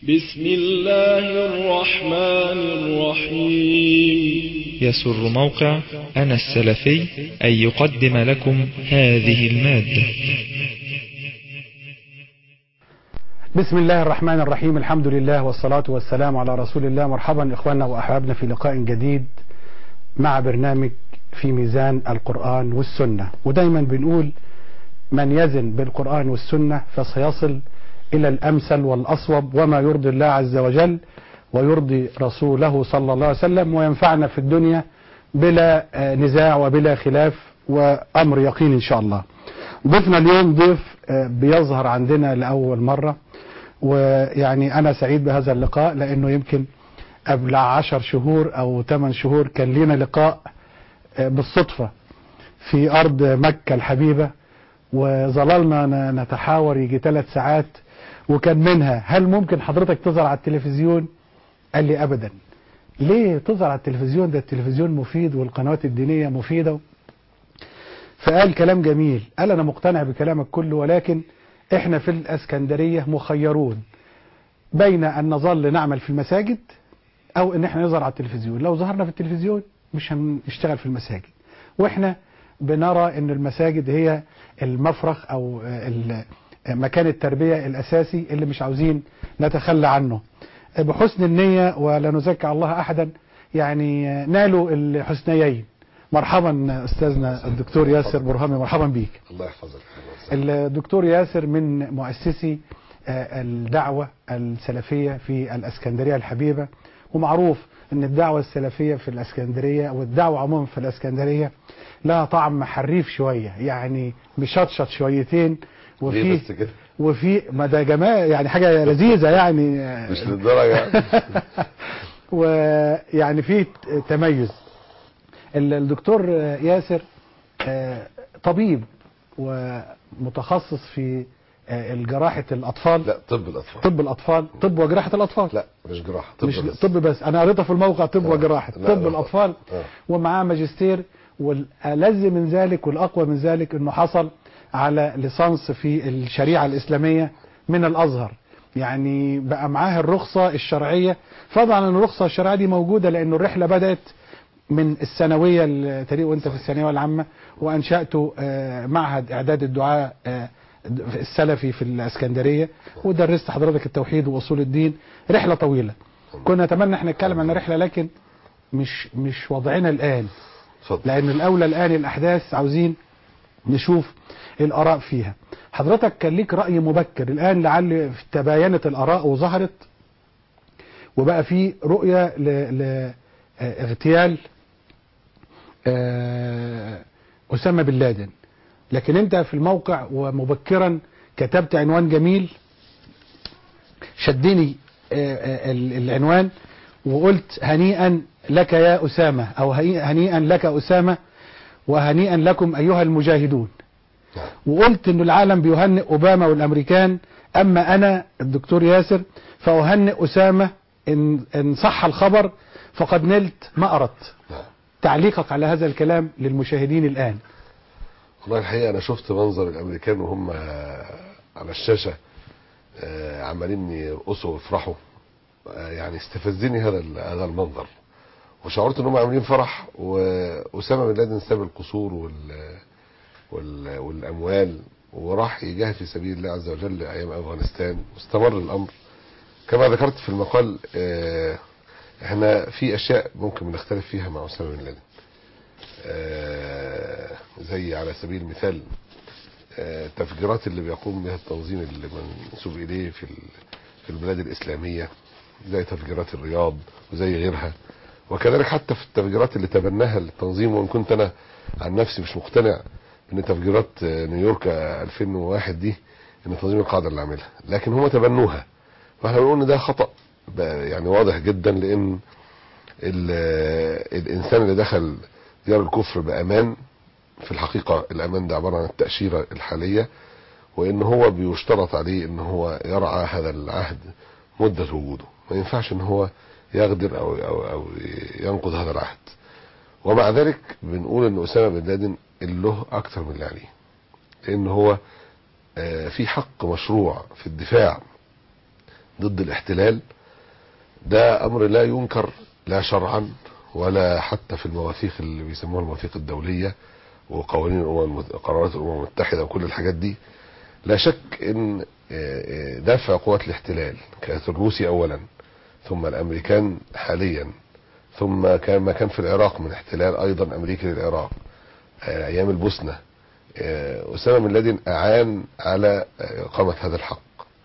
بسم الله الرحمن الرحيم يسر موقع أنا السلفي أن يقدم لكم هذه المادة بسم الله الرحمن الرحيم الحمد لله والصلاة والسلام على رسول الله مرحبا إخواننا وأحبابنا في لقاء جديد مع برنامج في ميزان القرآن والسنة ودايما بنقول من يزن بالقرآن والسنة فسيصل إلى الأمثل والأصوب وما يرضي الله عز وجل ويرضي رسوله صلى الله عليه وسلم وينفعنا في الدنيا بلا نزاع وبلا خلاف وأمر يقين إن شاء الله ضيفنا اليوم ضيف بيظهر عندنا لأول مرة ويعني أنا سعيد بهذا اللقاء لأنه يمكن قبل عشر شهور أو ثمان شهور كان لنا لقاء بالصدفة في أرض مكة الحبيبة وظللنا نتحاور يجي ثلاث ساعات وكان منها هل ممكن حضرتك تظهر على التلفزيون قال لي أبدا ليه تظهر على التلفزيون ده التلفزيون مفيد والقنوات الدينية مفيدة فقال كلام جميل قال أنا مقتنع بكلامك كله ولكن احنا في الاسكندرية مخيرون بين ان نظل نعمل في المساجد او ان احنا نظهر على التلفزيون لو ظهرنا في التلفزيون مش هنشتغل في المساجد واحنا بنرى ان المساجد هي المفرخ او مكان التربية الاساسي اللي مش عاوزين نتخلى عنه بحسن النية ولا نزكي الله احدا يعني نالوا الحسنيين مرحبا استاذنا الدكتور ياسر برهامي مرحبا بيك الله يحفظك الدكتور ياسر من مؤسسي الدعوة السلفية في الاسكندرية الحبيبة ومعروف ان الدعوة السلفية في الاسكندرية والدعوة عموما في الاسكندرية لها طعم حريف شوية يعني مشطشط شويتين وفي وفي ما ده جماعة يعني حاجة لذيذة يعني مش للدرجة ويعني في تميز الدكتور ياسر طبيب ومتخصص في جراحة الأطفال لا طب الأطفال طب الأطفال طب وجراحة الأطفال لا مش جراحة طب مش بس. طب بس أنا قريتها في الموقع طب لا. وجراحة لا، طب لا. الأطفال آه. ومعاه ماجستير والألذ من ذلك والأقوى من ذلك أنه حصل على ليسانس في الشريعة الإسلامية من الأزهر يعني بقى معاه الرخصة الشرعية طبعا الرخصة الشرعية دي موجودة لأن الرحلة بدأت من الثانوية التاريخ وانت في الثانوية العامة وانشأت معهد اعداد الدعاء السلفي في الاسكندرية ودرست حضرتك التوحيد واصول الدين رحلة طويلة كنا نتمنى احنا نتكلم عن رحلة لكن مش مش وضعنا الان اتفضل لان الاولى الان الاحداث عاوزين نشوف الاراء فيها حضرتك كان ليك رأي مبكر الان لعل تباينت الاراء وظهرت وبقى في رؤية لاغتيال أسامة بن لادن لكن أنت في الموقع ومبكرا كتبت عنوان جميل شدني العنوان وقلت هنيئا لك يا أسامة أو هنيئا لك أسامة وهنيئا لكم أيها المجاهدون وقلت أن العالم بيهنئ أوباما والأمريكان أما أنا الدكتور ياسر فأهنئ أسامة إن, إن صح الخبر فقد نلت ما أردت تعليقك على هذا الكلام للمشاهدين الآن والله الحقيقة أنا شفت منظر الأمريكان وهم على الشاشة عمالين يرقصوا ويفرحوا يعني استفزني هذا هذا المنظر وشعرت ان هم عاملين فرح واسامه بن لادن ساب القصور وال وال والاموال وراح يجاهد في سبيل الله عز وجل ايام افغانستان واستمر الامر كما ذكرت في المقال احنا في اشياء ممكن بنختلف فيها مع اسامه بن لادن زي على سبيل المثال التفجيرات اللي بيقوم بها التنظيم اللي منسوب اليه في في البلاد الاسلاميه زي تفجيرات الرياض وزي غيرها وكذلك حتى في التفجيرات اللي تبناها التنظيم وان كنت انا عن نفسي مش مقتنع ان تفجيرات نيويورك 2001 دي ان تنظيم القاعده اللي عاملها لكن هم تبنوها فاحنا بنقول ان ده خطا يعني واضح جدا لان الانسان اللي دخل ديار الكفر بامان في الحقيقه الامان ده عباره عن التاشيره الحاليه وان هو بيشترط عليه ان هو يرعى هذا العهد مده وجوده ما ينفعش ان هو يغدر او او او ينقض هذا العهد ومع ذلك بنقول ان اسامه بن لادن له اكثر من اللي عليه لان هو في حق مشروع في الدفاع ضد الاحتلال ده امر لا ينكر لا شرعا ولا حتى في المواثيق اللي بيسموها المواثيق الدوليه وقوانين الامم المت- قرارات الامم المتحده وكل الحاجات دي لا شك ان آه، آه، دفع قوات الاحتلال كانت الروسي اولا ثم الامريكان حاليا ثم كان ما كان في العراق من احتلال ايضا امريكي للعراق آه، ايام البوسنه آه، اسامه بن لادن اعان على آه، اقامه هذا الحق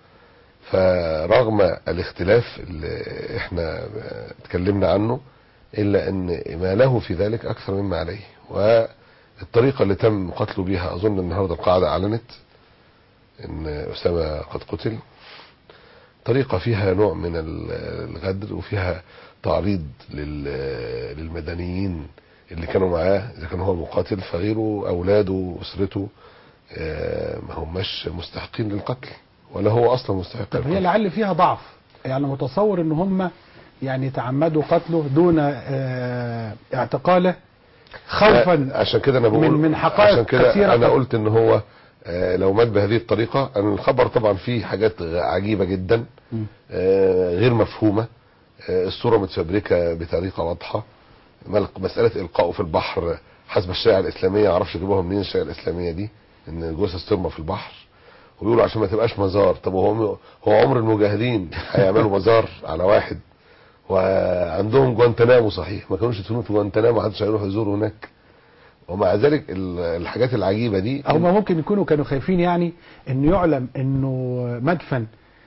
فرغم الاختلاف اللي احنا آه، اتكلمنا عنه الا ان ما له في ذلك اكثر مما عليه والطريقه اللي تم قتله بها اظن النهارده القاعده اعلنت ان اسامه قد قتل طريقه فيها نوع من ال- الغدر وفيها تعريض لل- للمدنيين اللي كانوا معاه اذا كان هو المقاتل فغيره اولاده واسرته آه، ما هماش مستحقين للقتل ولا هو اصلا مستحق طب هي للقتل لعل فيها ضعف يعني متصور ان هم يعني تعمدوا قتله دون آه، اعتقاله خوفا عشان كده انا بقول من- من حقائق عشان كده كثيرة انا قد- قلت ان هو آه، لو مات بهذه الطريقه أن الخبر طبعا فيه حاجات غ- عجيبه جدا مم. آه، غير مفهومه آه، الصوره متفبركه بطريقه واضحه مل- مساله القائه في البحر حسب الشريعه الاسلاميه ما اعرفش يجيبوها منين الشريعه الاسلاميه دي ان الجثث ترمى في البحر ويقولوا عشان ما تبقاش مزار طب هو هو عمر المجاهدين هيعملوا مزار على واحد وعندهم جوانتنامو صحيح ما كانوش يدفنوه في جوانتنامو محدش هيروح يزوره هناك ومع ذلك ال- الحاجات العجيبه دي هم ممكن يكونوا كانوا خايفين يعني انه يعلم انه مدفن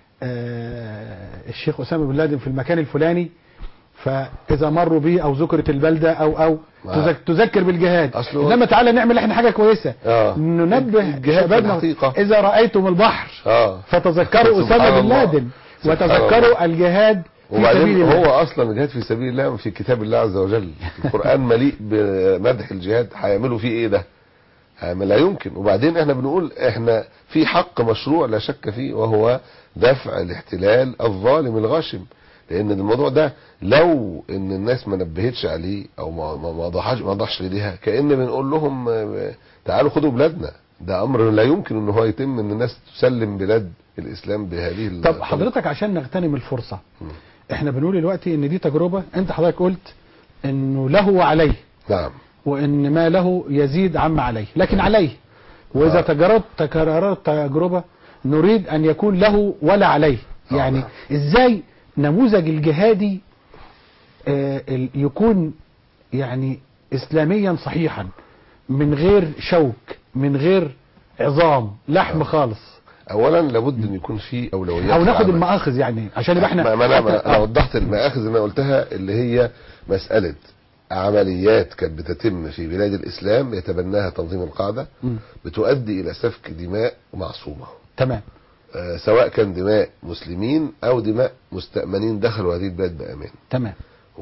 آه، الشيخ اسامه بن لادن في المكان الفلاني فاذا مروا به او ذكرت البلده او او ما- تذك تذكر بالجهاد أصل هو- انما تعالى نعمل احنا حاجه كويسه اه ننبه الجهاد في شبابنا الحقيقة. اذا رايتم البحر اه فتذكروا سبحان اسامه بن الله. لادن سبحان وتذكروا الجهاد في وبعدين سبيل الله هو اصلا الجهاد في سبيل الله في كتاب الله عز وجل القران مليء بمدح الجهاد هيعملوا فيه ايه ده ما لا يمكن وبعدين احنا بنقول احنا في حق مشروع لا شك فيه وهو دفع الاحتلال الظالم الغاشم لان الموضوع ده لو ان الناس ما نبهتش عليه او ما ما ما ضحاش ما ضحش ليها كان بنقول لهم آه، تعالوا خدوا بلادنا ده امر لا يمكن ان هو يتم ان الناس تسلم بلاد الاسلام بهذه طب الطريقة. حضرتك عشان نغتنم الفرصه مم. احنا بنقول دلوقتي ان دي تجربه انت حضرتك قلت انه له وعليه نعم وان ما له يزيد عما عليه لكن عليه واذا آه. تجربت تكررت تجربه نريد ان يكون له ولا عليه آه، يعني نعم. ازاي نموذج الجهادي آه، ال- يكون يعني اسلاميا صحيحا من غير شوك من غير عظام لحم آه. خالص اولا لابد ان يكون في اولويات او في ناخد العمل. المآخذ يعني عشان يبقى احنا ما ما انا حتى- ما انا آه. وضحت المآخذ اللي انا قلتها اللي هي مسألة عمليات كانت بتتم في بلاد الاسلام يتبناها تنظيم القاعدة مم. بتؤدي الى سفك دماء معصومة تمام آه، سواء كان دماء مسلمين او دماء مستأمنين دخلوا هذه البلاد بامان تمام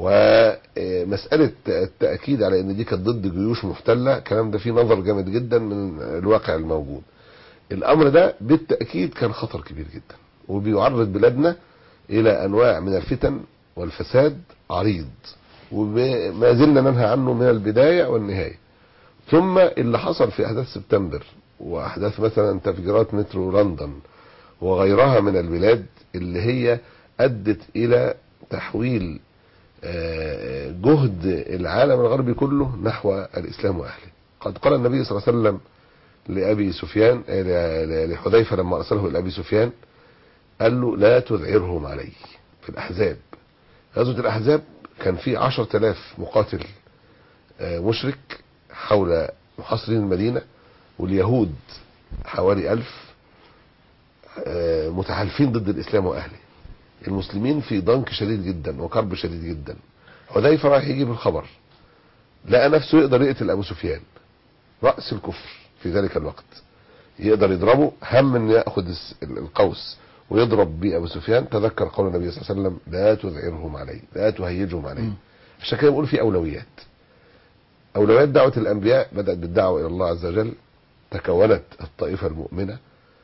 ومسألة التأكيد على ان دي كانت ضد جيوش محتلة الكلام ده فيه نظر جامد جدا من الواقع الموجود الامر ده بالتأكيد كان خطر كبير جدا وبيعرض بلادنا الى انواع من الفتن والفساد عريض وما زلنا ننهى عنه من البداية والنهاية ثم اللي حصل في احداث سبتمبر واحداث مثلا تفجيرات مترو لندن وغيرها من البلاد اللي هي ادت الى تحويل آه، جهد العالم الغربي كله نحو الاسلام واهله قد قال النبي صلى الله عليه وسلم لابي سفيان آه، ل- ل- لحذيفه لما ارسله الى ابي سفيان قال له لا تذعرهم علي في الاحزاب غزوه الاحزاب كان في عشرة آلاف مقاتل آه، مشرك حول محاصرين المدينة واليهود حوالي ألف آه، متحالفين ضد الإسلام وأهله المسلمين في ضنك شديد جدا وكرب شديد جدا حذيفة رايح يجيب الخبر لقى نفسه يقدر يقتل أبو سفيان رأس الكفر في ذلك الوقت يقدر يضربه هم ان ياخذ الس- القوس ويضرب بيه ابو سفيان تذكر قول النبي صلى الله عليه وسلم لا تذعرهم علي لا تهيجهم علي مم. عشان كده بقول في اولويات اولويات دعوه الانبياء بدات بالدعوه الى الله عز وجل تكونت الطائفه المؤمنه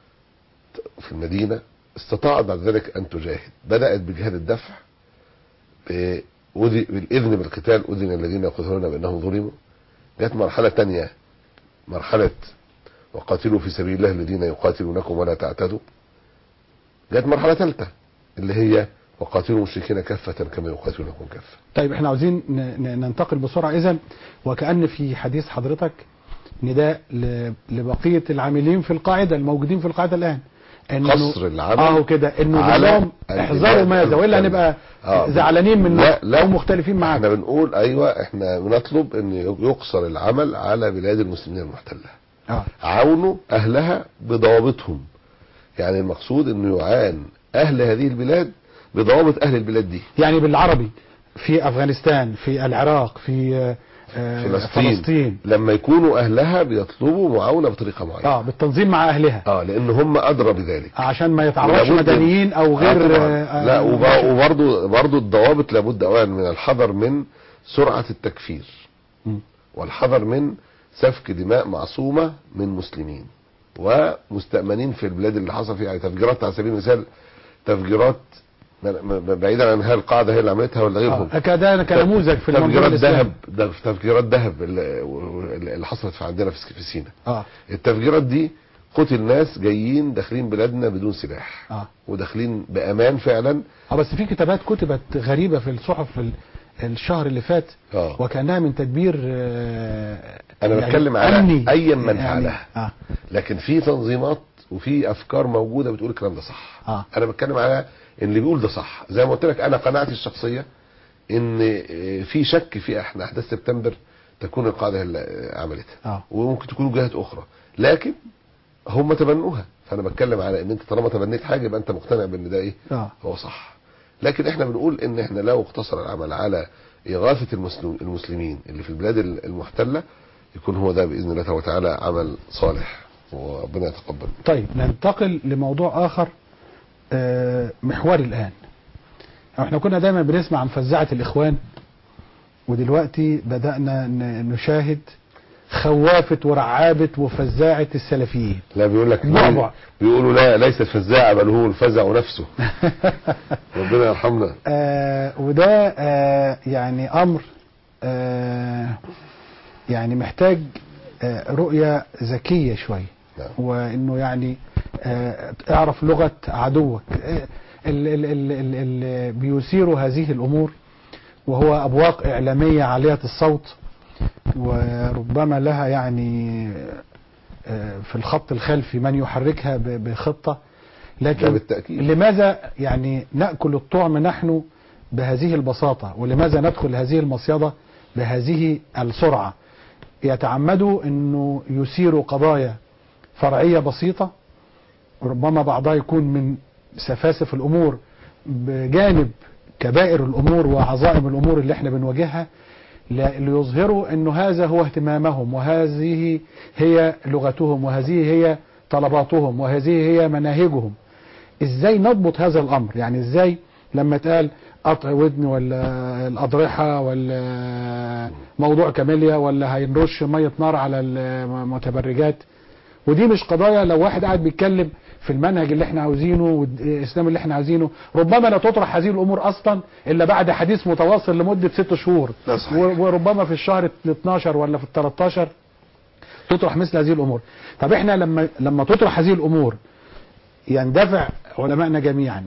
في المدينه استطاعت بعد ذلك ان تجاهد بدات بجهاد الدفع ب- أذي- بالاذن بالقتال اذن الذين يقتلون بانهم ظلموا جت مرحله تانية مرحله وقاتلوا في سبيل الله الذين يقاتلونكم ولا تعتدوا جت مرحله ثالثه اللي هي وقاتلوا المشركين كافة كما يقاتلونكم كافة طيب احنا عاوزين ن- ن- ننتقل بسرعة اذا وكأن في حديث حضرتك نداء ل- لبقية العاملين في القاعدة الموجودين في القاعدة الآن انه قصر العمل اه كده انه على بنقول لهم احذروا البلاد ماذا والا المختلفة. هنبقى آه. زعلانين من لا لا او مختلفين معاك احنا بنقول ايوه احنا بنطلب ان يقصر العمل على بلاد المسلمين المحتله اه عاونوا اهلها بضوابطهم يعني المقصود انه يعان اهل هذه البلاد بضوابط اهل البلاد دي يعني بالعربي في افغانستان في العراق في آه، آه، فلسطين, فلسطين لما يكونوا اهلها بيطلبوا معاونه بطريقه معينه اه بالتنظيم مع اهلها اه لان هم ادرى بذلك عشان ما يتعرضش ولابد- مدنيين او غير آه طبعاً. آه، لا آه، وب- وبرضو برضو الضوابط لابد اولا من الحذر من سرعه التكفير مم. والحذر من سفك دماء معصومه من مسلمين ومستأمنين في البلاد اللي حصل فيها يعني تفجيرات على سبيل المثال تفجيرات م- م- بعيدا عن هل القاعده هي اللي عملتها ولا غيرهم آه، كده كنموذج في المنظور تفجيرات الاسلامي ذهب ده تفجيرات ذهب اللي اللي حصلت في عندنا في في سينا اه التفجيرات دي قتل ناس جايين داخلين بلادنا بدون سلاح اه وداخلين بامان فعلا اه بس في كتابات كتبت غريبة في الصحف ال- الشهر اللي فات اه وكأنها من تدبير آه، انا يعني بتكلم على أمني. ايا من يعني- فعلها اه لكن في تنظيمات وفي افكار موجوده بتقول الكلام ده صح اه انا بتكلم على ان اللي بيقول ده صح زي ما قلت لك انا قناعتي الشخصيه ان آه، في شك في احنا احداث سبتمبر تكون القاعده هي اللي عملتها اه وممكن تكون جهات اخرى لكن هم تبنوها فانا بتكلم على ان انت طالما تبنيت حاجه يبقى انت مقتنع بان ده ايه اه هو صح لكن احنا بنقول ان احنا لو اقتصر العمل على اغاثه المسلم المسلمين اللي في البلاد المحتله يكون هو ده باذن الله وتعالى عمل صالح وربنا يتقبل طيب ننتقل لموضوع آخر آه، محوري الآن احنا كنا دايما بنسمع عن فزاعة الإخوان ودلوقتي بدأنا ن- نشاهد خوافة ورعابة وفزاعة السلفيين لا بيقول لك بعبع. بيقولوا لا ليست فزاعه بل هو الفزع نفسه ربنا يرحمنا آه وده آه يعني امر آه يعني محتاج آه رؤية ذكية شوية نعم. وانه يعني آه اعرف لغة عدوك آه اللي ال ال ال ال بيثير هذه الامور وهو ابواق اعلامية عالية الصوت وربما لها يعني آه في الخط الخلفي من يحركها ب- بخطة ده لكن بالتاكيد لماذا يعني نأكل الطعم نحن بهذه البساطة ولماذا ندخل هذه المصيدة بهذه السرعة يتعمدوا أنه يثيروا قضايا فرعية بسيطة ربما بعضها يكون من سفاسف الأمور بجانب كبائر الأمور وعظائم الأمور اللي احنا بنواجهها ل- ليظهروا أنه هذا هو اهتمامهم وهذه هي لغتهم وهذه هي طلباتهم وهذه هي مناهجهم ازاي نضبط هذا الامر يعني ازاي لما اتقال قطع ودن ولا الاضرحه ولا موضوع كاميليا ولا هنرش ميه نار على المتبرجات ودي مش قضايا لو واحد قاعد بيتكلم في المنهج اللي احنا عاوزينه والاسلام اللي احنا عاوزينه ربما لا تطرح هذه الامور اصلا الا بعد حديث متواصل لمده ست شهور ده صحيح. و- وربما في الشهر ال 12 ولا في ال 13 تطرح مثل هذه الامور طب احنا لما لما تطرح هذه الامور يندفع علمائنا جميعا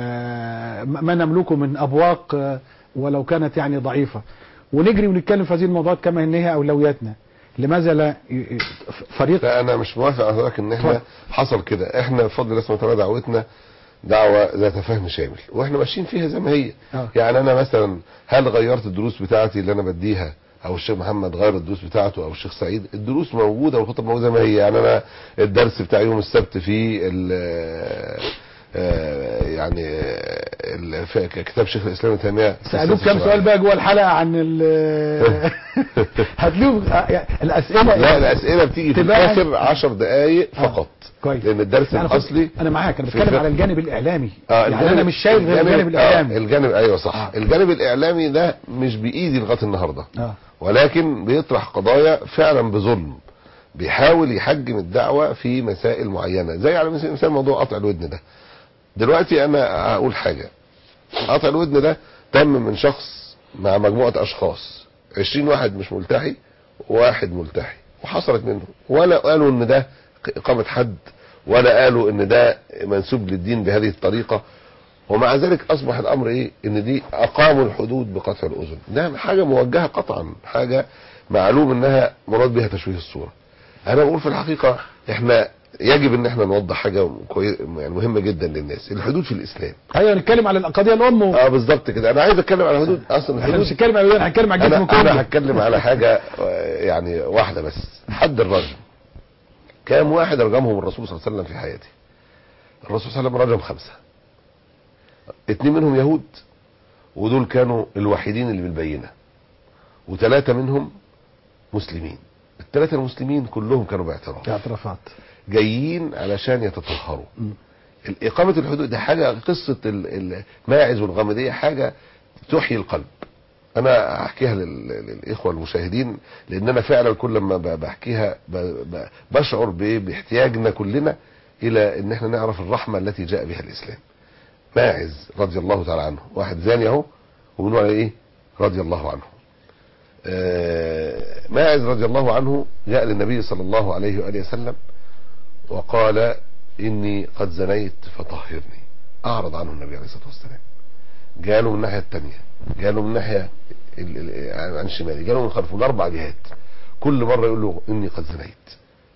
وما نملكه من ابواق آه، ولو كانت يعني ضعيفه ونجري ونتكلم في هذه الموضوعات كما ان هي اولوياتنا لماذا لا ي- ي- فريق لا انا مش موافق على حضرتك ان احنا اتفضل. حصل كده احنا بفضل الله سبحانه وتعالى دعوتنا دعوه ذات فهم شامل واحنا ماشيين فيها زي ما هي آه. يعني انا مثلا هل غيرت الدروس بتاعتي اللي انا بديها او الشيخ محمد غير الدروس بتاعته او الشيخ سعيد الدروس موجوده والخطب موجوده زي ما هي يعني انا الدرس بتاع يوم السبت في ال- آه، يعني آه، ال- في كتاب شيخ الاسلام ابن تيميه سالوك كم سؤال بقى جوه الحلقه عن ال هتلاقيهم آه، الاسئله لا الاسئله بتيجي في تبقى- الاخر 10 دقائق آه. فقط كويس لان الدرس يعني خد- الاصلي انا معاك انا في بتكلم الفقه. على الجانب الاعلامي اه يعني انا مش شايف غير الجانب آه الاعلامي الجانب ايوه صح آه. آه. الجانب الاعلامي ده مش بايدي لغايه النهارده اه ولكن بيطرح قضايا فعلا بظلم بيحاول يحجم الدعوه في مسائل معينه زي على مثل مثال موضوع قطع الودن ده دلوقتي انا هقول حاجه قطع الودن ده تم من شخص مع مجموعه اشخاص 20 واحد مش ملتحي وواحد ملتحي وحصلت منه ولا قالوا ان ده اقامه حد ولا قالوا ان ده منسوب للدين بهذه الطريقه ومع ذلك اصبح الامر ايه ان دي اقاموا الحدود بقطع الاذن ده حاجه موجهه قطعا حاجه معلوم انها مراد بها تشويه الصوره انا بقول في الحقيقه احنا يجب ان احنا نوضح حاجه كوي... يعني مهمه جدا للناس الحدود في الاسلام ايوه نتكلم على القضيه الام و... اه بالظبط كده انا عايز اتكلم على الحدود اصلا احنا الحدود مش هنتكلم على الولاد هنتكلم على الجسم انا انا كله هتكلم على حاجه آه، يعني واحده بس حد الرجم كام واحد رجمهم الرسول صلى الله عليه وسلم في حياته الرسول صلى الله عليه وسلم رجم خمسه اتنين منهم يهود ودول كانوا الوحيدين اللي بالبينه وثلاثه منهم مسلمين الثلاثه المسلمين كلهم كانوا باعتراف اعترافات جايين علشان يتطهروا مم. إقامة الحدود دي حاجة قصة ال- الماعز والغامدية حاجة تحيي القلب أنا أحكيها لل- للإخوة المشاهدين لأن أنا فعلا كل ما ب- بحكيها ب- ب- بشعر ب- باحتياجنا كلنا إلى أن احنا نعرف الرحمة التي جاء بها الإسلام ماعز رضي الله تعالى عنه واحد زاني أهو وبنقول عليه إيه رضي الله عنه آه، ماعز رضي الله عنه جاء للنبي صلى الله عليه وآله وسلم وقال إني قد زنيت فطهرني أعرض عنه النبي عليه الصلاة والسلام جاله من الناحية التانية جاله من الناحية ال- ال- عن شمالي جاله من خلفه من أربع جهات كل مرة يقول له إني قد زنيت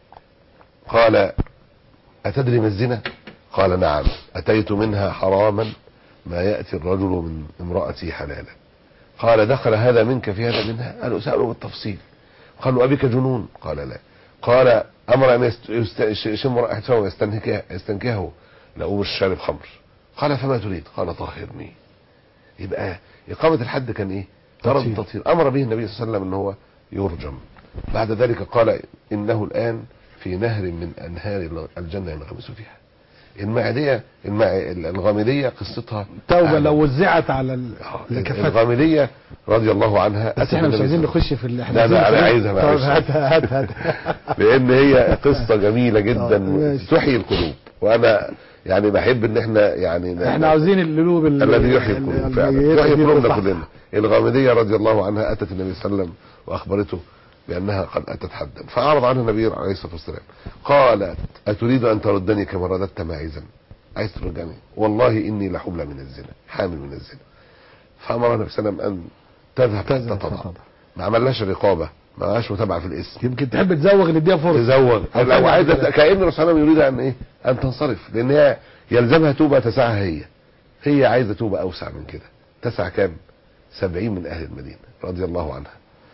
قال أتدري ما الزنا قال نعم أتيت منها حراما ما يأتي الرجل من امرأتي حلالا قال دخل هذا منك في هذا منها قالوا سألوا بالتفصيل قالوا أبك جنون قال لا قال أمر أن يست- يست- يش- يشم رائحة فمه ويستنكه يستنكهه لقوم الشارب خمر قال فما تريد قال طهرني يبقى إقامة الحد كان إيه طرد تطهير. التطهير أمر به النبي صلى الله عليه وسلم أن هو يرجم بعد ذلك قال إنه الآن في نهر من أنهار الجنة ينغمس فيها المعدية المع... الغامدية قصتها توبه أعلى. لو وزعت على ال- آه، الكفات الغامدية رضي الله عنها بس احنا مش النبي عايزين صلى الله نخش في اللي احنا لا، لا، عايزين أنا نخش- عايزها، طب معلش. هات هات هات لان هي قصه جميله آه، جدا ماشي. تحيي القلوب وانا يعني بحب ان احنا يعني ن- احنا عاوزين القلوب ال- الذي يحيي ال- القلوب ال- فعلا الجيدة يحيي دي قلوبنا صح. كلنا الغامديه رضي الله عنها اتت النبي صلى الله عليه وسلم واخبرته بانها قد اتت حدا فاعرض عنها النبي عليه الصلاه والسلام قالت اتريد ان تردني كما رددت ماعزا عايز ترجعني والله اني لحبلى من الزنا حامل من الزنا فامر النبي صلى الله عليه وسلم ان تذهب تذهب حتى تضع تضع. ما عملهاش رقابه ما عملهاش متابعه في الاسم يمكن تحب تزوغ نديها فرصه تزوج أو لو تعمل عايزه كده. كأن الرسول صلى الله عليه وسلم يريد ان ايه ان تنصرف لان هي يلزمها توبه تسعها هي هي عايزه توبه اوسع من كده تسع كام سبعين من اهل المدينه رضي الله عنها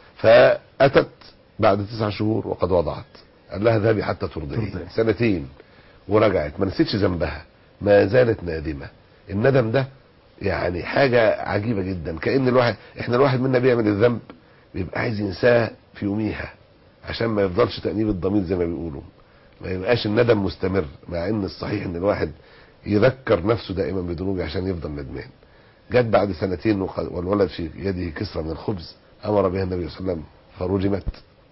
فاتت بعد تسع شهور وقد وضعت قال لها ذهبي حتى ترضعي ترضعي. سنتين ورجعت ما نسيتش ذنبها ما زالت نادمه الندم ده يعني حاجه عجيبه جدا كان الواحد احنا الواحد منا بيعمل الذنب بيبقى عايز ينساه في يوميها عشان ما يفضلش تأنيب الضمير زي ما بيقولوا ما يبقاش الندم مستمر مع ان الصحيح ان الواحد يذكر نفسه دائما بذنوبه عشان يفضل ندمان جت بعد سنتين وخ- والولد في يده كسرة من الخبز امر بها النبي صلى الله عليه وسلم فرجمت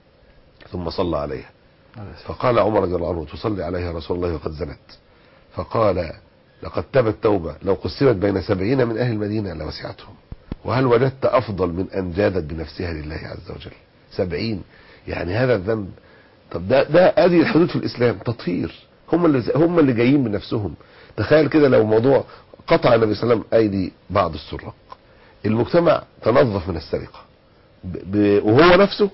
ثم صلى عليها فقال عمر رضي الله عنه تصلي عليها رسول الله وقد زنت فقال لقد تبت توبة لو قسمت بين سبعين من أهل المدينة لوسعتهم وهل وجدت أفضل من أن جادت بنفسها لله عز وجل سبعين يعني هذا الذنب طب ده ده ادي الحدود في الاسلام تطهير هم اللي هم اللي جايين من نفسهم تخيل كده لو موضوع قطع النبي صلى الله عليه وسلم ايدي بعض السراق المجتمع تنظف من السرقه ب... ب... وهو نفسه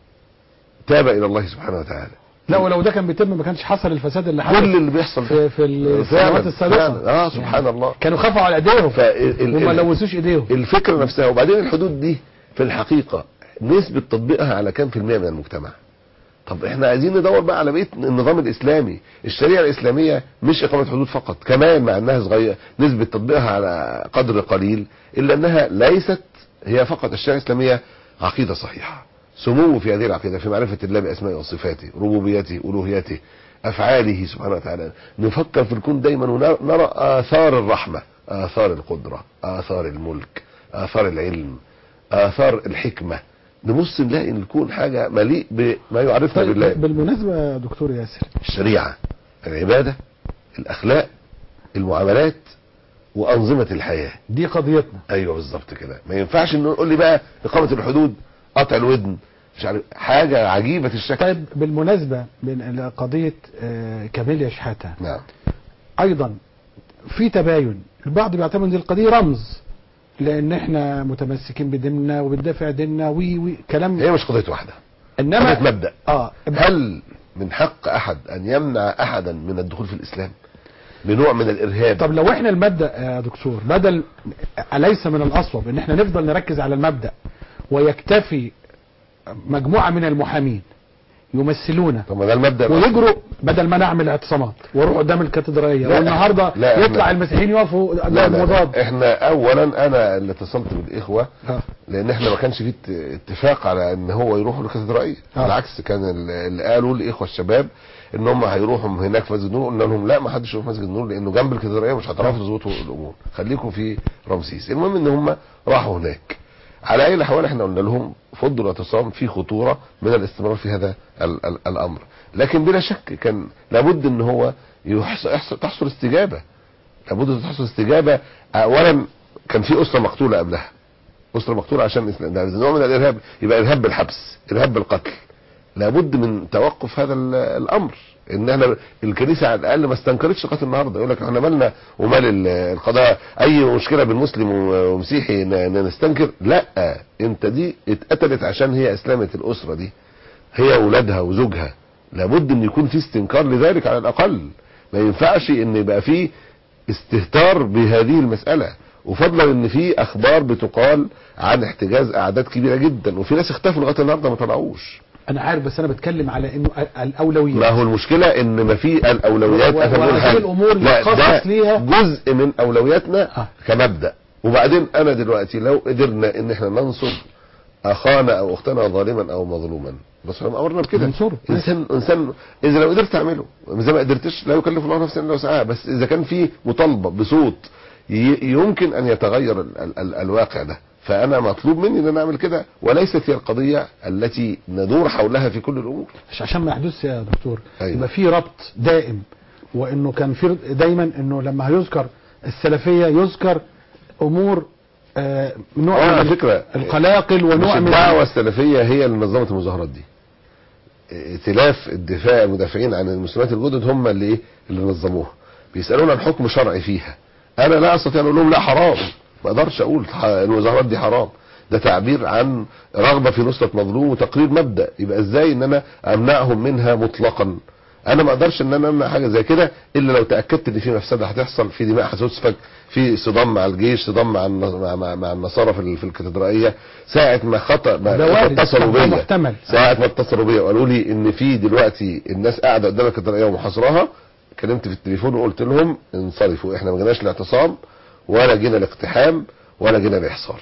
تاب الى الله سبحانه وتعالى لا ولو ده كان بيتم ما كانش حصل الفساد اللي حصل كل اللي بيحصل في في السنوات السابقه فعلا. اه سبحان الله كانوا خافوا على ايديهم فال... وما ال- لوثوش ايديهم الفكره نفسها وبعدين الحدود دي في الحقيقه نسبه تطبيقها على كام في المية من المجتمع طب احنا عايزين ندور بقى على بقيه النظام الاسلامي الشريعه الاسلاميه مش اقامه حدود فقط كمان مع انها صغيره نسبه تطبيقها على قدر قليل الا انها ليست هي فقط الشريعه الاسلاميه عقيده صحيحه سمو في هذه العقيده في معرفه الله باسمائه وصفاته ربوبيته الوهيته افعاله سبحانه وتعالى نفكر في الكون دايما ونرى اثار الرحمه اثار القدره اثار الملك اثار العلم اثار الحكمه نبص نلاقي ان الكون حاجه مليء بما يعرفنا طيب بالله بالمناسبه يا دكتور ياسر الشريعه العباده الاخلاق المعاملات وانظمه الحياه دي قضيتنا ايوه بالظبط كده ما ينفعش انه يقول لي بقى اقامه الحدود قطع الودن مش عارف حاجه عجيبه الشكل طيب بالمناسبه من قضيه آه، كاميليا شحاته نعم ايضا في تباين البعض بيعتبر ان دي القضيه رمز لان احنا متمسكين بديننا وبندافع ديننا وي وي كلام هي مش قضيه واحده انما قضيه مبدا اه هل من حق احد ان يمنع احدا من الدخول في الاسلام بنوع من الارهاب طب لو احنا المبدا يا دكتور بدل اليس من الاصوب ان احنا نفضل نركز على المبدا ويكتفي مجموعه من المحامين يمثلونا طب ما ده المبدا الأصلي. ويجروا بدل ما نعمل اعتصامات واروح قدام الكاتدرائيه لا، والنهارده لا، إحنا- يطلع المسيحيين يقفوا لا لا مضاد لا. احنا اولا انا اللي اتصلت بالاخوه آه. لان احنا ما كانش فيه ات- اتفاق على ان هو يروحوا الكاتدرائيه آه. بالعكس كان ال- اللي قالوا الاخوه الشباب ان هم هيروحوا من هناك في مسجد النور قلنا لهم لا ما حدش يروح مسجد النور لانه جنب الكاتدرائيه مش هتعرفوا تظبطوا الامور خليكم في رمسيس المهم ان هم راحوا هناك على اي الاحوال احنا قلنا لهم فضوا الاعتصام في خطوره من الاستمرار في هذا ال ال الامر لكن بلا شك كان لابد ان هو يحصل يحصل- تحصل استجابه لابد ان تحصل استجابه اولا كان في اسره مقتوله قبلها اسره مقتوله عشان الإسلام. ده نوع من الارهاب يبقى ارهاب بالحبس ارهاب بالقتل لابد من توقف هذا ال- الامر ان احنا الكنيسه على الاقل ما استنكرتش لغايه النهارده يقول لك احنا مالنا ومال ال- القضاء اي مشكله بين مسلم و- ومسيحي ن- ن- نستنكر لا انت دي اتقتلت عشان هي اسلمت الاسره دي هي اولادها وزوجها لابد ان يكون في استنكار لذلك على الاقل ما ينفعش ان يبقى في استهتار بهذه المساله وفضلا ان في اخبار بتقال عن احتجاز اعداد كبيره جدا وفي ناس اختفوا لغايه النهارده ما طلعوش انا عارف بس انا بتكلم على انه ال- الاولويه ما هو المشكله ان ما في الاولويات و- أنا بقول وهذه حاجة. الأمور لا يخصص ده ليها- جزء من اولوياتنا آه. كمبدا وبعدين انا دلوقتي لو قدرنا ان احنا ننصر اخانا او اختنا ظالما او مظلوما بس احنا امرنا بكده ننصره. انسان انسان اذا لو قدرت تعمله اذا ما قدرتش لا يكلف الله نفسا الا وسعها بس اذا كان في مطالبه بصوت ي- يمكن ان يتغير ال ال ال الواقع ده فانا مطلوب مني ان انا اعمل كده وليست هي القضيه التي ندور حولها في كل الامور مش عشان ما يحدث يا دكتور أيوة. يبقى في ربط دائم وانه كان في دايما انه لما هيذكر السلفيه يذكر امور آه نوع آه، على من فكرة، القلاقل مش ونوع من الدعوة السلفية هي اللي نظمت المظاهرات دي ائتلاف الدفاع المدافعين عن المسلمات الجدد هم اللي ايه اللي نظموها بيسألون عن حكم شرعي فيها انا لا استطيع ان اقول لهم لا حرام ما اقدرش اقول ح- المظاهرات دي حرام ده تعبير عن رغبة في نصرة مظلوم وتقرير مبدأ يبقى ازاي ان انا امنعهم منها مطلقا انا ما اقدرش ان انا امنع حاجه زي كده الا لو تاكدت ان في مفسده هتحصل في دماء هتسفك في صدام مع الجيش صدام مع النص- مع, مع, مع النصارى في, ال- في الكاتدرائيه ساعه ما خطا ما ده وارد، اتصلوا ده بيا محتمل. ساعه ما اتصلوا بيا وقالوا لي ان في دلوقتي الناس قاعده قدام الكاتدرائيه ومحاصراها كلمت في التليفون وقلت لهم انصرفوا احنا ما جيناش الاعتصام ولا جينا الاقتحام ولا جينا الاحصار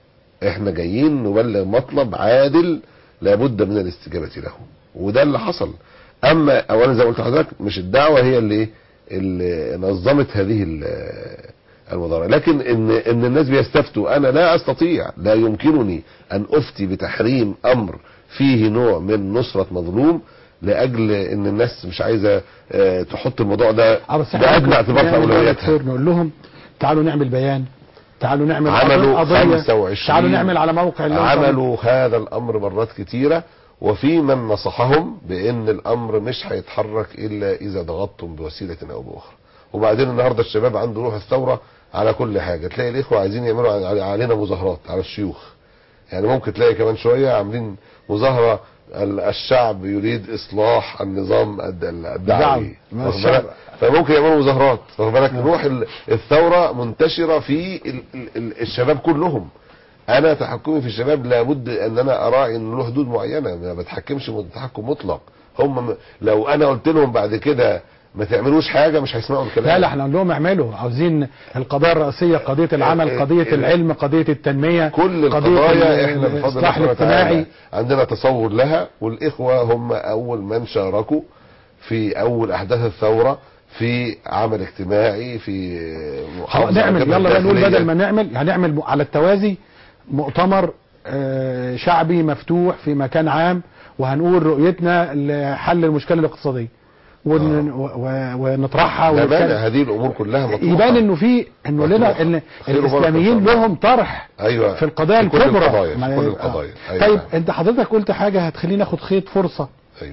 احنا جايين نبلغ مطلب عادل لابد من الاستجابه له وده اللي حصل اما اولا زي ما قلت لحضرتك مش الدعوه هي اللي اللي نظمت هذه ال- المظاهره لكن ان ان الناس بيستفتوا انا لا استطيع لا يمكنني ان افتي بتحريم امر فيه نوع من نصره مظلوم لاجل ان الناس مش عايزه آه، تحط الموضوع ده اه بس احنا بادنى اعتبار في يعني يا اولوياتها دكتور نقول لهم تعالوا نعمل بيان تعالوا نعمل عملوا قضيه 25 تعالوا نعمل على موقع اللي هو عملوا هذا الامر مرات كتيره وفي من نصحهم بان الامر مش هيتحرك الا اذا ضغطتم بوسيله او باخرى وبعدين النهارده الشباب عنده روح الثوره على كل حاجه تلاقي الاخوه عايزين يعملوا على- علينا مظاهرات على الشيوخ يعني ممكن تلاقي كمان شويه عاملين مظاهره ال- الشعب يريد اصلاح النظام الد- الدعوي ما واخد الشعب- بالك؟ فممكن يعملوا مظاهرات واخد بالك روح ال- الثوره منتشره في ال- ال- ال- الشباب كلهم انا تحكمي في الشباب لابد ان انا اراعي ان له حدود معينه ما بتحكمش تحكم مطلق هم م- لو انا قلت لهم بعد كده ما تعملوش حاجه مش هيسمعوا الكلام لا لا احنا نقول لهم اعملوا عاوزين القضايا الرئيسيه قضيه العمل ال- قضيه ال- العلم قضيه التنميه كل قضيه القضايا ال- احنا بفضل الاصلاح الله سبحانه وتعالى الاجتماعي عندنا تصور لها والاخوه هم اول من شاركوا في اول احداث الثوره في عمل اجتماعي في خلاص محافظة على نعمل الجبهة يلا بقى نقول الداخلية. بدل ما نعمل هنعمل م- على التوازي مؤتمر آه، شعبي مفتوح في مكان عام وهنقول رؤيتنا لحل المشكله الاقتصاديه ون- آه. و- و- ونطرحها لا ونتكلم. مانع هذه الامور كلها مطروحه يبان انه في انه لنا مطروحة. ان خير وبركة الاسلاميين إن شاء الله. لهم طرح ايوه في القضايا في كل الكبرى القضايا في ما- كل آه. القضايا أيوة. طيب انت حضرتك قلت حاجه هتخليني اخد خيط فرصه ايوه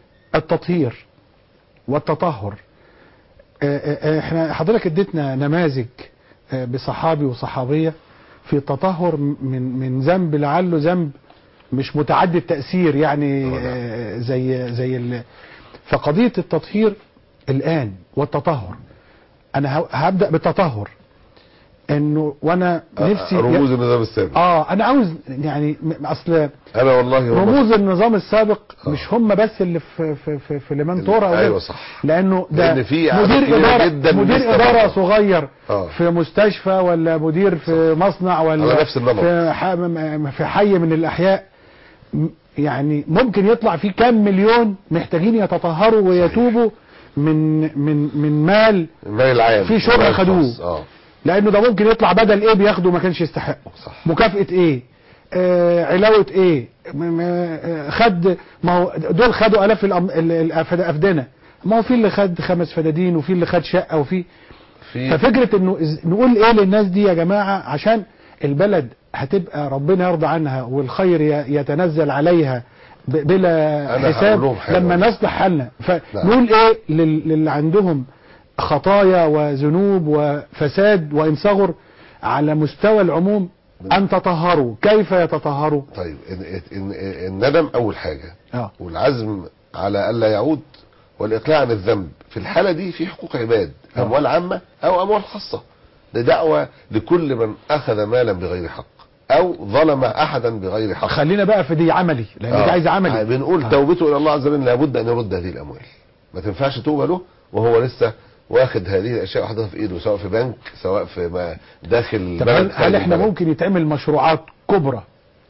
التطهير والتطهر آه، آه، آه، احنا حضرتك اديتنا نماذج آه، بصحابي وصحابية في تطهر من من ذنب لعله ذنب مش متعدي التأثير يعني طبعا. آه، زي زي ال... فقضية التطهير الآن والتطهر أنا ه- هبدأ بالتطهر إنه وأنا نفسي رموز النظام السابق اه انا عاوز يعني م- اصل انا والله والله رموز النظام السابق آه. مش هم بس اللي في في في, في لمنتورة أو ايوه غيره. صح لانه ده لأن في عدد مدير كبير اداره جدا مدير لسه اداره بره. صغير آه. في مستشفى ولا مدير في مصنع ولا على نفس النمط. في ح- م- في حي من الاحياء م- يعني ممكن يطلع فيه كام مليون محتاجين يتطهروا ويتوبوا من من من مال المال العام في شغل المال الخاص. خدوه. اه لانه ده ممكن يطلع بدل ايه بياخده ما كانش يستحقه صح مكافأة ايه آه علاوة ايه م- م- آه، خد ما هو دول خدوا الاف الأم- ال- الأف- الافدنة ما هو في اللي خد خمس فدادين وفي اللي خد شقة وفي في ففكرة انه إز- نقول ايه للناس دي يا جماعة عشان البلد هتبقى ربنا يرضى عنها والخير ي- يتنزل عليها ب- بلا أنا حساب هقول لهم حاجة. لما نصلح حالنا فنقول ايه لل- للي عندهم خطايا وذنوب وفساد وان صغر على مستوى العموم ان تطهروا كيف يتطهروا طيب إن إن إن الندم اول حاجه اه والعزم على الا يعود والاقلاع عن الذنب في الحاله دي في حقوق عباد آه. اموال عامه او اموال خاصه ده دعوه لكل من اخذ مالا بغير حق او ظلم احدا بغير حق خلينا بقى في دي عملي لان دي عايزه عملي بنقول آه. توبته الى الله عز وجل لابد ان يرد هذه الاموال ما تنفعش توبه له وهو لسه واخد هذه الاشياء وحاططها في ايده سواء في بنك سواء في ما داخل طب بلد هل, هل خارج احنا البلد. ممكن يتعمل مشروعات كبرى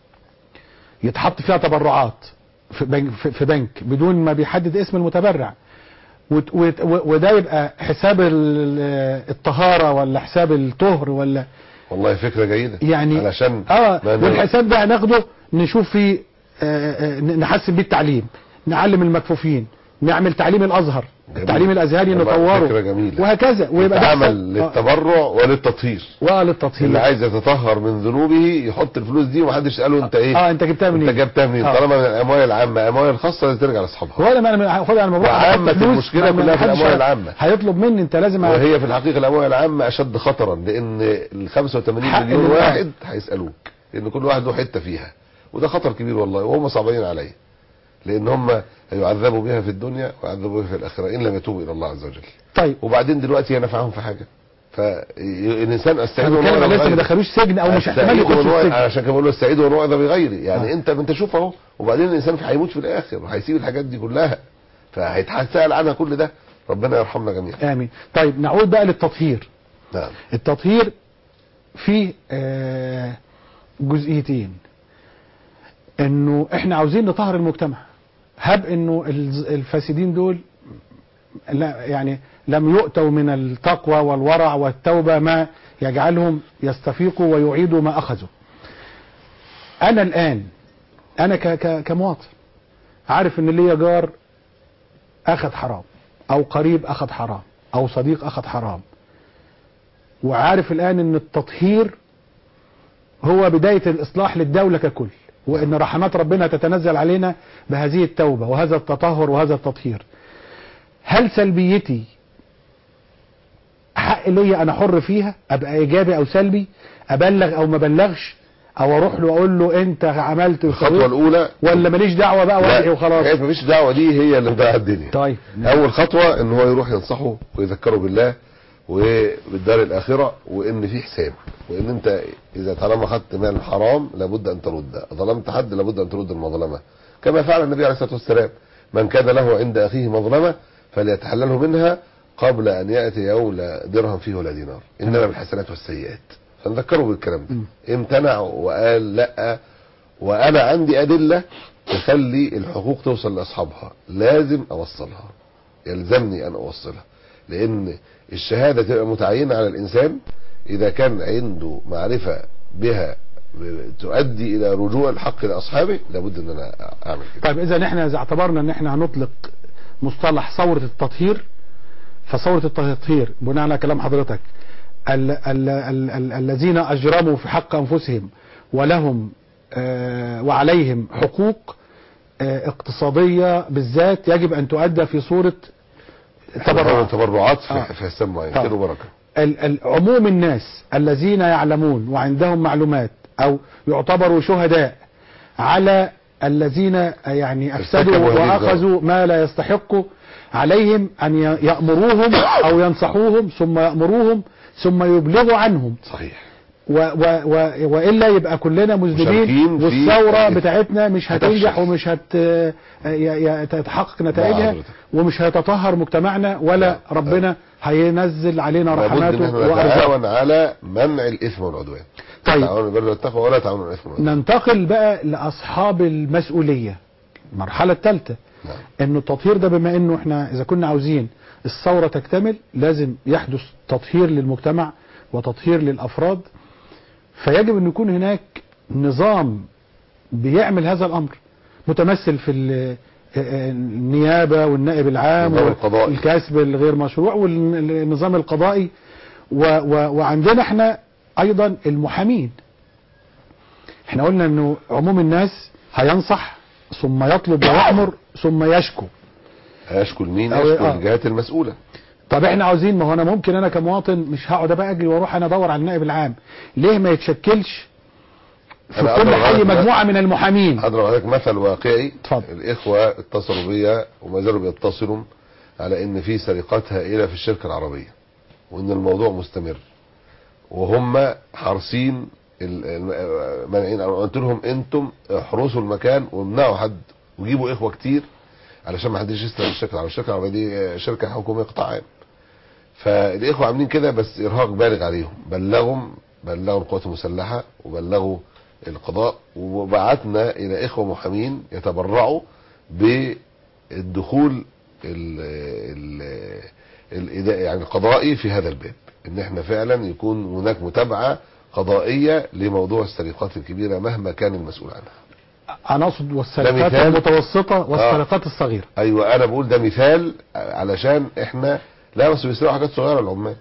يتحط فيها تبرعات في بنك, في في بنك بدون ما بيحدد اسم المتبرع وت- وت- و- وده يبقى حساب ال- الطهارة ولا حساب الطهر ولا والله فكره جيده يعني علشان اه ما ن- والحساب ده هناخده نشوف فيه آه، آه، نحسن بيه التعليم نعلم المكفوفين نعمل تعليم الازهر جميل. التعليم الازهري والله نطوره فكرة جميلة. وهكذا ويبقى ده عمل حساب- آه، للتبرع وللتطهير وللتطهير اللي عايز يتطهر من ذنوبه يحط الفلوس دي ومحدش يساله انت ايه اه انت جبتها منين انت جبتها منين آه. طالما من الاموال العامه اموال الخاصه لازم ترجع لاصحابها هو انا انا هاخدها انا بروح وعامة أحط فلوس، المشكلة ما- ما كلها في حدش الأموال ه- العامة. هيطلب مني انت لازم أ- وهي في الحقيقه الاموال العامه اشد خطرا لان ال 85 حق مليون الإنسان. واحد هيسالوك لان كل واحد له حته فيها وده خطر كبير والله وهم صعبانين عليا لان هم هيعذبوا بها في الدنيا ويعذبوا بها في الاخره ان لم يتوبوا الى الله عز وجل طيب وبعدين دلوقتي هي نفعهم في حاجه فالانسان استعيد انا بتكلم ونوعظ لسه ما بغيره. دخلوش سجن او مش احتمال السعيد يخش ونوع- السجن عشان كده بقول له السعيد ونوعظ بغيره يعني آه. انت انت شوف اهو وبعدين الانسان هيموت في الاخر وهيسيب الحاجات دي كلها فهيتسال عنها كل ده ربنا يرحمنا جميعا امين طيب نعود بقى للتطهير نعم التطهير فيه آه، جزئيتين انه احنا عاوزين نطهر المجتمع هب انه الز- الفاسدين دول لا يعني لم يؤتوا من التقوى والورع والتوبة ما يجعلهم يستفيقوا ويعيدوا ما اخذوا انا الان انا ك ك كمواطن عارف ان ليا جار اخذ حرام او قريب اخذ حرام او صديق اخذ حرام وعارف الآن أن التطهير هو بداية الإصلاح للدولة ككل وأن رحمات ربنا تتنزل علينا بهذه التوبة وهذا التطهر وهذا التطهير هل سلبيتي حق ليا أنا حر فيها أبقى إيجابي أو سلبي أبلغ أو ما بلغش أو أروح له أقول له أنت عملت الخطوه وسويت الاولى ولا ماليش دعوة بقى وادعي لا، وخلاص حكاية مفيش دعوه دي هي اللي مضيعه الدنيا طيب اول خطوه ان هو يروح ينصحه ويذكره بالله وبالدار الاخره وان في حساب وان انت اذا طالما خدت مال حرام لابد ان ترد ظلمت حد لابد ان ترد المظلمه كما فعل النبي عليه الصلاه والسلام من كان له عند اخيه مظلمه فليتحلله منها قبل ان ياتي يوم لا درهم فيه ولا دينار انما بالحسنات والسيئات فنذكره بالكلام مم. ده امتنع وقال لا وانا عندي ادله تخلي الحقوق توصل لاصحابها لازم اوصلها يلزمني ان اوصلها لان الشهاده تبقى متعينه على الانسان اذا كان عنده معرفه بها ب- تؤدي الى رجوع الحق لاصحابه لابد ان انا اعمل كده طيب اذا احنا اذا اعتبرنا ان احنا هنطلق مصطلح ثورة التطهير فثورة التطهير بناء على كلام حضرتك ال ال ال ال الذين اجرموا في حق انفسهم ولهم آه وعليهم حقوق آه اقتصادية بالذات يجب ان تؤدى في صورة تبرعات تبرعات في, آه. في حساب معين طبعا. خير وبركه ال- ال- عموم الناس الذين يعلمون وعندهم معلومات او يعتبروا شهداء على الذين يعني افسدوا ارتكبوا هذه واخذوا ما لا يستحقوا عليهم ان ي- يامروهم او ينصحوهم ثم يامروهم ثم يبلغوا عنهم صحيح و و و والا يبقى كلنا مشاركين مذنبين في والثوره الإثم. بتاعتنا مش هتنجح هتفشل. ومش هت ي- ي- تتحقق نتائجها حضرتك. ومش هيتطهر مجتمعنا ولا لا. ربنا هينزل علينا لابد ان رحماته احنا وارزاقه نتعاون على منع الاثم والعدوان طيب تعاون البر والتقوى ولا تعاون على الاثم والعدوان ننتقل بقى لاصحاب المسؤوليه المرحله الثالثه نعم. انه التطهير ده بما انه احنا اذا كنا عاوزين الثوره تكتمل لازم يحدث تطهير للمجتمع وتطهير للافراد فيجب ان يكون هناك نظام بيعمل هذا الامر متمثل في ال- النيابه والنائب العام النظام القضائي. والكسب الغير مشروع والنظام القضائي و و وعندنا احنا ايضا المحامين احنا قلنا انه عموم الناس هينصح ثم يطلب ويأمر ثم يشكو هيشكو مين أو- يشكو آه. الجهات المسؤوله طب احنا عاوزين ما هو انا ممكن انا كمواطن مش هقعد بقى اجري واروح انا ادور على النائب العام ليه ما يتشكلش في أنا كل أضرب حي عليك مجموعه من المحامين اضرب عليك مثل واقعي اتفضل. الاخوه اتصلوا بيا وما زالوا بيتصلوا على ان في سرقات هائله في الشركه العربيه وان الموضوع مستمر وهم حارسين ال- ال- مانعين أنا قلت لهم انتم احرسوا المكان وامنعوا حد وجيبوا اخوه كتير علشان ما حدش يسرق الشركه العربيه الشركه العربيه دي شركه حكوميه قطاع عام فالاخوه عاملين كده بس ارهاق بالغ عليهم بلغهم بلغوا القوات المسلحه وبلغوا القضاء وبعتنا الى اخوه محامين يتبرعوا بالدخول ال ال الإدا- يعني القضائي في هذا الباب ان احنا فعلا يكون هناك متابعه قضائيه لموضوع السرقات الكبيره مهما كان المسؤول عنها انا اقصد والسرقات مثال. المتوسطه والسرقات الصغيره ايوه انا بقول ده مثال علشان احنا لا بس بيسرقوا حاجات صغيره العمال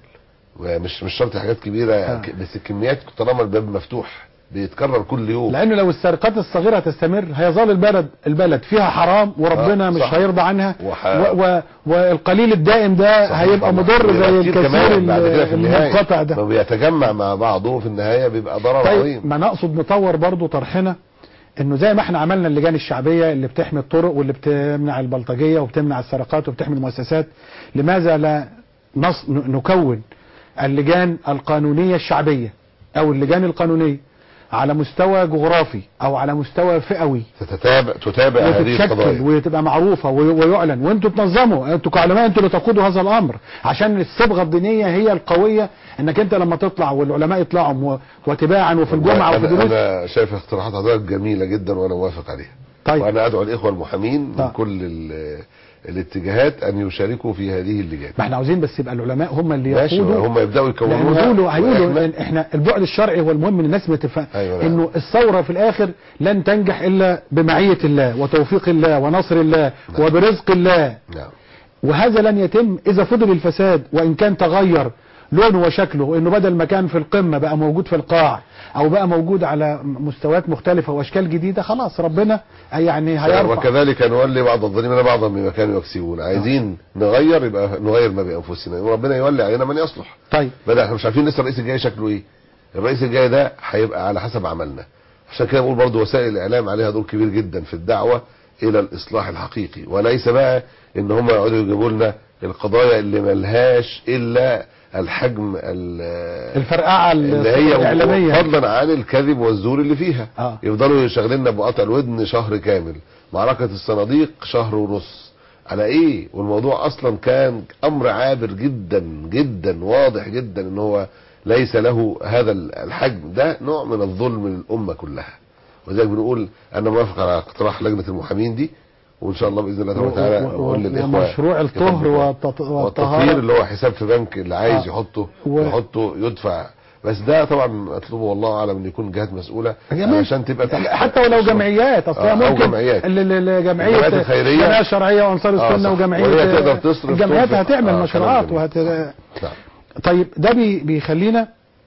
مش مش شرط حاجات كبيره آه. بس الكميات طالما الباب مفتوح بيتكرر كل يوم لانه لو السرقات الصغيره تستمر هيظل البلد البلد فيها حرام وربنا آه، مش صح. هيرضى عنها وح- و و والقليل الدائم ده صحيح هيبقى طبعاً. مضر زي ويبقى الكثير كمان بعد كده في النهاية المنقطع ده لما بيتجمع مع بعضه في النهايه بيبقى ضرر طيب عظيم ما نقصد نطور برضو طرحنا انه زي ما احنا عملنا اللجان الشعبيه اللي بتحمي الطرق واللي بتمنع البلطجيه وبتمنع السرقات وبتحمي المؤسسات لماذا لا نص ن- نكون اللجان القانونيه الشعبيه او اللجان القانونيه على مستوى جغرافي او على مستوى فئوي تتتابع تتابع هذه وتتشكل القضايا وتبقى معروفه وي- ويعلن وانتوا تنظموا انتوا كعلماء انتوا اللي تقودوا هذا الامر عشان الصبغه الدينيه هي القويه انك انت لما تطلع والعلماء يطلعوا و- وتباعا وفي الجمعه وفي أنا, دروس انا شايف اقتراحات حضرتك جميله جدا وانا موافق عليها طيب وانا ادعو الاخوه المحامين من طيب. كل ال- الاتجاهات ان يشاركوا في هذه اللجان ما احنا عاوزين بس يبقى العلماء هم اللي ماشي يقودوا هم يبداوا لان يكونوها هيقولوا هيقولوا وإحنا- إن احنا البعد الشرعي هو المهم ان الناس بتفهم أيوة نعم. انه الثوره في الاخر لن تنجح الا بمعيه الله وتوفيق الله ونصر الله نعم. وبرزق الله نعم وهذا لن يتم اذا فضل الفساد وان كان تغير لونه وشكله انه بدل ما كان في القمه بقى موجود في القاع او بقى موجود على مستويات مختلفه واشكال جديده خلاص ربنا يعني هيرفع وكذلك نولي بعض الظالمين بعضا بما كانوا يكسبون عايزين نغير يبقى نغير ما بانفسنا وربنا يولي علينا من يصلح طيب بدل احنا مش عارفين لسه الرئيس الجاي شكله ايه الرئيس الجاي ده هيبقى على حسب عملنا عشان كده بقول برضو وسائل الاعلام عليها دور كبير جدا في الدعوه الى الاصلاح الحقيقي وليس بقى ان هم يقعدوا يجيبوا لنا القضايا اللي ملهاش الا الحجم ال- الفرقعه اللي هي الاعلاميه فضلا عن الكذب والزور اللي فيها آه. يفضلوا يشغلنا بقطع الودن شهر كامل معركة الصناديق شهر ونص على ايه والموضوع اصلا كان امر عابر جدا جدا واضح جدا ان هو ليس له هذا الحجم ده نوع من الظلم للامة كلها ولذلك بنقول انا موافق على اقتراح لجنة المحامين دي وان شاء الله باذن الله تبارك وتعالى و- و- نقول للاخوه ومشروع الطهر يطبقوا. والتط- والتطهير والطهارة اللي هو حساب في بنك اللي عايز آه. يحطه و- يحطه يدفع بس ده طبعا اطلبه والله اعلم ان يكون جهات مسؤوله جميل. علشان تبقى تحت حتى ولو جمعيات اصل آه، هي أو ممكن جمعيات. ال- ال- الجمعيه الجمعيات الخيرية. الجمعيه الشرعيه وانصار آه، السنه صح. وجمعيه وهي تقدر تصرف الجمعيات تنفق. هتعمل آه، مشروعات كلام وهت... نعم. طيب ده بي بيخلينا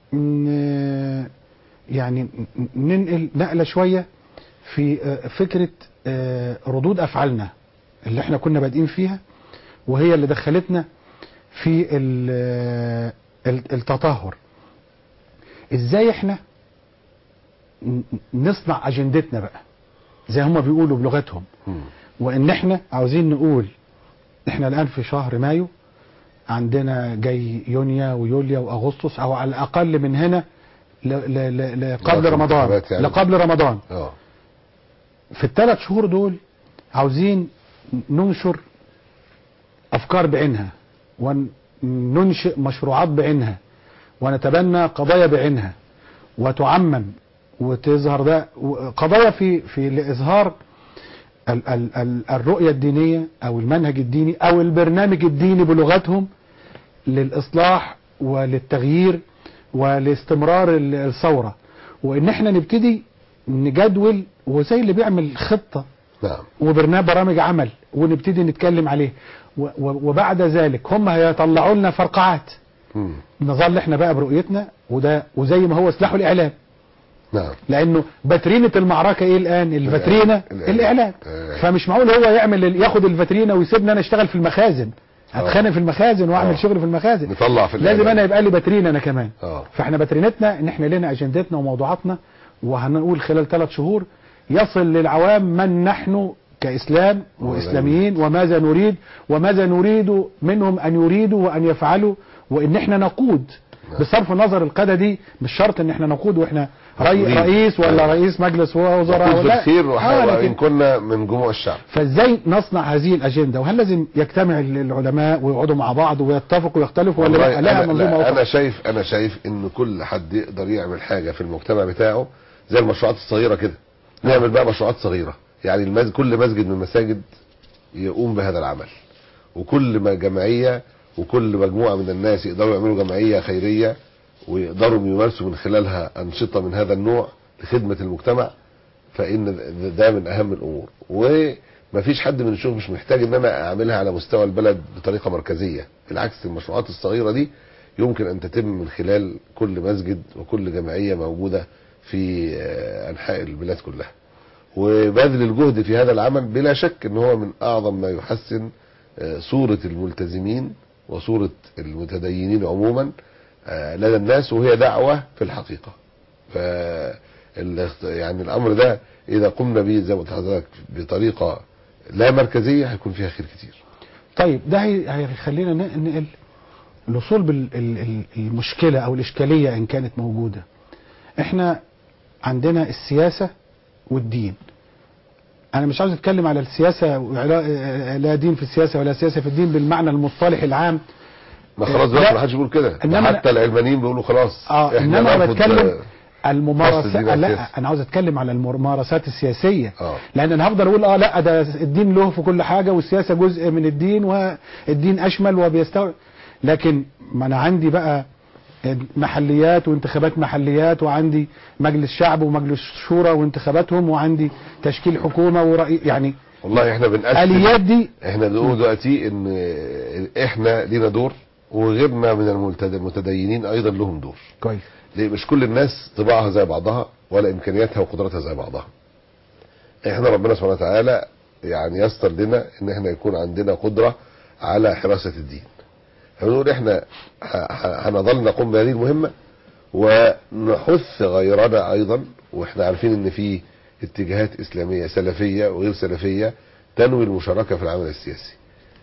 ن- يعني ن- ننقل نقله شويه في آه، فكره آه، ردود افعالنا اللي احنا كنا بادئين فيها وهي اللي دخلتنا في ال- آه، ال- التطهر ازاي احنا ن- نصنع اجندتنا بقى زي هم بيقولوا بلغتهم مم. وان احنا عاوزين نقول احنا الان في شهر مايو عندنا جاي يونيو ويوليو واغسطس او على الاقل من هنا ل- ل- ل- ل- قبل لغاية رمضان الانتخابات يعني. لقبل رمضان اه في الثلاث شهور دول عاوزين ننشر افكار بعينها وننشئ مشروعات بعينها ونتبنى قضايا بعينها وتعمم وتظهر ده قضايا في في لاظهار ال ال ال الرؤيه الدينيه او المنهج الديني او البرنامج الديني بلغتهم للاصلاح وللتغيير ولاستمرار ال- الثوره وان احنا نبتدي نجدول وزي اللي بيعمل خطه نعم وبرنامج برامج عمل ونبتدي نتكلم عليه و- و- وبعد ذلك هم هيطلعوا لنا فرقعات مم. نظل احنا بقى برؤيتنا وده وزي ما هو سلاح الاعلام نعم لانه باترينه المعركه ايه الان الفاترينه الإعلام. الاعلام آه. فمش معقول هو يعمل ال- ياخد الفاترينه ويسيبني انا اشتغل في المخازن اتخانق في المخازن واعمل آه. شغل في المخازن نطلع في لازم الإعلام. انا يبقى لي باترينا انا كمان اه فاحنا باترينتنا ان احنا لنا اجندتنا وموضوعاتنا وهنقول خلال ثلاث شهور يصل للعوام من نحن كاسلام واسلاميين وماذا نريد وماذا نريد منهم ان يريدوا وان يفعلوا وان احنا نقود بصرف النظر القاده دي مش شرط ان احنا نقود واحنا ري مسؤولين. رئيس ولا أيوة. رئيس مجلس وزراء نقود في ولا الخير آه وحاول لكن وإن كنا من جموع الشعب فازاي نصنع هذه الاجنده وهل لازم يجتمع العلماء ويقعدوا مع بعض ويتفقوا ويختلفوا ولا والله لا لها أنا, منظومه لا أخرى؟ انا شايف انا شايف ان كل حد يقدر يعمل حاجه في المجتمع بتاعه زي المشروعات الصغيره كده نعمل بقى مشروعات صغيره يعني المز... كل مسجد من المساجد يقوم بهذا العمل وكل ما جمعيه وكل مجموعه من الناس يقدروا يعملوا جمعيه خيريه ويقدروا يمارسوا من خلالها انشطه من هذا النوع لخدمه المجتمع فان ده من اهم الامور ومفيش حد من الشغل مش محتاج ان انا اعملها على مستوى البلد بطريقه مركزيه بالعكس المشروعات الصغيره دي يمكن ان تتم من خلال كل مسجد وكل جمعيه موجوده في آه، انحاء البلاد كلها وبذل الجهد في هذا العمل بلا شك ان هو من اعظم ما يحسن آه، صوره الملتزمين وصوره المتدينين عموما آه، لدى الناس وهي دعوه في الحقيقه ف الاخت- يعني الامر ده اذا قمنا به زي ما قلت لحضرتك بطريقه لا مركزيه هيكون فيها خير كتير طيب ده هي- هيخلينا ن- نقل الوصول بالمشكلة أو الإشكالية إن كانت موجودة إحنا عندنا السياسة والدين أنا مش عاوز أتكلم على السياسة ولا- لا دين في السياسة ولا سياسة في الدين بالمعنى المصطلح العام ما خلاص لا. بقى ما حدش بيقول كده ده إنما حتى العلمانيين بيقولوا خلاص اه احنا انما انا نرفض- بتكلم قصد الممارسات دي بقى لا سياسة. انا عاوز اتكلم على الممارسات السياسيه اه لان انا هفضل اقول اه لا ده الدين له في كل حاجه والسياسه جزء من الدين والدين اشمل وبيستوعب لكن ما انا عندي بقى محليات وانتخابات محليات وعندي مجلس شعب ومجلس شورى وانتخاباتهم وعندي تشكيل حكومه ورأي يعني والله احنا بنقسم اليات دي احنا بنقول دلوقتي ان احنا لينا دور وغيرنا من الملتد- المتدينين ايضا لهم دور كويس ليه مش كل الناس طباعها زي بعضها ولا امكانياتها وقدراتها زي بعضها احنا ربنا سبحانه وتعالى يعني يستر لنا ان احنا يكون عندنا قدرة على حراسة الدين فبنقول احنا ه- ه- هنظل نقوم بهذه المهمة ونحث غيرنا ايضا واحنا عارفين ان في اتجاهات اسلامية سلفية وغير سلفية تنوي المشاركة في العمل السياسي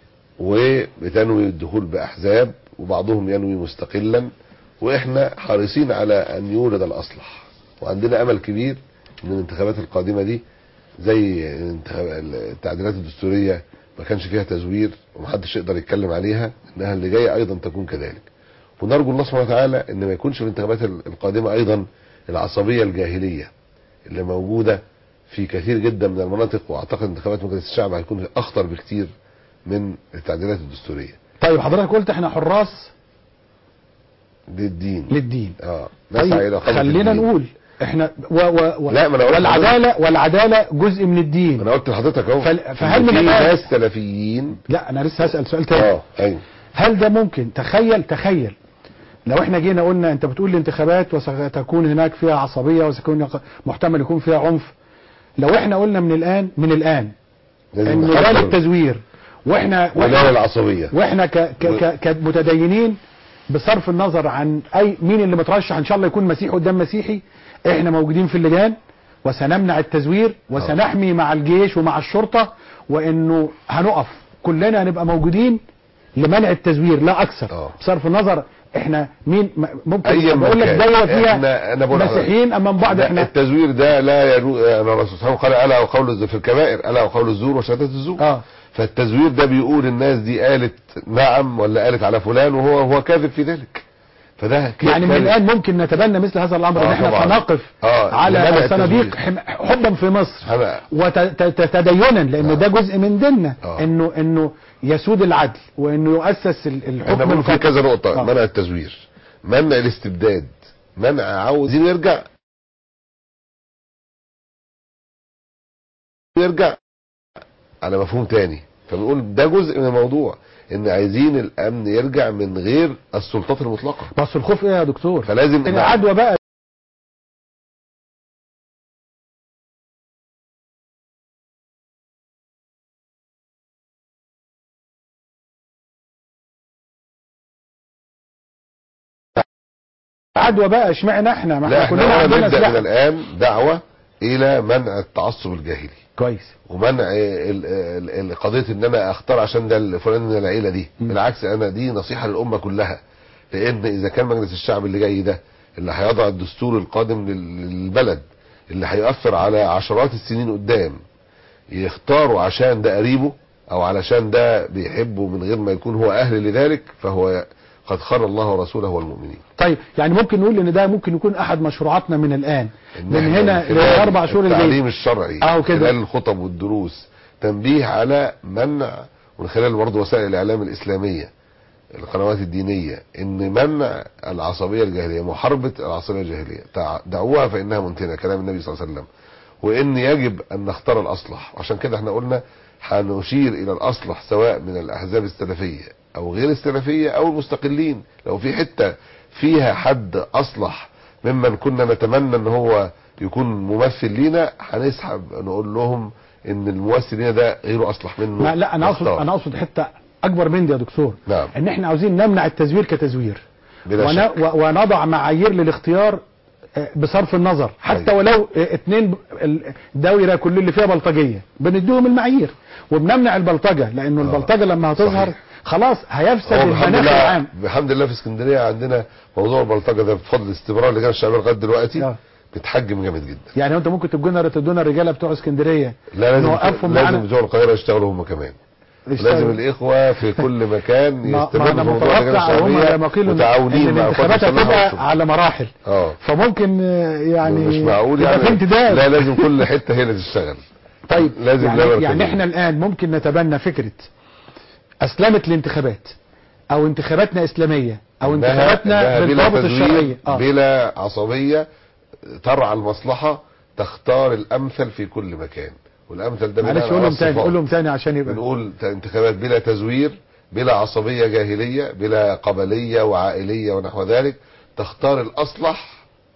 وبتنوي الدخول باحزاب وبعضهم ينوي مستقلا واحنا حريصين على ان يولد الاصلح وعندنا امل كبير ان الانتخابات القادمه دي زي الانتخاب- التعديلات الدستوريه ما كانش فيها تزوير ومحدش يقدر يتكلم عليها انها اللي جايه ايضا تكون كذلك ونرجو الله سبحانه وتعالى ان ما يكونش في الانتخابات القادمه ايضا العصبيه الجاهليه اللي موجوده في كثير جدا من المناطق واعتقد انتخابات مجلس الشعب هيكون اخطر بكتير من التعديلات الدستوريه طيب حضرتك قلت احنا حراس للدين للدين اه نسعى طيب الى خلق خلينا الدين. نقول احنا و و و لا، ما أنا قلت والعداله والعداله جزء من الدين انا قلت لحضرتك اهو فل- فهل إن من في الآن- ناس سلفيين لا انا لسه هسال سؤال تاني اه ايوه هل ده ممكن تخيل تخيل لو احنا جينا قلنا انت بتقول الانتخابات وستكون هناك فيها عصبيه وسيكون محتمل يكون فيها عنف لو احنا قلنا من الان من الان لازم انه ده نحضر للتزوير واحنا ولا واحنا, العصبيه واحنا ك ك ك كمتدينين بصرف النظر عن اي مين اللي مترشح ان شاء الله يكون مسيحي قدام مسيحي احنا موجودين في اللجان وسنمنع التزوير وسنحمي مع الجيش ومع الشرطة وانه هنقف كلنا هنبقى موجودين لمنع التزوير لا اكثر آه. بصرف النظر احنا مين م- ممكن أي بقول لك مكان. دولة إحنا- فيها أنا بقول لحضرتك. مسيحيين امام بعض لا، احنا التزوير ده لا يجوز انا الرسول صلى الله عليه وسلم قال الا وقول الز- في الكبائر الا وقول الزور وشهاده الزور اه فالتزوير ده بيقول الناس دي قالت نعم ولا قالت على فلان وهو هو كاذب في ذلك فده ك- يعني من كاذب. الان ممكن نتبنى مثل هذا الامر آه ان احنا طبعاً. سنقف آه، على لمنع صناديق التزوير. حم- حبا في مصر أنا- وتدينا لان آه. ده جزء من ديننا آه. انه انه يسود العدل وانه يؤسس ال- احنا الحكم بنقول في القضائي. كذا نقطة آه. منع التزوير منع الاستبداد منع عاوزين يرجع يرجع على مفهوم تاني فبنقول ده جزء من الموضوع ان عايزين الامن يرجع من غير السلطات المطلقة بس الخوف ايه يا دكتور فلازم ان العدوى بقى عدوى بقى اشمعنى احنا ما لا احنا كلنا احنا عندنا نبدأ من سلاح الان دعوة الى منع التعصب الجاهلي كويس ومنع ال- ال- ال- قضيه ان انا اختار عشان ده الفلان من العيله دي م. بالعكس انا دي نصيحه للامه كلها لان اذا كان مجلس الشعب اللي جاي ده اللي هيضع الدستور القادم لل- للبلد اللي هيأثر على عشرات السنين قدام يختاروا عشان ده قريبه او علشان ده بيحبه من غير ما يكون هو اهل لذلك فهو قد خان الله ورسوله والمؤمنين طيب يعني ممكن نقول ان ده ممكن يكون احد مشروعاتنا من الان إن من إحنا هنا خلال لاربع شهور الجايين التعليم الشرعي أهو كده. خلال الخطب والدروس تنبيه على منع ومن خلال برضه وسائل الاعلام الاسلاميه القنوات الدينيه ان منع العصبيه الجاهليه محاربه العصبيه الجاهليه تع- دعوها فانها منتنه كلام النبي صلى الله عليه وسلم وان يجب ان نختار الاصلح عشان كده احنا قلنا هنشير الى الاصلح سواء من الاحزاب السلفيه او غير السلفيه او المستقلين لو في حته فيها حد اصلح ممن كنا نتمنى ان هو يكون ممثل لينا هنسحب نقول لهم ان الممثل لينا ده غيره اصلح منه ما لا انا اقصد نختار. انا اقصد حته اكبر من دي يا دكتور نعم. ان احنا عاوزين نمنع التزوير كتزوير بلا ون- شك. و- ونضع معايير للاختيار آه، بصرف النظر حتى أيوة. ولو آه، اتنين ب- ال- دايره كل اللي فيها بلطجيه بنديهم المعايير وبنمنع البلطجه لانه آه. البلطجه لما هتظهر صحيح. خلاص هيفسد هو بحمد المناخ الله العام بحمد الله في اسكندريه عندنا موضوع البلطجه ده بفضل استمرار اللجان الشعبيه لغايه دلوقتي آه. بتحجم جامد جدا يعني انت ممكن تدونا تدونا الرجاله بتوع اسكندريه لا لازم نوقفهم لازم معانا بتوع القاهره يشتغلوا هم كمان يشتغلوا. لازم الاخوه في كل مكان ما ما يستمروا انا في موضوع اللجان متوقع هم الشعبيه لما قيلوا إن- متعاونين ان مع القوات الانتخابات المسلحه هتبقى والشرطة. على مراحل اه فممكن آه، يعني مش معقول يبقى يعني في امتداد لا لازم كل حته هي اللي تشتغل طيب لازم يعني, لا يعني مركزية. احنا الان ممكن نتبنى فكرة اسلمة الانتخابات او انتخاباتنا اسلامية او إنها- انتخاباتنا إنها بلا بالضوابط تزوير الشرعية اه بلا عصبيه ترعى المصلحه تختار الامثل في كل مكان والامثل ده معلش بناء قول على لهم تاني الصفات. قول لهم تاني عشان يبقى بنقول ت- انتخابات بلا تزوير بلا عصبية جاهلية بلا قبلية وعائلية ونحو ذلك تختار الأصلح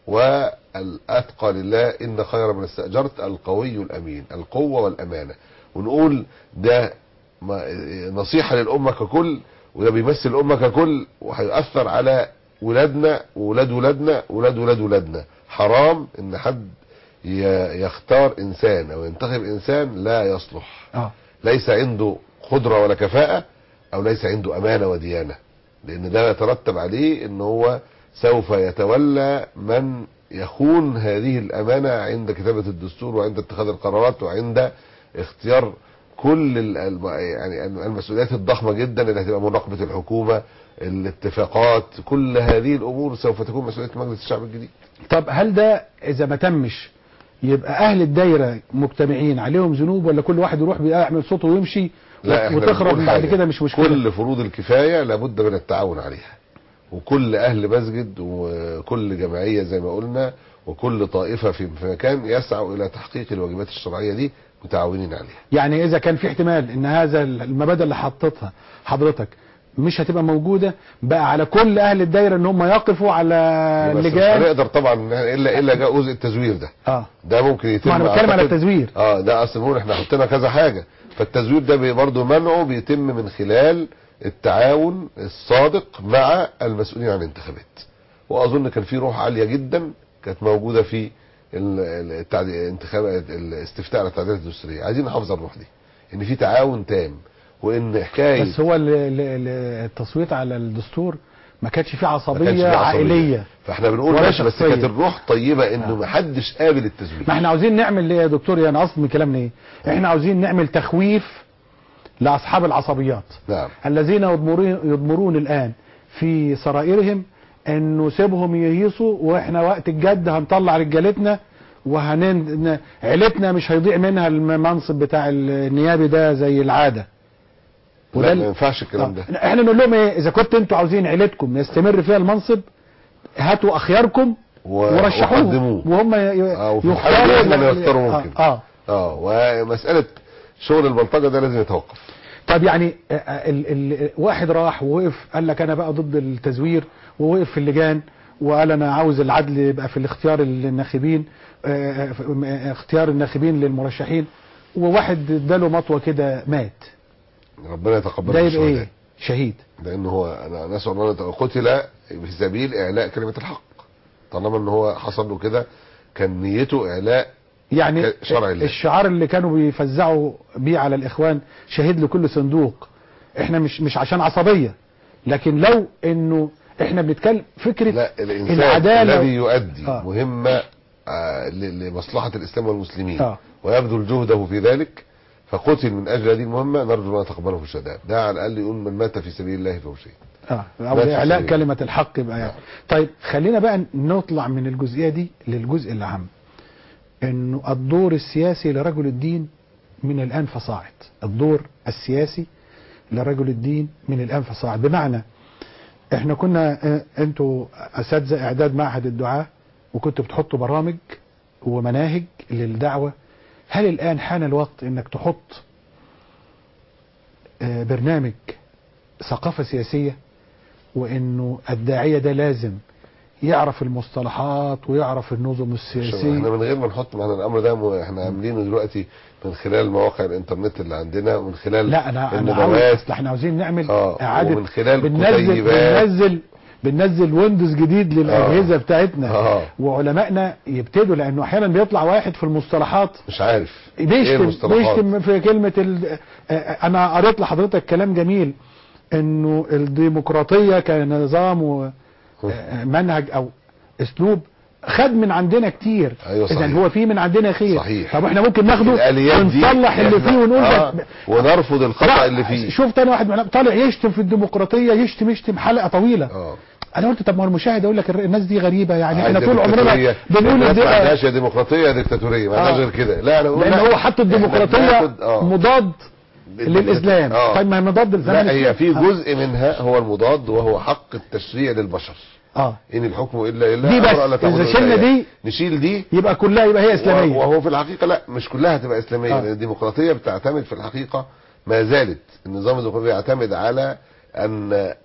والأتقى لله إن خير من استأجرت القوي الأمين القوة والأمانة ونقول ده ما- نصيحة للأمة ككل وده بيمثل الأمة ككل وهيؤثر على ولادنا وولاد ولادنا وولاد ولاد ولادنا حرام إن حد ي- يختار إنسان أو ينتخب إنسان لا يصلح اه ليس عنده قدرة ولا كفاءة او ليس عنده امانة وديانة لان ده يترتب عليه ان هو سوف يتولى من يخون هذه الامانة عند كتابة الدستور وعند اتخاذ القرارات وعند اختيار كل ال- الم- يعني المسؤوليات الضخمة جدا اللي هتبقى مراقبة الحكومة الاتفاقات كل هذه الامور سوف تكون مسؤولية مجلس الشعب الجديد طب هل ده اذا ما تمش يبقى اهل الدايرة مجتمعين عليهم ذنوب ولا كل واحد يروح بيعمل صوته ويمشي لا احنا وتخرب بنقول بعد حاجة. كده مش مشكلة كل فروض الكفاية لابد من التعاون عليها وكل اهل مسجد وكل جمعية زي ما قلنا وكل طائفة في في مكان يسعوا الى تحقيق الواجبات الشرعية دي متعاونين عليها يعني اذا كان في احتمال ان هذا المبادئ اللي حطيتها حضرتك مش هتبقى موجودة بقى على كل اهل الدايرة ان هم يقفوا على بس مش اللجان هنقدر طبعا الا الا جاء جزء التزوير ده اه ده ممكن يتم ما انا بتكلم على أعتقد- التزوير اه ده اصل بنقول احنا حطينا كذا حاجة فالتزوير ده بي- برضه منعه بيتم من خلال التعاون الصادق مع المسؤولين عن الانتخابات واظن كان في روح عاليه جدا كانت موجوده في ال- ال- التعدي- الانتخابات الاستفتاء على التعديلات الدستوريه عايزين نحافظ على الروح دي ان في تعاون تام وان حكايه بس هو ال- ال- ال- التصويت على الدستور ما كانش فيه ما كانش عصبيه في عصبية. عائليه فاحنا بنقول ولا ماشي بس شخصية. كانت الروح طيبه انه آه. ما حدش قابل التزوير ما احنا عاوزين نعمل ايه يا دكتور يعني اصل من كلامنا ايه احنا عاوزين نعمل تخويف لاصحاب العصبيات نعم الذين يضمرون يضمرون الان في سرائرهم انه سيبهم يهيصوا واحنا وقت الجد هنطلع رجالتنا وهن عيلتنا مش هيضيع منها المنصب بتاع النيابي ده زي العاده لا ال- ما ينفعش الكلام ده آه. احنا نقول لهم ايه اذا كنتوا انتوا عاوزين عيلتكم يستمر فيها المنصب هاتوا اخياركم و- ورشحوهم وقدموه. وهم ي- آه، وفي ي- الحالة دي احنا اللي ال- نختاروا آه، ممكن. اه اه ومساله شغل البلطجه ده لازم يتوقف طب يعني آه، آه، ال ال واحد راح ووقف قال لك انا بقى ضد التزوير ووقف في اللجان وقال انا عاوز العدل يبقى في الاختيار الناخبين آه، آه، آه، اختيار الناخبين للمرشحين وواحد اداله مطوه كده مات ربنا يتقبل ده من يبقى ايه الشهداء شهيد لان هو انا نسال الله أن قتل في سبيل اعلاء كلمه الحق طالما ان هو حصل له كده كان نيته اعلاء يعني ك- شرع الله. الشعار اللي كانوا بيفزعوا بيه على الاخوان شهيد لكل صندوق احنا مش مش عشان عصبيه لكن لو انه احنا بنتكلم فكره لا الانسان العدالة- الذي يؤدي آه. مهمه آه، ل- لمصلحه الاسلام والمسلمين آه. ويبذل جهده في ذلك فقتل من اجل هذه المهمه نرجو ان تقبله في الشهداء ده على الاقل يقول من مات في سبيل الله فهو شهيد اه او بس اعلاء يعني. كلمه الحق يبقى يعني نعم. طيب خلينا بقى نطلع من الجزئيه دي للجزء الاهم انه الدور السياسي لرجل الدين من الان فصاعد الدور السياسي لرجل الدين من الان فصاعد بمعنى احنا كنا اه، انتوا اساتذه اعداد معهد الدعاء وكنتوا بتحطوا برامج ومناهج للدعوه هل الان حان الوقت انك تحط اه، برنامج ثقافه سياسيه وانه الداعيه ده لازم يعرف المصطلحات ويعرف النظم شوف، احنا السياسيه من غير ما نحط معنا الامر ده م- احنا عاملينه دلوقتي من خلال مواقع الانترنت اللي عندنا ومن خلال لا انا انا عاوز الندوات اصل احنا عاوزين نعمل آه، اعاده ومن خلال بننزل كتيبات. بننزل بننزل ويندوز جديد للاجهزه آه. بتاعتنا آه. وعلمائنا يبتدوا لانه احيانا بيطلع واحد في المصطلحات مش عارف ايه بيشتم المصطلحات بيشتم في كلمه ال... آه، آه، انا قريت لحضرتك كلام جميل انه الديمقراطيه كنظام ومنهج او اسلوب خد من عندنا كتير أيوة اذا صحيح. هو في من عندنا خير صحيح. طب احنا ممكن ناخده الاليات دي ونصلح اللي إحنا- فيه ونقول آه ده ونرفض الخطا لا، اللي فيه شوف تاني واحد من- طالع يشتم في الديمقراطيه يشتم يشتم حلقه طويله اه انا قلت طب ما هو المشاهد يقول لك الناس دي غريبه يعني احنا عايزة طول عمرنا ديكتاتورية. بنقول الناس الدي- ما عندهاش يا ديمقراطيه يا ديكتاتوريه ما عندهاش آه. غير كده لا انا اقول لان لا. هو حط إحنا الديمقراطيه بناخد- آه. مضاد للاسلام آه. طيب ما هي مضاد للاسلام لا هي في آه. جزء منها هو المضاد وهو حق التشريع للبشر اه ان الحكم الا لله دي بس. أمر ألا تعبدوا إذا إلا شلنا إياه. دي نشيل دي يبقى كلها يبقى هي اسلاميه وهو في الحقيقه لا مش كلها هتبقى اسلاميه آه. لان الديمقراطيه بتعتمد في الحقيقه ما زالت النظام الديمقراطي يعتمد على ان ال-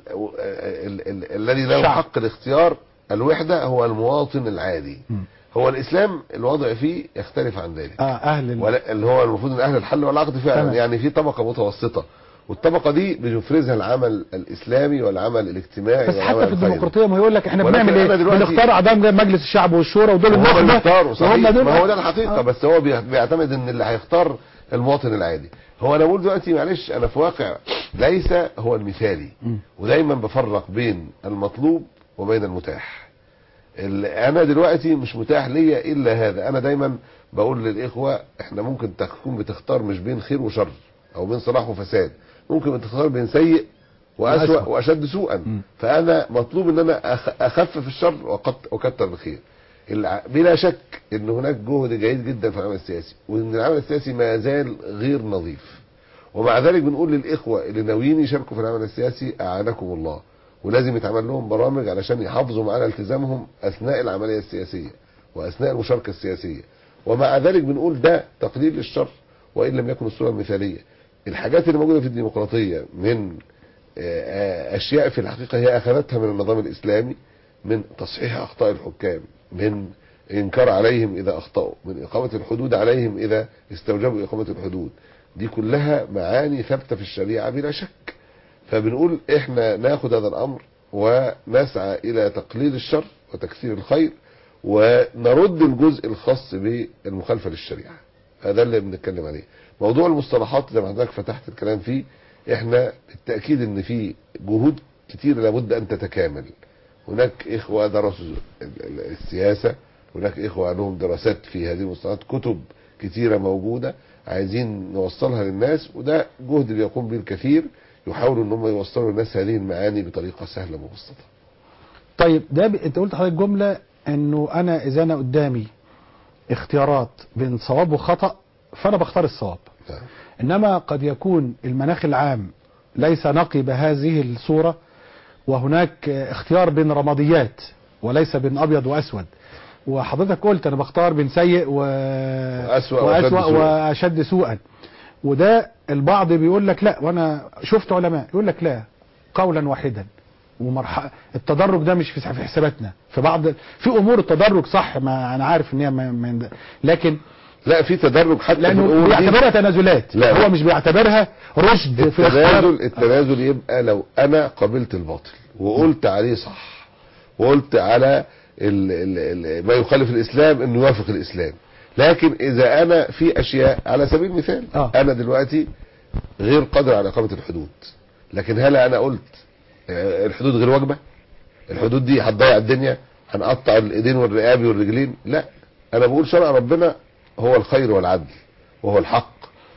ال- ال- الذي له الشعب. حق الاختيار الوحده هو المواطن العادي م. هو الاسلام الوضع فيه يختلف عن ذلك اه اهل ال... ولا اللي هو المفروض ان اهل الحل والعقد فعلا تمام. يعني في طبقه متوسطه والطبقه دي بيفرزها العمل الاسلامي والعمل الاجتماعي بس والعمل حتى في الخيري. الديمقراطيه ما يقول لك احنا ولكن بنعمل أنا ايه دلوقتي- بنختار اعضاء مجلس الشعب والشورى ودول وهم اللي النخبه اختاروا صحيح وهم دول ما هو ده الحقيقه آه. بس هو بي- بيعتمد ان اللي هيختار المواطن العادي هو انا بقول دلوقتي معلش انا في واقع ليس هو المثالي مم. ودايما بفرق بين المطلوب وبين المتاح ال- انا دلوقتي مش متاح ليا الا هذا انا دايما بقول للاخوه احنا ممكن تكون بتختار مش بين خير وشر او بين صلاح وفساد ممكن بتختار بين سيء واسوأ وأسوأ. واشد سوءا مم. فانا مطلوب ان انا أخ- اخفف الشر وأقط- واكتر الخير الع- بلا شك ان هناك جهد جيد جدا في العمل السياسي وان العمل السياسي ما زال غير نظيف ومع ذلك بنقول للاخوه اللي ناويين يشاركوا في العمل السياسي اعانكم الله ولازم يتعمل لهم برامج علشان يحافظوا معانا التزامهم اثناء العمليه السياسيه واثناء المشاركه السياسيه ومع ذلك بنقول ده تقليل للشر وان لم يكن الصوره المثاليه الحاجات اللي موجوده في الديمقراطيه من آه، آه، اشياء في الحقيقه هي اخذتها من النظام الاسلامي من تصحيح اخطاء الحكام من انكار عليهم اذا اخطاوا من اقامه الحدود عليهم اذا استوجبوا اقامه الحدود دي كلها معاني ثابته في الشريعه بلا شك فبنقول احنا ناخد هذا الامر ونسعى الى تقليل الشر وتكثير الخير ونرد الجزء الخاص بالمخالفه للشريعه هذا اللي بنتكلم عليه موضوع المصطلحات زي ما حضرتك فتحت الكلام فيه احنا بالتاكيد ان في جهود كتير لابد ان تتكامل هناك اخوه درسوا ال- ال- السياسه هناك اخوه لهم دراسات في هذه المصطلحات كتب كتيره موجوده عايزين نوصلها للناس وده جهد بيقوم به الكثير يحاولوا ان هم يوصلوا للناس هذه المعاني بطريقه سهله مبسطه طيب ده ب... انت قلت لحضرتك جمله انه انا اذا انا قدامي اختيارات بين صواب وخطا فانا بختار الصواب نعم. انما قد يكون المناخ العام ليس نقي بهذه الصوره وهناك اختيار بين رماديات وليس بين ابيض واسود وحضرتك قلت انا بختار بين سيء و... وأسوأ وأشد وأسوأ سوءا. واشد سوءا وده البعض بيقول لك لا وانا شفت علماء يقول لك لا قولا واحدا ومرحله التدرج ده مش في في حساباتنا في بعض في امور التدرج صح ما انا عارف ان هي ما ما لكن لا في تدرج حتى في لانه الأمور دي. بيعتبرها تنازلات لا. هو مش بيعتبرها رشد في اختيار التنازل التنازل يبقى لو انا قبلت الباطل وقلت عليه صح وقلت على ال ال ال ما يخالف الاسلام انه يوافق الاسلام لكن اذا انا في اشياء على سبيل المثال آه. انا دلوقتي غير قادر على اقامه الحدود لكن هل انا قلت آه، الحدود غير واجبه الحدود دي هتضيع الدنيا هنقطع الايدين والرقاب والرجلين لا انا بقول شرع ربنا هو الخير والعدل وهو الحق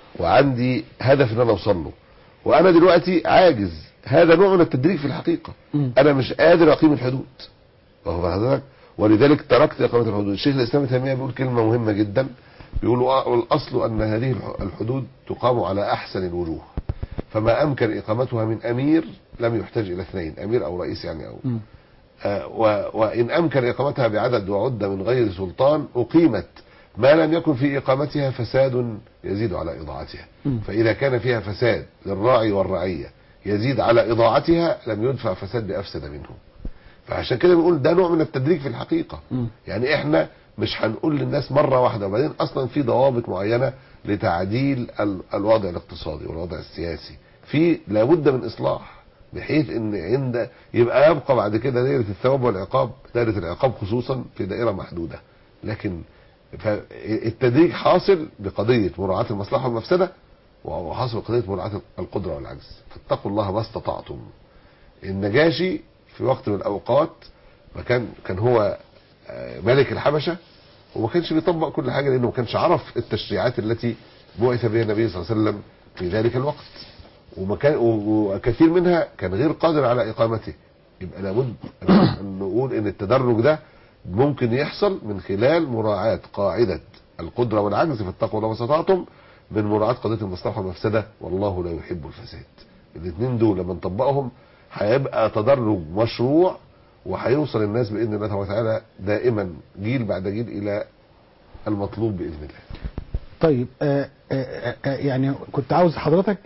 وعندي هدف ان انا اوصل له وانا دلوقتي عاجز هذا نوع من التدريج في الحقيقه مم. انا مش قادر اقيم الحدود واخد بال حضرتك ولذلك تركت اقامه الحدود الشيخ الاسلام ابن تيميه بيقول كلمه مهمه جدا بيقول والاصل ان هذه الح- الحدود تقام على احسن الوجوه فما امكن اقامتها من امير لم يحتاج الى اثنين امير او رئيس يعني او مم. آه، و- وإن أمكن إقامتها بعدد وعد من غير سلطان أقيمت ما لم يكن في إقامتها فساد يزيد على إضاعتها مم. فإذا كان فيها فساد للراعي والرعية يزيد على إضاعتها لم يدفع فساد بأفسد منه فعشان كده بنقول ده نوع من التدريج في الحقيقة مم. يعني احنا مش هنقول للناس مرة واحدة وبعدين اصلا في ضوابط معينة لتعديل ال- الوضع الاقتصادي والوضع السياسي في لابد من اصلاح بحيث ان عند يبقى يبقى بعد كده دائرة الثواب والعقاب دائرة العقاب خصوصا في دائرة محدودة لكن فالتدريج حاصل بقضية مراعاة المصلحة والمفسدة وحاصل بقضية مراعاة القدرة والعجز فاتقوا الله ما استطعتم النجاشي في وقت من الاوقات وكان كان هو آه، ملك الحبشه وما كانش بيطبق كل حاجه لانه ما كانش عرف التشريعات التي بعث بها النبي صلى الله عليه وسلم في ذلك الوقت وما كان و- وكثير منها كان غير قادر على اقامته يبقى لابد ان نقول ان التدرج ده ممكن يحصل من خلال مراعاة قاعدة القدرة والعجز فاتقوا الله ما استطعتم من مراعاة قضية المصلحة والمفسدة والله لا يحب الفساد الاثنين دول لما نطبقهم هيبقى تدرج مشروع وهيوصل الناس باذن الله تبارك وتعالى دائما جيل بعد جيل الى المطلوب باذن الله. طيب آه آه آه يعني كنت عاوز حضرتك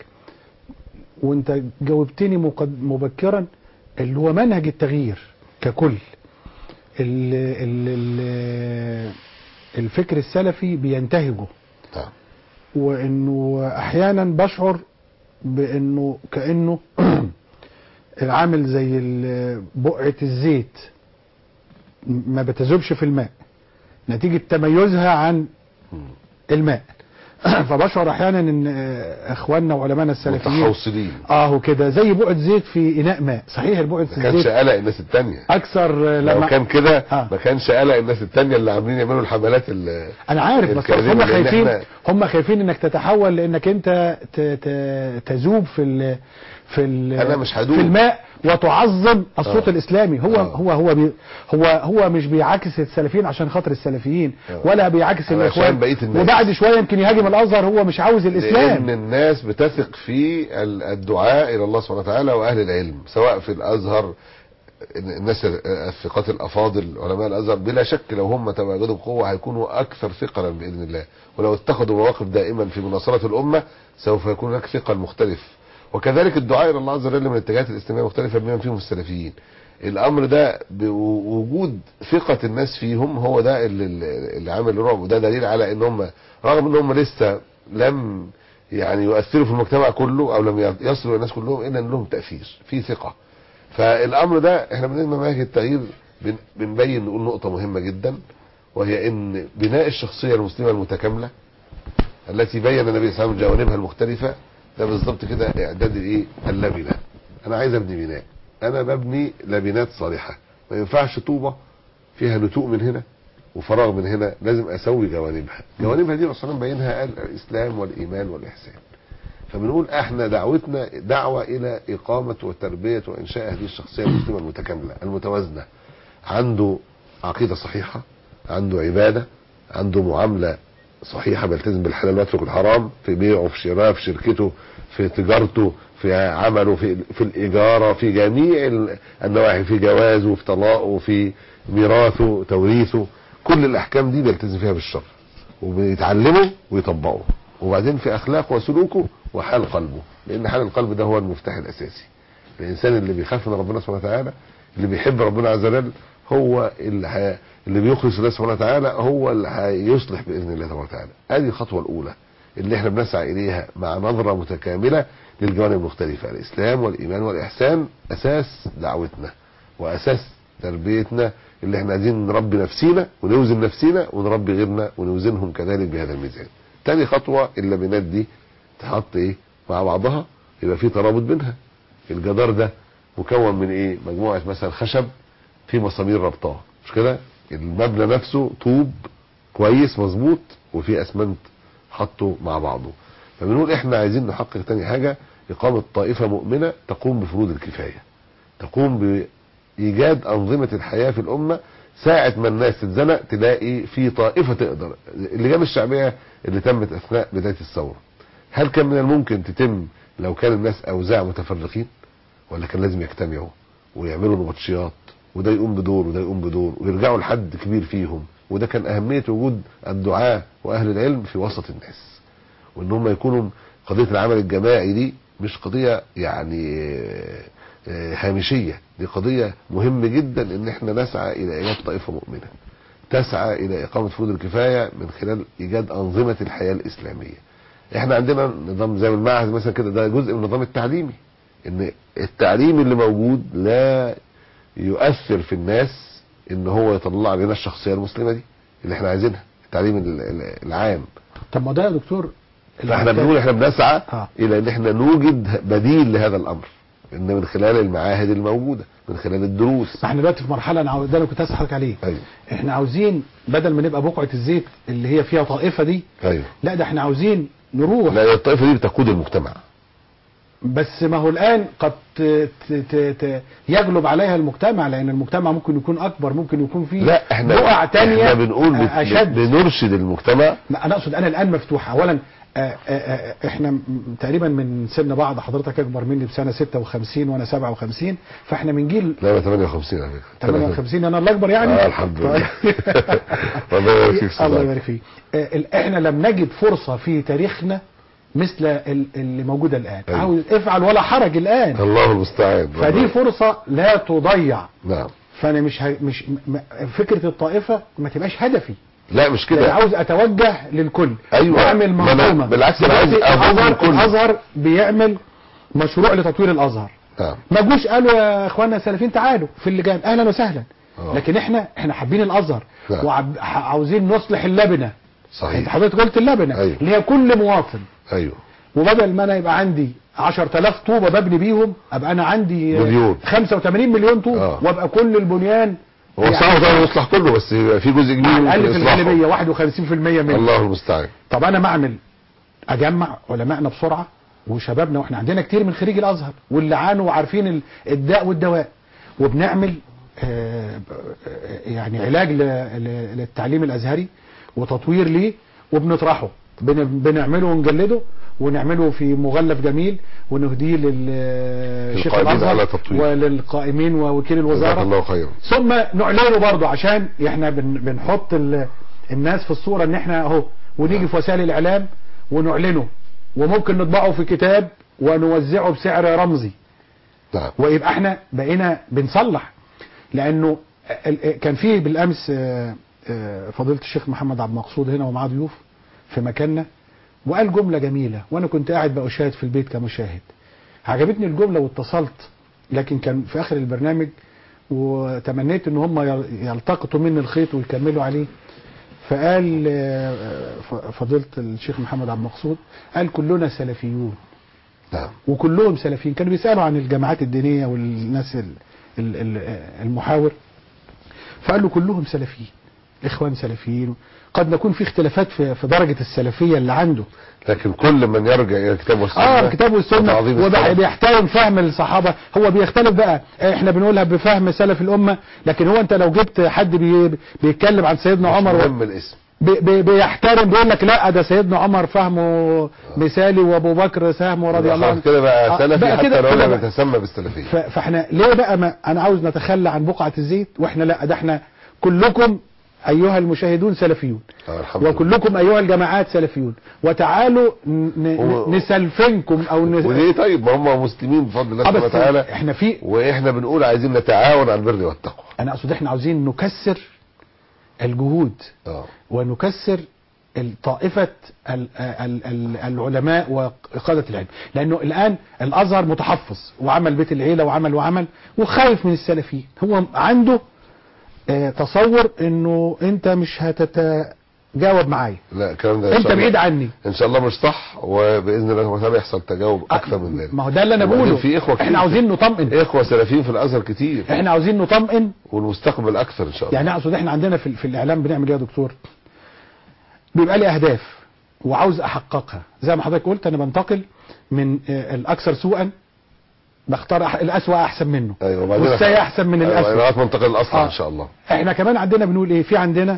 وانت جاوبتني مقد- مبكرا اللي هو منهج التغيير ككل ال ال ال الفكر السلفي بينتهجه نعم. وانه احيانا بشعر بانه كانه العامل زي ال- بقعه الزيت ما بتذوبش في الماء نتيجه تميزها عن مم. الماء فبشعر احيانا ان آه، اخواننا وعلمائنا السلفيين متحوصلين اه كده زي بقعه زيت في اناء ماء صحيح البقعه ما كانش الزيت قلق الناس التانية اكثر آه، لو لما كان كده آه. ما كانش قلق الناس التانية اللي عاملين يعملوا الحملات ال- انا عارف بس الكاذبة هم لأن خايفين إحنا- هم خايفين انك تتحول لانك انت ت- ت- تذوب في ال في ال أنا مش هدوب. في الماء وتعظم الصوت آه. الاسلامي هو آه. هو هو بي هو هو مش بيعاكس السلفيين عشان خاطر السلفيين آه. ولا بيعاكس علشان الاخوان بقية الناس. وبعد شويه يمكن يهاجم الازهر هو مش عاوز لان الاسلام الناس بتثق في ال- الدعاء الى الله سبحانه وتعالى واهل العلم سواء في الازهر الناس الثقات الافاضل علماء الازهر بلا شك لو هم تواجدوا بقوه هيكونوا اكثر ثقلا باذن الله ولو اتخذوا مواقف دائما في مناصره الامه سوف يكون هناك ثقل مختلف وكذلك الدعاء الى الله عز وجل من الاتجاهات الاسلاميه مختلفه بما فيهم السلفيين الامر ده بوجود ثقه الناس فيهم هو ده اللي, اللي عامل الرعب وده دليل على ان هم رغم ان هم لسه لم يعني يؤثروا في المجتمع كله او لم يصلوا الناس كلهم الا ان لهم تاثير في ثقه فالامر ده احنا من مناهج التغيير بن- بنبين نقول نقطه مهمه جدا وهي ان بناء الشخصيه المسلمه المتكامله التي بين النبي صلى الله عليه وسلم جوانبها المختلفه ده بالظبط كده اعداد الايه اللبنه انا عايز ابني بناء انا ببني لبنات صالحه ما ينفعش طوبه فيها نتوء من هنا وفراغ من هنا لازم اسوي جوانبها جوانبها دي الرسول بينها قال الاسلام والايمان والاحسان فبنقول احنا دعوتنا دعوه الى اقامه وتربيه وانشاء هذه الشخصيه المسلمه المتكامله المتوازنه عنده عقيده صحيحه عنده عباده عنده معامله صحيحه بيلتزم بالحلال ويترك الحرام في بيعه في شراه في شركته في تجارته في عمله في في الاجاره في جميع ال- النواحي في جوازه في طلاقه في ميراثه توريثه كل الاحكام دي بيلتزم فيها بالشرع وبيتعلمه ويطبقه وبعدين في اخلاقه وسلوكه وحال قلبه لان حال القلب ده هو المفتاح الاساسي الانسان اللي بيخاف من ربنا سبحانه وتعالى اللي بيحب ربنا عز وجل هو اللي ح... اللي بيخلص الله سبحانه وتعالى هو اللي هيصلح باذن الله سبحانه وتعالى ادي الخطوه الاولى اللي احنا بنسعى اليها مع نظره متكامله للجوانب المختلفه الاسلام والايمان والاحسان اساس دعوتنا واساس تربيتنا اللي احنا عايزين نربي نفسينا ونوزن نفسينا ونربي غيرنا ونوزنهم كذلك بهذا الميزان تاني خطوه اللبنات دي تحط ايه مع بعضها يبقى في ترابط بينها الجدار ده مكون من ايه مجموعه مثلا خشب في مسامير ربطاه مش كده المبنى نفسه طوب كويس مظبوط وفي اسمنت حطه مع بعضه فبنقول احنا عايزين نحقق تاني حاجه اقامه طائفه مؤمنه تقوم بفروض الكفايه تقوم بايجاد انظمه الحياه في الامه ساعة ما الناس تتزنق تلاقي في طائفة تقدر اللجان الشعبية اللي تمت أثناء بداية الثورة هل كان من الممكن تتم لو كان الناس أوزاع متفرقين ولا كان لازم يجتمعوا ويعملوا نبطشيات وده يقوم بدور وده يقوم بدور ويرجعوا لحد كبير فيهم وده كان أهمية وجود الدعاة وأهل العلم في وسط الناس وإن هم يكونوا قضية العمل الجماعي دي مش قضية يعني آه، آه، هامشية دي قضية مهم جدا ان احنا نسعى الى ايجاد طائفة مؤمنة تسعى الى اقامة فروض الكفاية من خلال ايجاد انظمة الحياة الاسلامية احنا عندنا نظام زي المعهد مثلا كده ده جزء من النظام التعليمي ان التعليم اللي موجود لا يؤثر في الناس ان هو يطلع لنا الشخصية المسلمة دي اللي احنا عايزينها التعليم ال- ال- العام طب ما ده يا دكتور فاحنا بنقول احنا بنسعى آه. الى ان احنا نوجد بديل لهذا الامر ان من خلال المعاهد الموجوده من خلال الدروس ما احنا دلوقتي في مرحله انا عاوز ده اللي كنت اسال حضرتك عليه ايوه احنا عاوزين بدل ما نبقى بقعه الزيت اللي هي فيها طائفه دي ايوه لا ده احنا عاوزين نروح لا الطائفه دي بتقود المجتمع بس ما هو الان قد ت- ت- ت- ت- يغلب عليها المجتمع لان المجتمع ممكن يكون اكبر ممكن يكون فيه لا احنا بقع تانية احنا بنقول بت- اشد بنرشد المجتمع لا انا اقصد انا الان مفتوح اولا آه، آه، آه، احنا م- تقريبا من سن بعض حضرتك اكبر مني بسنه 56 وانا 57 فاحنا من جيل لا أنا 58 على فكره 58 انا الاكبر يعني آه الحمد لله طيب. الله يبارك فيك الله صدق. يبارك فيك آه، ال- احنا لم نجد فرصه في تاريخنا مثل ال- اللي موجوده الان أيوة. عاوز افعل ولا حرج الان الله المستعان فدي فرصه لا تضيع نعم فانا مش ه... مش م... فكره الطائفه ما تبقاش هدفي لا مش ده أنا كده عاوز اتوجه للكل أيوة. واعمل ما أنا- منظومه بالعكس أنا عايز دلوقتي أضم الازهر الكل. الازهر بيعمل مشروع لتطوير الازهر نعم ما جوش قالوا يا اخواننا السلفيين تعالوا في اللجان اهلا وسهلا آه. لكن احنا احنا حابين الازهر نعم. وعاوزين نصلح اللبنه انت صحيح حضرتك قلت اللبنه أيوة. اللي هي كل مواطن ايوه وبدل ما انا يبقى عندي 10000 طوبه ببني بيهم ابقى انا عندي مليون. 85 مليون طوب آه. وابقى كل البنيان هو صعب طبعا يصلح كله بس يبقى في جزء كبير على ممكن الاقل في يصلحه. الغالبيه 51% منه الله المستعان طب انا ما اعمل اجمع علمائنا بسرعه وشبابنا واحنا عندنا كتير من خريج الازهر واللي عانوا وعارفين ال- الداء والدواء وبنعمل آه، آه، يعني علاج ل- ل- للتعليم الازهري وتطوير ليه وبنطرحه بن- بنعمله ونجلده ونعمله في مغلف جميل ونهديه للشيخ القائمين الازهر على تطوير. وللقائمين ووكيل جزاك الوزاره الله خيرا ثم نعلنه برضه عشان احنا بن بنحط ال- الناس في الصورة ان احنا اهو ونيجي في وسائل الاعلام ونعلنه وممكن نطبعه في كتاب ونوزعه بسعر رمزي نعم ويبقى احنا بقينا بنصلح لانه ال- ال- كان في بالامس آه، آه، فضيلة الشيخ محمد عبد المقصود هنا ومعاه ضيوف في مكاننا وقال جملة جميلة وانا كنت قاعد بأشاهد في البيت كمشاهد عجبتني الجملة واتصلت لكن كان في اخر البرنامج وتمنيت ان هم يل- يلتقطوا مني الخيط ويكملوا عليه فقال آه، ف- فضيلة الشيخ محمد عبد المقصود قال كلنا سلفيون نعم وكلهم سلفيين كانوا بيسألوا عن الجماعات الدينية والناس ال- ال- ال- المحاور فقال له كلهم سلفيين اخوان سلفيين قد نكون في اختلافات في, في درجة السلفية اللي عنده لكن كل من يرجع الى الكتاب والسنه اه الكتاب والسنة وتعظيم السلف. وبيحترم فهم الصحابة هو بيختلف بقى احنا بنقولها بفهم سلف الأمة لكن هو انت لو جبت حد بي بيتكلم عن سيدنا مش عمر و- مهم الاسم بي بي بيحترم بيقول لك لا ده سيدنا عمر فهمه مثالي وابو بكر سهمه رضي الله عنه كده بقى آه، سلفي بقى حتى كده- لو كده لم بقى. يتسمى بالسلفيه ف- فاحنا ليه بقى ما انا عاوز نتخلى عن بقعة الزيت واحنا لا ده احنا كلكم ايها المشاهدون سلفيون آه، الحمد لله. وكلكم ايها الجماعات سلفيون وتعالوا ن- هو- ن- نسلفنكم او ن... وليه طيب ما هم مسلمين بفضل الله آه، سبحانه بس وتعالى احنا في واحنا بنقول عايزين نتعاون على البر والتقوى انا اقصد احنا عاوزين نكسر الجهود اه ونكسر طائفة ال- ال- ال- العلماء وقادة العلم لأنه الآن الأزهر متحفظ وعمل بيت العيلة وعمل وعمل وخايف من السلفيين هو عنده آه، تصور انه انت مش هتتجاوب معايا لا الكلام ده إن انت شاء الله- بعيد عني ان شاء الله مش صح وباذن الله سبحانه وتعالى يحصل تجاوب اكثر من ذلك ما هو ده اللي انا وبعدين بقوله في اخوه كتير احنا عاوزين نطمئن اخوه سلفيين في الازهر كتير احنا عاوزين نطمئن والمستقبل اكثر ان شاء الله يعني اقصد احنا عندنا في, في الاعلام بنعمل ايه يا دكتور بيبقى لي اهداف وعاوز احققها زي ما حضرتك قلت انا بنتقل من آه، الاكثر سوءا بختار أح- الاسوأ احسن منه ايوه وبعدين والسيء احسن من أيوة الاسوأ لغايه ما ننتقل للاصل آه. ان شاء الله احنا كمان عندنا بنقول ايه في عندنا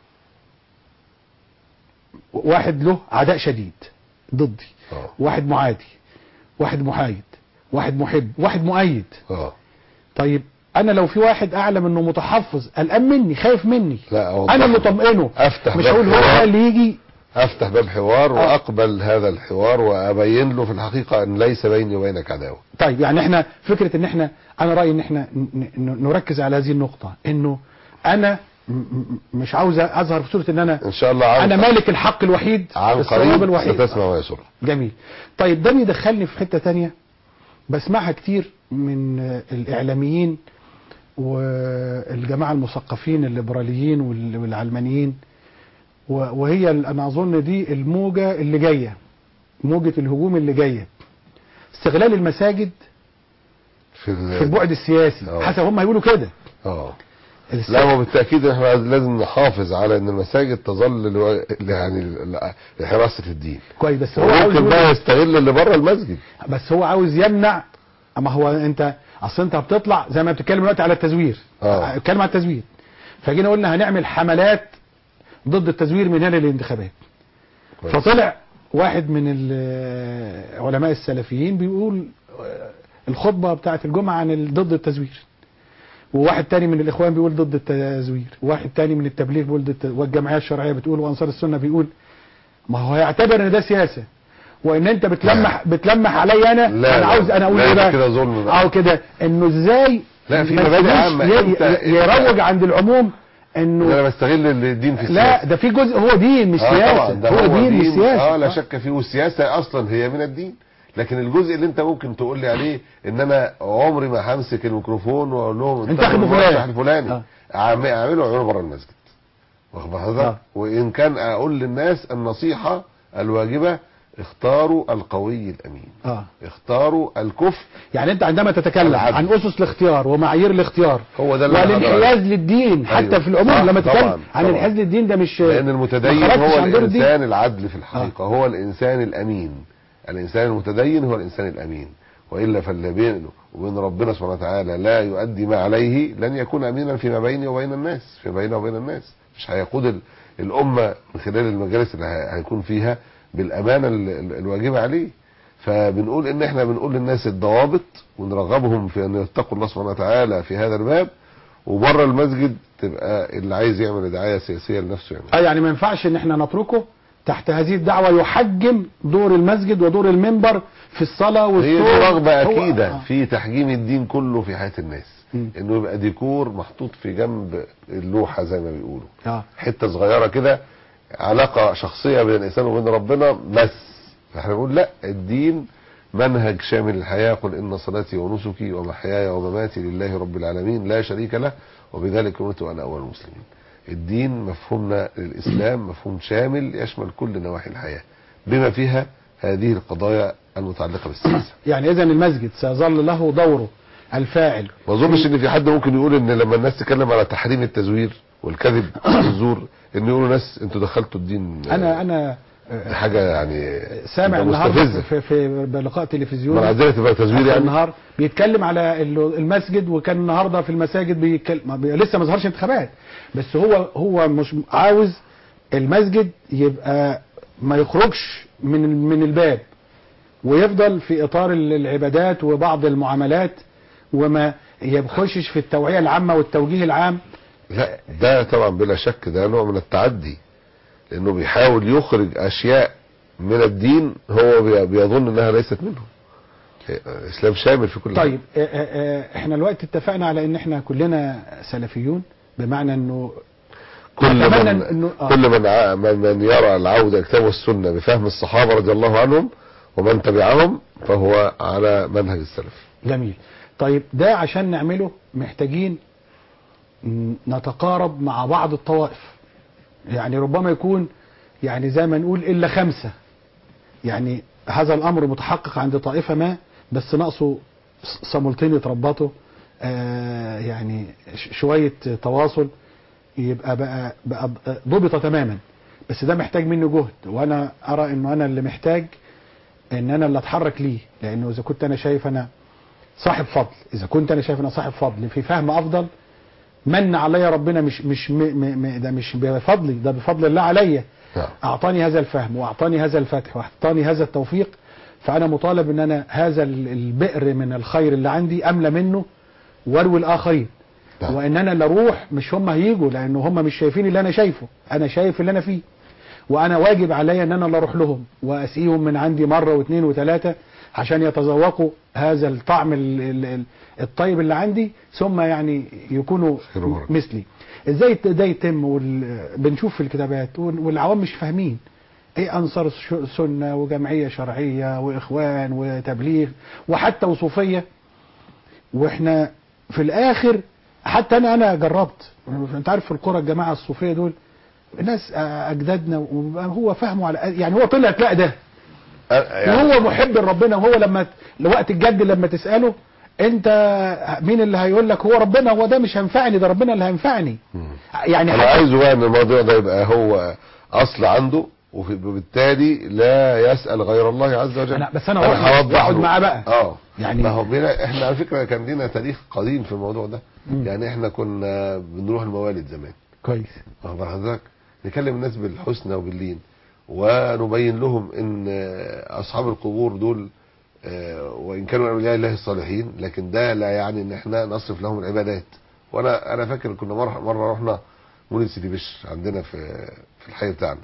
واحد له عداء شديد ضدي اه واحد معادي واحد محايد واحد محب واحد مؤيد اه طيب انا لو في واحد اعلم انه متحفظ قلقان مني خايف مني لا أوضح انا له. اللي مطمئنه افتح مش باب هقول هو حوار. اللي يجي افتح باب حوار آه. واقبل هذا الحوار وابين له في الحقيقه ان ليس بيني وبينك عداوه طيب يعني احنا فكرة ان احنا انا رأيي ان احنا ن- ن- نركز على هذه النقطة انه انا م- م- مش عاوز اظهر في صورة ان انا ان شاء الله عن انا مالك الحق الوحيد عن الصواب قريب الوحيد ستسمع ما يسر جميل طيب ده بيدخلني في حتة تانية بسمعها كتير من آه، الاعلاميين والجماعة المثقفين الليبراليين وال- والعلمانيين و- وهي ال- انا اظن دي الموجة اللي جاية موجة الهجوم اللي جاية استغلال المساجد في ال- في البعد السياسي آه. حسب هم هيقولوا كده اه الس- لا هو بالتاكيد احنا لازم نحافظ على ان المساجد تظل لو- يعني ل- لحراسه الدين كويس بس هو عاوز وممكن يقول بقى يستغل اللي بره المسجد بس هو عاوز يمنع اما هو انت اصل انت بتطلع زي ما بتتكلم دلوقتي على التزوير آه. اتكلم على التزوير فجينا قلنا هنعمل حملات ضد التزوير من هنا للانتخابات كويس. فطلع واحد من ال- علماء السلفيين بيقول آه، الخطبة بتاعت الجمعة عن ال- ضد التزوير وواحد تاني من الاخوان بيقول ضد التزوير وواحد تاني من التبليغ بيقول ضد الت- والجمعية الشرعية بتقول وانصار السنة بيقول ما هو هيعتبر ان ده سياسة وان انت بتلمح بتلمح عليا انا لا، انا لا. عاوز انا اقول لا، ايه ده بقى كده ظلم بقى. او كده انه ازاي لا، في ما مبادئ يسيبوش عامة. ي- أنت- ي- يروج عند العموم ان انه انا بستغل الدين في السياسه لا ده في جزء هو دين مش آه سياسة طبعا ده هو دين مش سياسة اه لا شك فيه والسياسه اصلا هي من الدين لكن الجزء اللي انت ممكن تقول لي عليه ان انا عمري ما همسك الميكروفون واقول لهم انتخبوا المرشح فلان. الفلاني آه. أعم- اعمله اعمله بره المسجد واخد بال حضرتك آه. وان كان اقول للناس النصيحه الواجبه اختاروا القوي الامين اه اختاروا الكفء يعني انت عندما تتكلم العدل. عن اسس الاختيار ومعايير الاختيار هو ده اللي أنا هقدر والانحياز عليه. للدين حتى أيوه. في العموم صح، لما تتكلم طبعاً، عن طبعاً. الانحياز للدين ده مش لان المتدين ما خرجتش هو عن دور الدين. الانسان العدل في الحقيقه هو الانسان الامين الانسان المتدين هو الانسان الامين والا فاللي بينه وبين ربنا سبحانه وتعالى لا يؤدي ما عليه لن يكون امينا فيما بينه وبين الناس فيما بينه وبين الناس مش هيقود ال- الامه من خلال المجالس اللي هي- هيكون فيها بالامانه ال- ال- الواجبه عليه فبنقول ان احنا بنقول للناس الضوابط ونرغبهم في ان يتقوا الله سبحانه وتعالى في هذا الباب وبره المسجد تبقى اللي عايز يعمل دعايه سياسيه لنفسه يعمل اه يعني ما ينفعش ان احنا نتركه تحت هذه الدعوة يحجم دور المسجد ودور المنبر في الصلاة هي والصوم دي رغبة هو- أكيدة آه. في تحجيم الدين كله في حياة الناس مم. إنه يبقى ديكور محطوط في جنب اللوحة زي ما بيقولوا اه حتة صغيرة كده علاقة شخصية بين الإنسان وبين ربنا بس فاحنا بنقول لا الدين منهج شامل الحياة قل إن صلاتي ونسكي ومحياي ومماتي لله رب العالمين لا شريك له وبذلك أمرت أنا أول المسلمين الدين مفهومنا للإسلام مفهوم شامل يشمل كل نواحي الحياة بما فيها هذه القضايا المتعلقة بالسياسة يعني اذا المسجد سيظل له دوره الفاعل ما اظنش ان في حد ممكن يقول ان لما الناس تتكلم على تحريم التزوير والكذب والزور ان يقولوا ناس انتوا دخلتوا الدين انا انا دي حاجه يعني سامع تبقى النهارده مستفزة. في, في بلقاء تلفزيوني ما عندنا تبقى تزوير آخر يعني النهار بيتكلم على ال- المسجد وكان النهارده في المساجد بيتكلم ما بي... لسه ما ظهرش انتخابات بس هو هو مش عاوز المسجد يبقى ما يخرجش من من الباب ويفضل في اطار ال- العبادات وبعض المعاملات وما يخشش في التوعيه العامه والتوجيه العام لا ده طبعا بلا شك ده نوع من التعدي لانه بيحاول يخرج اشياء من الدين هو بي- بيظن انها ليست منه الاسلام شامل في كل طيب آه، آه، آه، احنا الوقت اتفقنا على ان احنا كلنا سلفيون بمعنى انه كل أتمنى من إنه- آه. كل من ع- من, من يرى العودة الكتاب والسنة بفهم الصحابة رضي الله عنهم ومن تبعهم فهو على منهج السلف جميل طيب ده عشان نعمله محتاجين ن- نتقارب مع بعض الطوائف يعني ربما يكون يعني زي ما نقول إلا خمسة يعني هذا الأمر متحقق عند طائفة ما بس ناقصه ص- صامولتين يتربطوا آه يعني ش- شوية تواصل يبقى بقى, بقى ضبط تماما بس ده محتاج مني جهد وانا ارى انه انا اللي محتاج ان انا اللي اتحرك ليه لانه اذا كنت انا شايف انا صاحب فضل اذا كنت انا شايف انا صاحب فضل في فهم افضل من عليا ربنا مش مش م م م ده مش بفضلي ده بفضل الله عليا نعم. اعطاني هذا الفهم واعطاني هذا الفتح واعطاني هذا التوفيق فانا مطالب ان انا هذا ال- البئر من الخير اللي عندي املى منه واروي الاخرين نعم. وان انا اللي اروح مش هم هيجوا لان هم مش شايفين اللي انا شايفه انا شايف اللي انا فيه وانا واجب عليا ان انا اللي اروح لهم واسقيهم من عندي مره واثنين وثلاثه عشان يتذوقوا هذا الطعم ال- ال- ال- الطيب اللي عندي ثم يعني يكونوا خير وبركة. مثلي ازاي ده يتم وال... بنشوف في الكتابات وال- والعوام مش فاهمين ايه انصار الش- سنه وجمعيه شرعيه واخوان وتبليغ وحتى وصوفيه واحنا في الاخر حتى انا انا جربت انت عارف في القرى الجماعه الصوفيه دول ناس اجدادنا وهو فهمه على يعني هو طلع تلاقي ده أ- يعني وهو محب لربنا وهو لما لوقت الجد لما تساله انت مين اللي هيقول لك هو ربنا هو ده مش هينفعني ده ربنا اللي هينفعني مم. يعني انا حتى عايزه بقى ان الموضوع ده يبقى هو اصل عنده وفي- وبالتالي لا يسأل غير الله عز وجل أنا- بس أنا أروح هوضح أقعد له. معاه بقى. اه يعني- ما هو بينا احنا على فكرة كان لنا تاريخ قديم في الموضوع ده مم. يعني احنا كنا بنروح الموالد زمان كويس واخد بال حضرتك نكلم الناس بالحسنى وباللين ونبين لهم ان اصحاب القبور دول آه، وان كانوا اولياء الله الصالحين لكن ده لا يعني ان احنا نصرف لهم العبادات وانا انا فاكر كنا مره مره رحنا مولد سيدي بشر عندنا في في الحي بتاعنا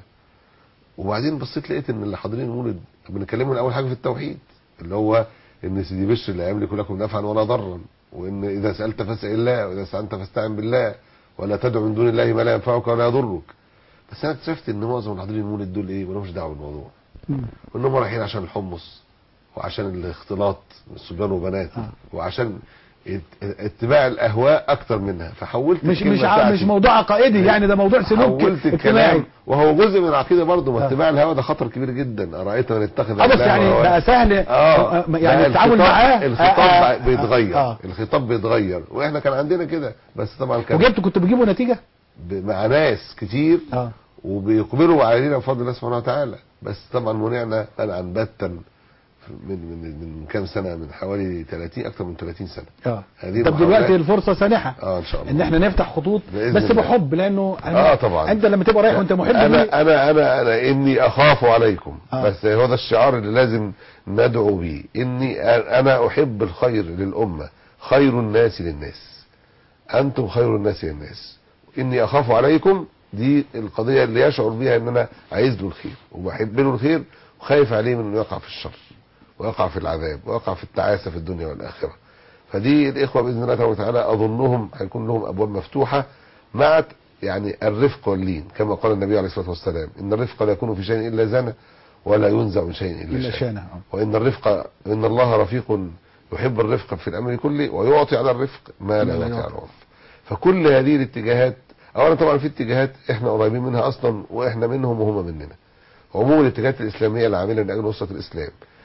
وبعدين بصيت لقيت ان اللي حاضرين المولد بنتكلموا اول حاجه في التوحيد اللي هو ان سيدي بشر لا يملك لكم نفعا ولا ضرا وان اذا سالت فاسال الله واذا استعنت فاستعن بالله ولا تدعو من دون الله ما لا ينفعك ولا يضرك بس انا اكتشفت ان معظم الحاضرين المولد دول ايه مالهمش دعوه بالموضوع مم. وانهم رايحين عشان الحمص وعشان الاختلاط صبيان وبنات آه. وعشان ات- اتباع الاهواء اكتر منها فحولت مش الكلمة مش ع- بتاعتي. مش موضوع عقائدي يعني ده موضوع سلوك حولت اجتماعي الكلام وهو جزء من العقيده برضه ما آه. اتباع الهوى ده خطر كبير جدا ارايت من اتخذ اه بس إلهه يعني هواه. بقى سهل اه آه، يعني بقى التعامل الخطاب- معاه الخطاب آه، بقى آه، بيتغير آه. الخطاب بيتغير واحنا كان عندنا كده بس طبعا كان وجبت كنت بجيبوا نتيجه ب- مع ناس كتير اه وبيقبلوا علينا بفضل الله سبحانه وتعالى بس طبعا منعنا منعا باتا من من من كام سنه من حوالي 30 اكثر من 30 سنه اه هذه طب محاولات- دلوقتي الفرصه سانحه اه ان شاء الله ان احنا نفتح خطوط بإذن بس الله. بحب لانه أنا اه طبعا انت لما تبقى رايح وانت محب ليه انا انا انا انا اني اخاف عليكم آه. بس هو ده الشعار اللي لازم ندعو به اني انا احب الخير للامه خير الناس للناس انتم خير الناس للناس اني اخاف عليكم دي القضيه اللي يشعر بها ان انا عايز له الخير وبحب له الخير وخايف عليه من انه يقع في الشر ويقع في العذاب ويقع في التعاسه في الدنيا والاخره فدي الاخوه باذن الله تبارك وتعالى اظنهم هيكون لهم ابواب مفتوحه مع يعني الرفق واللين كما قال النبي عليه الصلاه والسلام ان الرفق لا يكون في شيء الا زانه ولا ينزع من شيء الا, الا شانه شانه آه. وان الرفق ان الله رفيق يحب الرفق في الامر كله ويعطي على الرفق ما لا ما لا يعطي على يعطي. العرف فكل هذه الاتجاهات اولا طبعا في اتجاهات احنا قريبين منها اصلا واحنا منهم وهم مننا عموم الاتجاهات الاسلاميه اللي عامله من اجل نصره الاسلام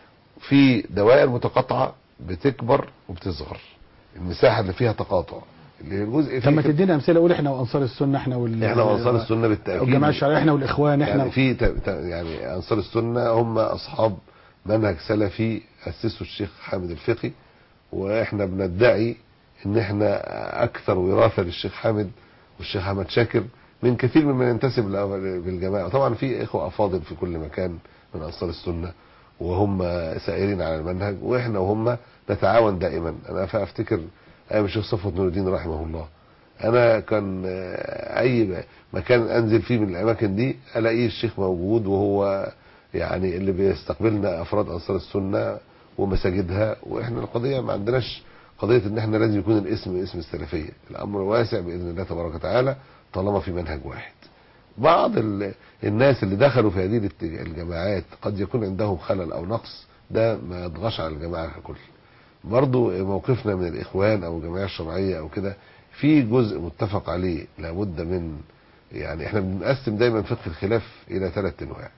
في دوائر متقاطعه بتكبر وبتصغر المساحه اللي فيها تقاطع اللي هي الجزء طب ما فيه تدينا امثله قول احنا وانصار السنه احنا وال احنا وانصار السنه بالتاكيد والجماعه الشرعيه احنا والاخوان احنا يعني في ت- ت- يعني انصار السنه هم اصحاب منهج سلفي اسسه الشيخ حامد الفقي واحنا بندعي ان احنا اكثر وراثه للشيخ حامد والشيخ احمد شاكر من كثير ممن ينتسب لأ- بالجماعه طبعا في اخوه افاضل في كل مكان من انصار السنه وهم سائرين على المنهج واحنا وهم نتعاون دائما انا فافتكر ايام الشيخ صفوت نور الدين رحمه الله انا كان آه، اي مكان انزل فيه من الاماكن دي الاقيه الشيخ موجود وهو يعني اللي بيستقبلنا افراد انصار السنه ومساجدها واحنا القضيه ما عندناش قضيه ان احنا لازم يكون الاسم اسم السلفيه الامر واسع باذن الله تبارك وتعالى طالما في منهج واحد بعض ال- الناس اللي دخلوا في هذه الاتجاه- الجماعات قد يكون عندهم خلل او نقص ده ما يضغش على الجماعه ككل برضو موقفنا من الاخوان او الجمعيه الشرعيه او كده في جزء متفق عليه لابد من يعني احنا بنقسم دايما فقه الخلاف الى ثلاث انواع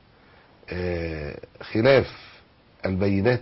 آه، خلاف البينات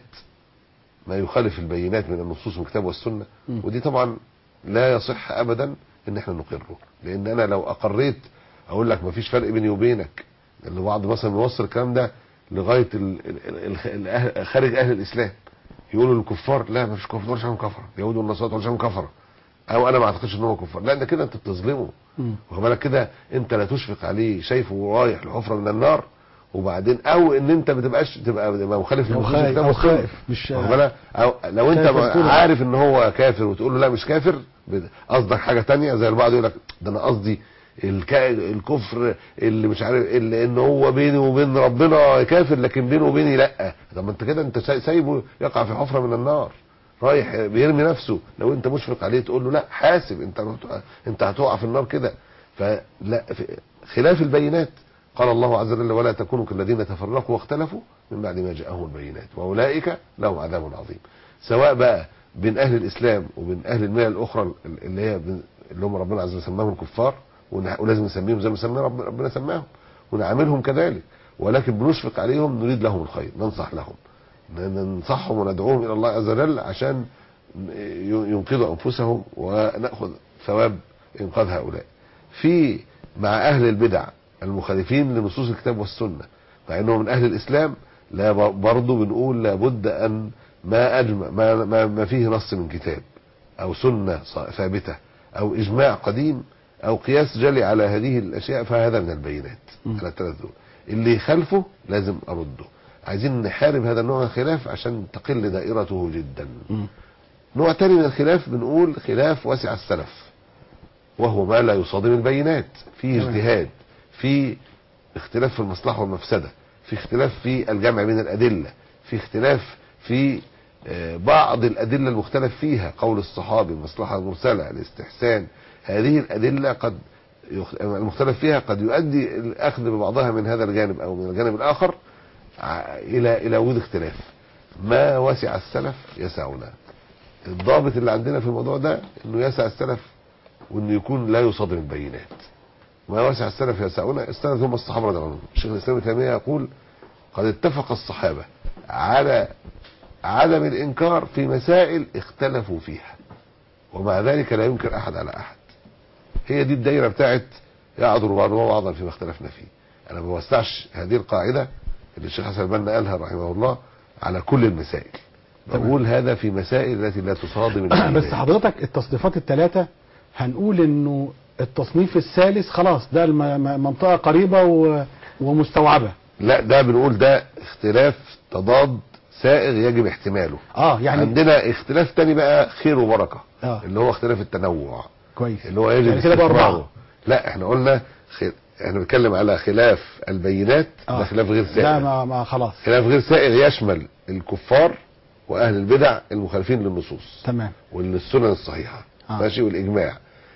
ما يخالف البينات من النصوص من الكتاب والسنه مم. ودي طبعا لا يصح ابدا ان احنا نقره لان انا لو اقريت اقول لك مفيش فرق بيني وبينك اللي بعض مثلا بيوصل الكلام ده لغايه ال ال ال ال خارج اهل الاسلام يقولوا الكفار لا مفيش كفار مش عنهم كفره اليهود والنصارى مش عنهم كفره او انا ما اعتقدش ان هو كفار لا ده كده انت بتظلمه مم. واخد بالك كده انت لا تشفق عليه شايفه رايح لحفره من النار وبعدين او ان انت ما تبقاش تبقى تبقى مخالف او لنصوص خايف الكتاب او والسنة. خائف مش واخد بالك او لو انت خايف تقول- عارف ان هو كافر وتقول له لا مش كافر بت- قصدك حاجه تانية زي البعض يقول لك ده انا قصدي الكا... الكفر اللي مش عارف اللي ان هو بيني وبين ربنا كافر لكن بينه وبيني لا طب ما انت كده انت ساي- سايبه يقع في حفره من النار رايح بيرمي نفسه لو انت مشفق عليه تقول له لا حاسب انت هت- انت هتقع في النار كده فلا في- خلاف البينات قال الله عز وجل ولا تكونوا كالذين تفرقوا واختلفوا من بعد ما جاءهم البينات واولئك لهم عذاب عظيم سواء بقى بين اهل الاسلام وبين اهل المله الاخرى اللي هي بين- اللي هم ربنا عز وجل سماهم الكفار ون- ولازم نسميهم زي ما سمى رب- ربنا سماهم ونعاملهم كذلك ولكن بنشفق عليهم نريد لهم الخير ننصح لهم ن- ننصحهم وندعوهم الى الله عز وجل عشان ي- ينقذوا انفسهم وناخذ ثواب انقاذ هؤلاء في مع اهل البدع المخالفين لنصوص الكتاب والسنه مع انه من اهل الاسلام لا ب- برضه بنقول لابد ان ما اجمع ما, ما, ما فيه نص من كتاب او سنه ص- ثابته او اجماع قديم او قياس جلي على هذه الاشياء فهذا من البينات مم. على الثلاث دول اللي يخالفه لازم ارده عايزين نحارب هذا النوع من الخلاف عشان تقل دائرته جدا مم. نوع تاني من الخلاف بنقول خلاف واسع السلف وهو ما لا يصادم البينات في تمام. اجتهاد في اختلاف في المصلحة والمفسدة في اختلاف في الجمع بين الأدلة في اختلاف في آه، بعض الأدلة المختلف فيها قول الصحابي المصلحة المرسلة الاستحسان هذه الأدلة قد يخ- المختلف فيها قد يؤدي الأخذ ببعضها من هذا الجانب أو من الجانب الآخر ع- إلى إلى وجود اختلاف ما وسع السلف يسعنا الضابط اللي عندنا في الموضوع ده انه يسع السلف وانه يكون لا يصادم البينات ما وسع السلف يسعنا السلف هم الصحابه رضي الله عنهم الشيخ الاسلام ابن تيميه يقول قد اتفق الصحابه على عدم الانكار في مسائل اختلفوا فيها ومع ذلك لا ينكر احد على احد هي دي الدايره بتاعت يعذر بعضنا بعضا فيما اختلفنا فيه انا ما بوسعش هذه القاعده اللي الشيخ حسن البنا قالها رحمه الله على كل المسائل تمام. بقول هذا في مسائل التي لا تصادم البينات بس حضرتك التصنيفات الثلاثة هنقول انه التصنيف الثالث خلاص ده الم- م- منطقة قريبة و- ومستوعبة لا ده بنقول ده اختلاف تضاد سائغ يجب احتماله اه يعني يعني عندنا اختلاف تاني بقى خير وبركه اه اللي هو اختلاف التنوع كويس اللي هو يجب يعني كده بقى استثماره. أربعة لا احنا قلنا خير احنا بنتكلم على خلاف البينات آه. ده خلاف غير ده سائغ ما, ما خلاص خلاف غير سائغ يشمل الكفار واهل البدع المخالفين للنصوص تمام والسنن الصحيحه آه. ماشي والاجماع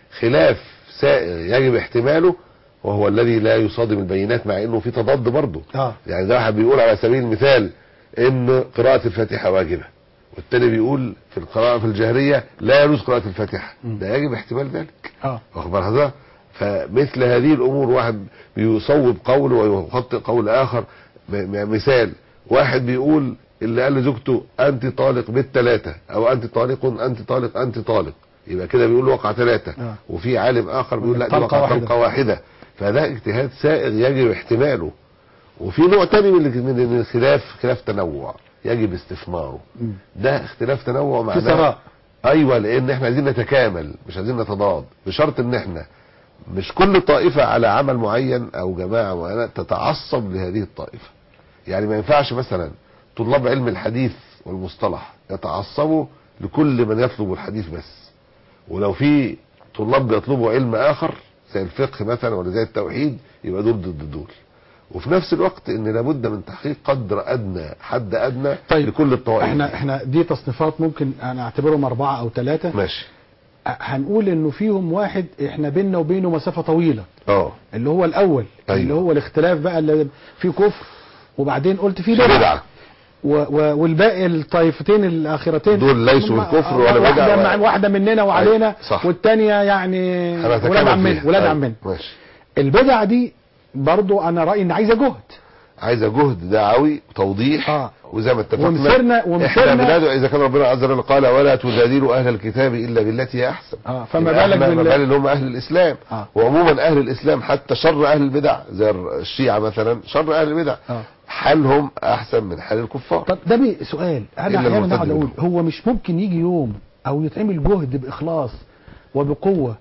خلاف سائغ يجب احتماله وهو الذي لا يصادم البينات مع انه في تضاد برضه اه يعني ده واحد بيقول على سبيل المثال ان قراءة الفاتحة واجبة والتاني بيقول في القراءة في الجهرية لا يجوز قراءة الفاتحة مم. ده يجب احتمال ذلك اه واخد بال حضرتك فمثل هذه الامور واحد بيصوب قول ويخطئ قول اخر م- م- مثال واحد بيقول اللي قال لزوجته انت طالق بالثلاثه او انت طالق انت طالق انت طالق يبقى كده بيقول وقع ثلاثه آه. وفي عالم اخر بيقول لا دي طلقة وقع واحدة. طلقه واحده فده اجتهاد سائغ يجب احتماله وفي نوع تاني من من الخلاف خلاف تنوع يجب استثماره مم. ده اختلاف تنوع في معناه ثراء ايوه لان احنا عايزين نتكامل مش عايزين نتضاد بشرط ان احنا مش كل طائفة على عمل معين او جماعة معينة تتعصب لهذه الطائفة يعني ما ينفعش مثلا طلاب علم الحديث والمصطلح يتعصبوا لكل من يطلب الحديث بس ولو في طلاب بيطلبوا علم اخر زي الفقه مثلا ولا زي التوحيد يبقى دول ضد دول وفي نفس الوقت ان لابد من تحقيق قدر ادنى حد ادنى طيب، لكل الطوائف احنا احنا دي تصنيفات ممكن انا اعتبرهم اربعه او ثلاثه ماشي هنقول انه فيهم واحد احنا بيننا وبينه مسافه طويله اه اللي هو الاول أيوة. اللي هو الاختلاف بقى اللي فيه كفر وبعدين قلت فيه في بدعه بدعة و و والباقي الطائفتين الاخرتين دول ليسوا هم- بالكفر ولا بدعة واحده ولا- مع واحده مننا وعلينا صح. والثانيه يعني هنتكلم ولاد عمنا فيها. ولاد أيوة. عمنا ماشي البدع دي برضو انا رايي ان عايزه جهد عايزه جهد دعوي وتوضيح آه. وزي ما اتفقنا ومسرنا- ومسرنا- احنا بندعو اذا كان ربنا عز وجل قال ولا تجادلوا اهل الكتاب الا بالتي هي احسن اه فما يبقى بالك احنا ما بال بال اللي هم اهل الاسلام آه. وعموما اهل الاسلام حتى شر اهل البدع زي الشيعه مثلا شر اهل البدع آه. حالهم احسن من حال الكفار طب ده بي سؤال انا إلا احيانا المرتد اقعد اقول منهم. هو مش ممكن يجي يوم او يتعمل جهد باخلاص وبقوه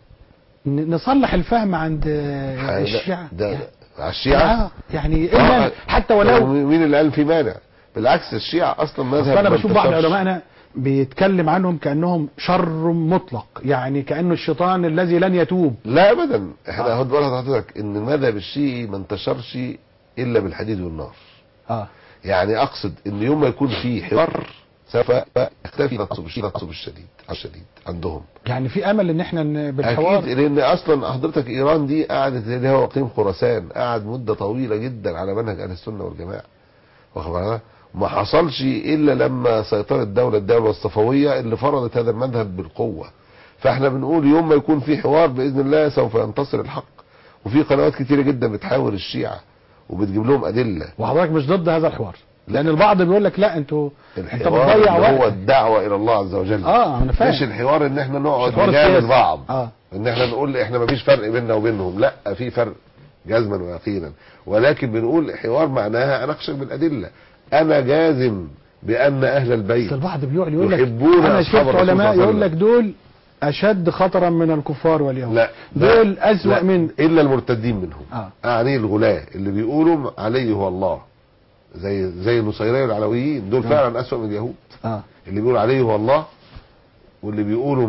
ن- نصلح الفهم عند ده- الشيعة ده يعني- على الشيعه آه يعني إيه آه. المانع؟ حتى ولو مين اللي قال في مانع بالعكس الشيعه اصلا بس مذهب انا ما بشوف بعض انتشرش. علمائنا بيتكلم عنهم كانهم شر مطلق يعني كانه الشيطان الذي لن يتوب لا ابدا احنا آه. خد بالك حضرتك ان المذهب الشيعي ما انتشرش الا بالحديد والنار اه يعني اقصد ان يوم ما يكون في حوار سوف يختفي نقص الشديد نقص الشديد الشديد عندهم يعني في امل ان احنا ن- بالحوار اكيد لان اصلا حضرتك ايران دي قعدت اللي هو اقليم خراسان قعد مده طويله جدا على منهج اهل السنه والجماعه واخد بالك ما حصلش الا لما سيطرت الدوله الدوله الصفويه اللي فرضت هذا المذهب بالقوه فاحنا بنقول يوم ما يكون في حوار باذن الله سوف ينتصر الحق وفي قنوات كتيره جدا بتحاور الشيعه وبتجيب لهم ادله وحضرتك مش ضد هذا الحوار لان البعض بيقول لك لا انتوا انت الحوار بتضيع اللي هو وقت الدعوه الى الله عز وجل اه انا فاهم مش الحوار ان احنا نقعد الحوار نجامل السياسي. بعض اه ان احنا نقول احنا ما فيش فرق بيننا وبينهم لا في فرق جزما ويقينا ولكن بنقول حوار معناها اناقشك بالادله انا جازم بان اهل البيت بس البعض بيقعد يقول لك يحبون انا أصحاب شفت الرسول علماء صلى الله عليه يقول لك دول اشد خطرا من الكفار واليهود لا دول لا، اسوأ لا، من الا المرتدين منهم اه اعني الغلاة اللي بيقولوا عليه هو الله زي زي النصيريه والعلويين دول آه. فعلا اسوأ من اليهود اه اللي بيقول عليه هو الله واللي بيقولوا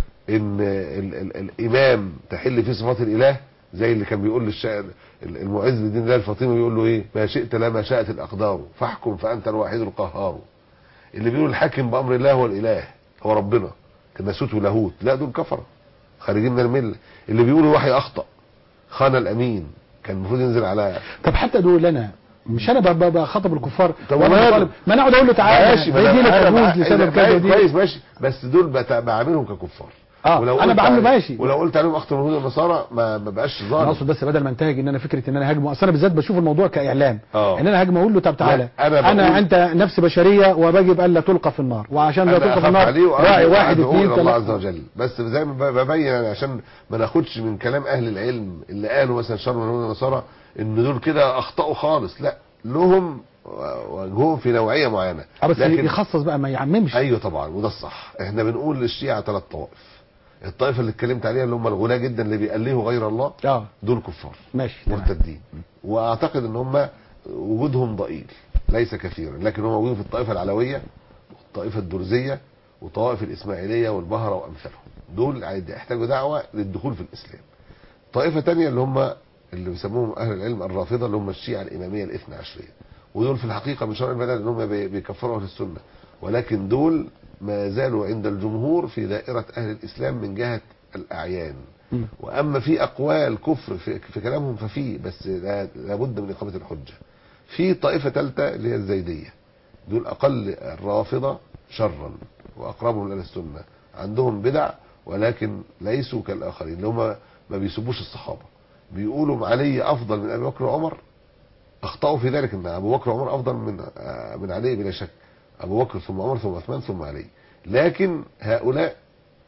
ان ال ال الامام تحل فيه صفات الاله زي اللي كان بيقول للشاعر المعز للدين الله الفاطمي بيقول له ايه ما شئت لا ما شاءت الاقدار فاحكم فانت الواحد القهار اللي بيقول الحاكم بامر الله هو الاله هو ربنا كناسوت ولاهوت لا دول كفره خارجين من المله اللي بيقولوا وحي اخطا خان الامين كان المفروض ينزل على طب حتى دول انا مش انا ب- ب- بخاطب الكفار طب وانا وماله؟ بطالب ما انا اقعد اقول له تعالى ماشي ده دي أنا- أنا تجوز معاك- لسبب كذا ماشي، ودي كويس ماشي بس دول بت- بعاملهم ككفار اه ولو انا قلت بعمله علي- ماشي ولو قلت عليهم اخطر من اليهود والنصارى ما ما بقاش انا ظالم اقصد بس بدل ما انتهج ان انا فكره ان انا هاجمه اصل انا بالذات بشوف الموضوع كاعلام اه. ان انا هاجمه اقول له طب تعالى لا، أنا انا, بقول- انت نفس بشريه وبجب الا تلقى في النار وعشان لا انا تلقى في اخاف النار عليه راعي وأدعو- واحد وأدعو اثنين الى الله عز ثلاثه وجل بس زي ما ب- ببين يعني عشان ما ناخدش من كلام اهل العلم اللي قالوا مثلا شر من اليهود والنصارى ان دول كده اخطاوا خالص لا لهم وجههم في نوعيه معينه اه بس لكن يخصص بقى ما يعممش ايوه طبعا وده الصح احنا بنقول للشيعه ثلاث طوائف الطائفه اللي اتكلمت عليها اللي هم الغلاة جدا اللي بيألهوا غير الله اه دول كفار ماشي تمام. مرتدين واعتقد ان هم وجودهم ضئيل ليس كثيرا لكن هم موجودين في الطائفه العلويه والطائفه الدرزيه وطوائف الاسماعيليه والبهره وامثالهم دول عايز- يحتاجوا دعوه للدخول في الاسلام طائفه تانية اللي هم اللي بيسموهم اهل العلم الرافضه اللي هم الشيعه الاماميه الاثنى عشريه ودول في الحقيقه من شرع البلد ان هم بي- بيكفروا اهل السنه ولكن دول ما زالوا عند الجمهور في دائره اهل الاسلام من جهه الاعيان مم. واما في اقوال كفر في, في كلامهم ففي بس لا- لابد من اقامه الحجه في طائفه ثالثه اللي هي الزيديه دول اقل الرافضه شرا واقربهم الى السنه عندهم بدع ولكن ليسوا كالاخرين اللي هم ما بيسبوش الصحابه بيقولوا علي افضل من ابي بكر وعمر اخطاوا في ذلك ان ابو بكر وعمر افضل من آه، من علي بلا شك ابو بكر ثم عمر ثم عثمان ثم علي لكن هؤلاء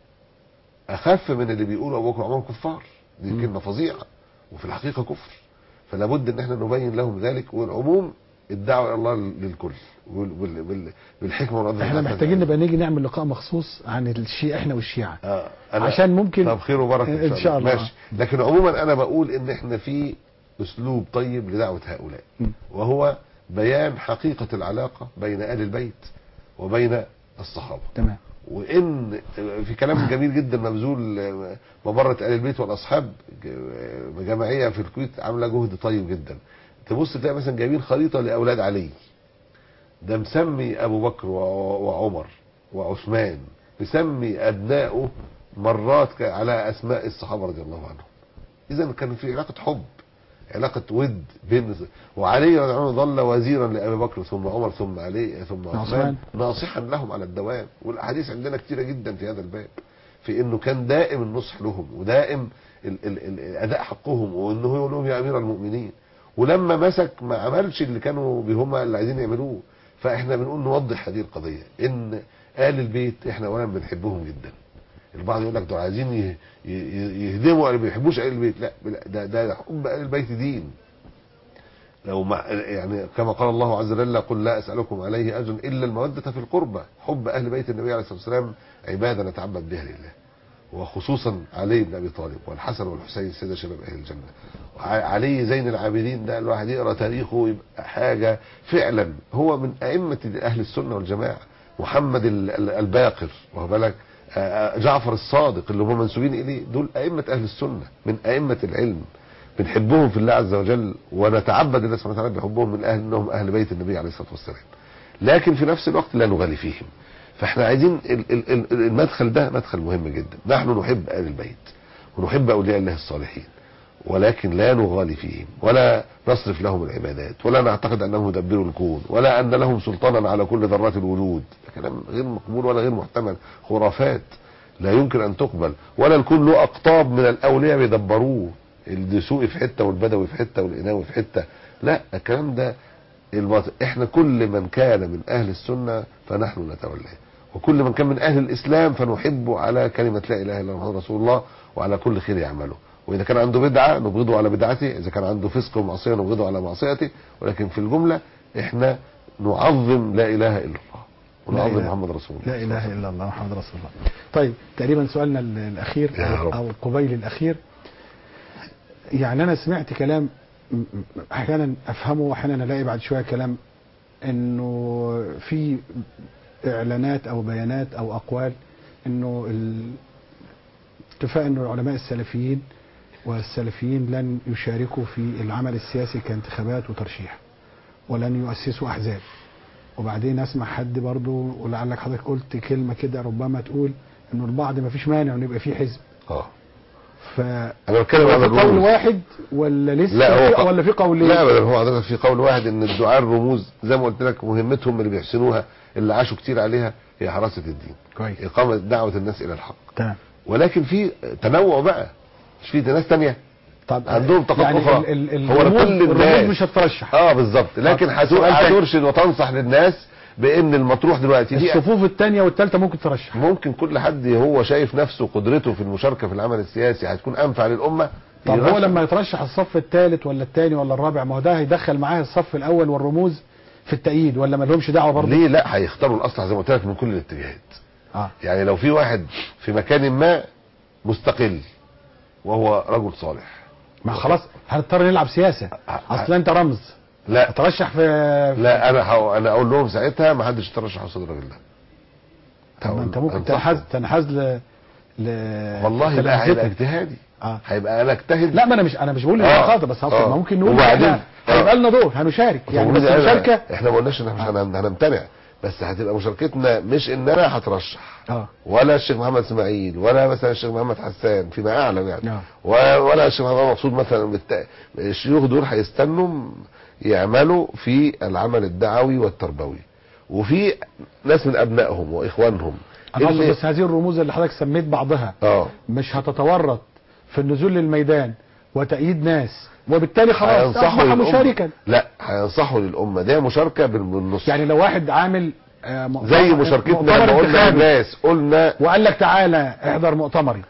اخف من اللي بيقولوا ابو بكر وعمر كفار دي مم. كلمه فظيعه وفي الحقيقه كفر فلا بد ان احنا نبين لهم ذلك والعموم الدعوه الى الله للكل وال- وال- وال- بالحكمه والعدل احنا محتاجين نبقى نيجي نعمل لقاء مخصوص عن الشيعة احنا والشيعة آه أنا- عشان ممكن طب خير وبركه إن شاء الله. ماشي لكن عموما انا بقول ان احنا في اسلوب طيب لدعوه هؤلاء م. وهو بيان حقيقه العلاقه بين ال البيت وبين الصحابه تمام وان في كلام جميل جدا مبذول مبره ال البيت والاصحاب جماعيه في الكويت عامله جهد طيب جدا تبص تلاقي مثلا جايبين خريطه لاولاد علي ده مسمي ابو بكر و- وعمر وعثمان مسمي ابنائه مرات ك- على اسماء الصحابه رضي الله عنهم اذا كان في علاقه حب علاقه ود بين وعلي رضي الله عنه ظل وزيرا لابي بكر ثم عمر ثم علي ثم عثمان. عثمان ناصحا لهم على الدوام والاحاديث عندنا كتيره جدا في هذا الباب في انه كان دائم النصح لهم ودائم ال ال ال اداء حقهم وانه يقول لهم يا امير المؤمنين ولما مسك ما عملش اللي كانوا هم اللي عايزين يعملوه فاحنا بنقول نوضح هذه القضيه ان ال البيت احنا اولا بنحبهم جدا البعض يقول لك دول عايزين ي- ي- يهدموا اللي ما بيحبوش ال البيت لا بلا- ده ده حب ال البيت دين لو مع يعني كما قال الله عز وجل قل لا اسالكم عليه اجرا الا الموده في القربى حب اهل بيت النبي عليه الصلاه والسلام عباده نتعبد بها لله وخصوصا علي بن ابي طالب والحسن والحسين سيد شباب اهل الجنه وع- علي زين العابدين ده الواحد يقرا تاريخه يبقى حاجه فعلا هو من ائمه اهل السنه والجماعه محمد ال- ال- الباقر واخد بالك آه، آه، جعفر الصادق اللي هم منسوبين اليه دول ائمه اهل السنه من ائمه العلم بنحبهم في الله عز وجل ونتعبد الله سبحانه وتعالى بحبهم من اهل انهم اهل بيت النبي عليه الصلاه والسلام لكن في نفس الوقت لا نغالي فيهم فاحنا عايزين ال- ال- ال- المدخل ده مدخل مهم جدا نحن نحب اهل البيت ونحب اولياء الله الصالحين ولكن لا نغالي فيهم ولا نصرف لهم العبادات ولا نعتقد انهم يدبروا الكون ولا ان لهم سلطانا على كل ذرات الوجود ده كلام غير مقبول ولا غير محتمل خرافات لا يمكن ان تقبل ولا الكون له اقطاب من الاولياء بيدبروه الدسوقي في حته والبدوي في حته والقناوي في حته لا الكلام ده الباطل احنا كل من كان من اهل السنه فنحن نتولاه وكل من كان من اهل الاسلام فنحبه على كلمه لا اله الا الله محمد رسول الله وعلى كل خير يعمله واذا كان عنده بدعه نبغضه على بدعته اذا كان عنده فسق ومعصيه نبغضه على معصيته ولكن في الجمله احنا نعظم لا اله الا الله ونعظم إله- محمد رسول الله لا اله الا الله محمد رسول الله طيب تقريبا سؤالنا ال- الاخير يا أو- رب. او قبيل الاخير يعني انا سمعت كلام م- م- احيانا افهمه واحيانا الاقي بعد شويه كلام انه في اعلانات او بيانات او اقوال انه ال- اتفاق انه العلماء السلفيين والسلفيين لن يشاركوا في العمل السياسي كانتخابات وترشيح ولن يؤسسوا احزاب وبعدين اسمع حد برضو ولعلك حضرتك قلت كلمه كده ربما تقول انه البعض ما فيش مانع انه يبقى فيه حزب اه ف انا بتكلم على في قول الرموز واحد ولا لسه لا هو في ق- ولا في قولين لا ابدا هو حضرتك في قول واحد ان الدعاء الرموز زي ما قلت لك مهمتهم اللي بيحسنوها اللي عاشوا كتير عليها هي حراسه الدين كويس اقامه دعوه الناس الى الحق تمام ولكن في تنوع بقى مش في ناس تانية طب عندهم طاقات يعني أخرى. ال- ال- هو الرموز- لكل الرموز الناس. مش هتترشح اه بالظبط لكن طب هتو- سؤال تاني. هترشد وتنصح للناس بان المطروح دلوقتي دي الصفوف الثانيه والثالثه ممكن ترشح ممكن كل حد هو شايف نفسه قدرته في المشاركه في العمل السياسي هتكون انفع للامه طب هو يرشح. لما يترشح الصف الثالث ولا الثاني ولا الرابع ما هو ده هيدخل معاه الصف الاول والرموز في التأييد ولا ما لهمش دعوه برضه ليه لا هيختاروا الاصلح زي ما قلت لك من كل الاتجاهات اه يعني لو في واحد في مكان ما مستقل وهو رجل صالح ما خلاص هنضطر نلعب سياسه اصل انت رمز لا هترشح في لا انا حو... انا اقول لهم ساعتها ما حدش يترشح قصاد الراجل ده طب ما انت هقول- ممكن أنصحهم. تنحاز تنحاز ل ل والله لا هيبقى تلامذتك. اجتهادي اه هيبقى انا اجتهد لا ما انا مش انا مش بقول آه. انك خاطئ بس اقصد آه. ما ممكن نقول وبعدين- احنا آه. هيبقى لنا دور هنشارك يعني بس طب أنا- مشاركه احنا ما قلناش ان احنا مش هن- هنمتنع بس هتبقى مشاركتنا مش ان انا هترشح اه ولا الشيخ محمد اسماعيل ولا مثلا الشيخ محمد حسان فيما اعلم يعني نعم. و- ولا الشيخ محمد مقصود مثلا بالت... الشيوخ دول هيستنوا يعملوا في العمل الدعوي والتربوي وفي ناس من ابنائهم واخوانهم انا اقصد اللي- بس هذه الرموز اللي حضرتك سميت بعضها اه مش هتتورط في النزول للميدان وتأييد ناس وبالتالي خلاص هينصحوا اصبح للأمة. مشاركا لا هينصحوا للامه ده مشاركه بال- بالنص يعني لو واحد عامل آه، م- زي مؤتمر مشاركتنا لما قلنا انتخابي الناس قلنا وقال لك تعالى احضر مؤتمري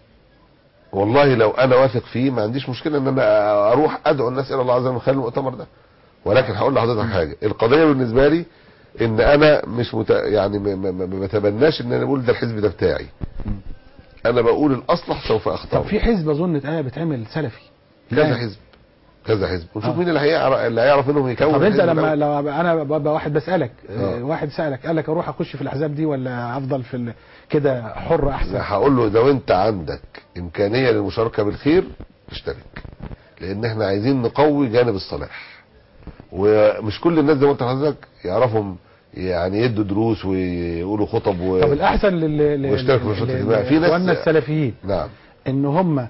والله لو انا واثق فيه ما عنديش مشكله ان انا اروح ادعو الناس الى الله عز وجل من خلال المؤتمر ده ولكن هقول لحضرتك حاجه القضيه بالنسبه لي ان انا مش مت... يعني ما ما- ما ما بتبناش ان انا بقول ده الحزب ده بتاعي انا بقول الاصلح سوف اختاره طب في حزب اظن اتقال بتعمل سلفي كذا لا. حزب كذا حزب ونشوف آه. مين اللي هيعرف اللي هيعرف منهم يكون طب انت الحزب لما الأول. لو انا ببقى واحد بسالك آه. آه، واحد سالك قال لك اروح اخش في الاحزاب دي ولا افضل في ال- كده حر احسن لا هقول له لو انت عندك امكانيه للمشاركه بالخير اشترك لان احنا عايزين نقوي جانب الصلاح ومش كل الناس زي ما انت حضرتك يعرفهم يعني يدوا دروس ويقولوا خطب و... طب الاحسن لل لل- واشتركوا في لل- الشرطة الجماعية. في ناس- لاخواننا السلفيين نعم ان هم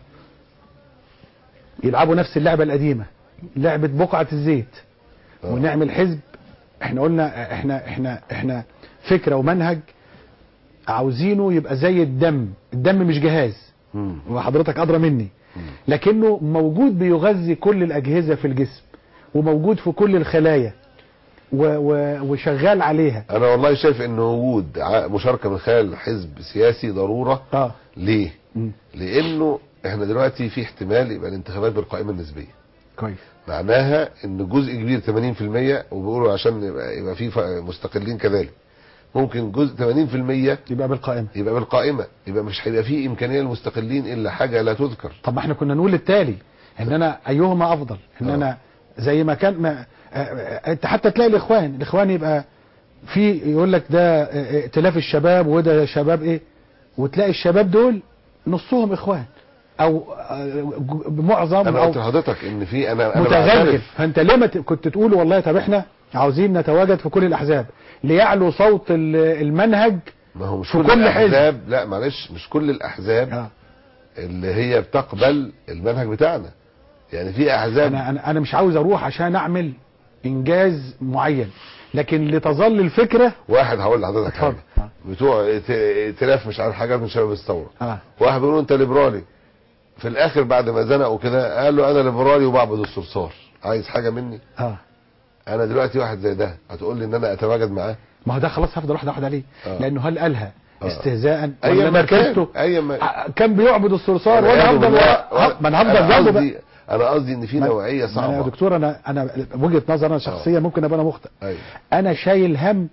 يلعبوا نفس اللعبه القديمه لعبه بقعه الزيت آه. ونعمل حزب احنا قلنا احنا احنا احنا فكره ومنهج عاوزينه يبقى زي الدم الدم مش جهاز مم. وحضرتك ادرى مني مم. لكنه موجود بيغذي كل الاجهزه في الجسم وموجود في كل الخلايا و و وشغال عليها انا والله شايف ان وجود ع- مشاركه من خلال حزب سياسي ضروره اه ليه مم. لانه احنا دلوقتي في احتمال يبقى الانتخابات بالقائمه النسبيه كويس معناها ان جزء كبير 80% وبيقولوا عشان يبقى, يبقى في ف- مستقلين كذلك ممكن جزء 80% يبقى بالقائمه يبقى بالقائمه يبقى مش هيبقى في امكانيه للمستقلين الا حاجه لا تذكر طب ما احنا كنا نقول التالي ان انا ايهما افضل ان آه. انا زي ما كان ما آه، آه، انت حتى تلاقي الاخوان الاخوان يبقى في يقول لك ده آه، ائتلاف الشباب وده شباب ايه وتلاقي الشباب دول نصهم اخوان او آه، ج- معظم انا او قلت لحضرتك ان في انا انا متغلغل بعترف فانت ليه ما ت- كنت تقول والله طب احنا عاوزين نتواجد في كل الاحزاب ليعلو صوت ال- المنهج ما هو مش في كل, كل حزب. الاحزاب لا معلش مش كل الاحزاب آه. اللي هي بتقبل المنهج بتاعنا يعني في احزاب انا انا انا مش عاوز اروح عشان اعمل انجاز معين لكن لتظل الفكره واحد هقول لحضرتك اتفضل. حاجه بتوع ائت- ائتلاف مش عارف حاجات من شباب الثوره اه واحد بيقول له انت ليبرالي في الاخر بعد ما زنقوا كده قال له انا ليبرالي وبعبد الصرصار عايز حاجه مني اه انا دلوقتي واحد زي ده هتقول لي ان انا اتواجد معاه ما هو ده خلاص هفضل واحده واحده عليه آه. لانه هل قالها آه. استهزاء اي ولا مكان نرفزته؟ اي مكان ع- كان بيعبد الصرصار وانا هفضل ورا- ما انا هفضل جنبه بقى قصدي انا قصدي ان في ما- نوعيه ما انا يا صعبه دكتور انا انا وجهه نظر انا شخصيه ممكن ابقى انا مخطئ ايوه انا شايل هم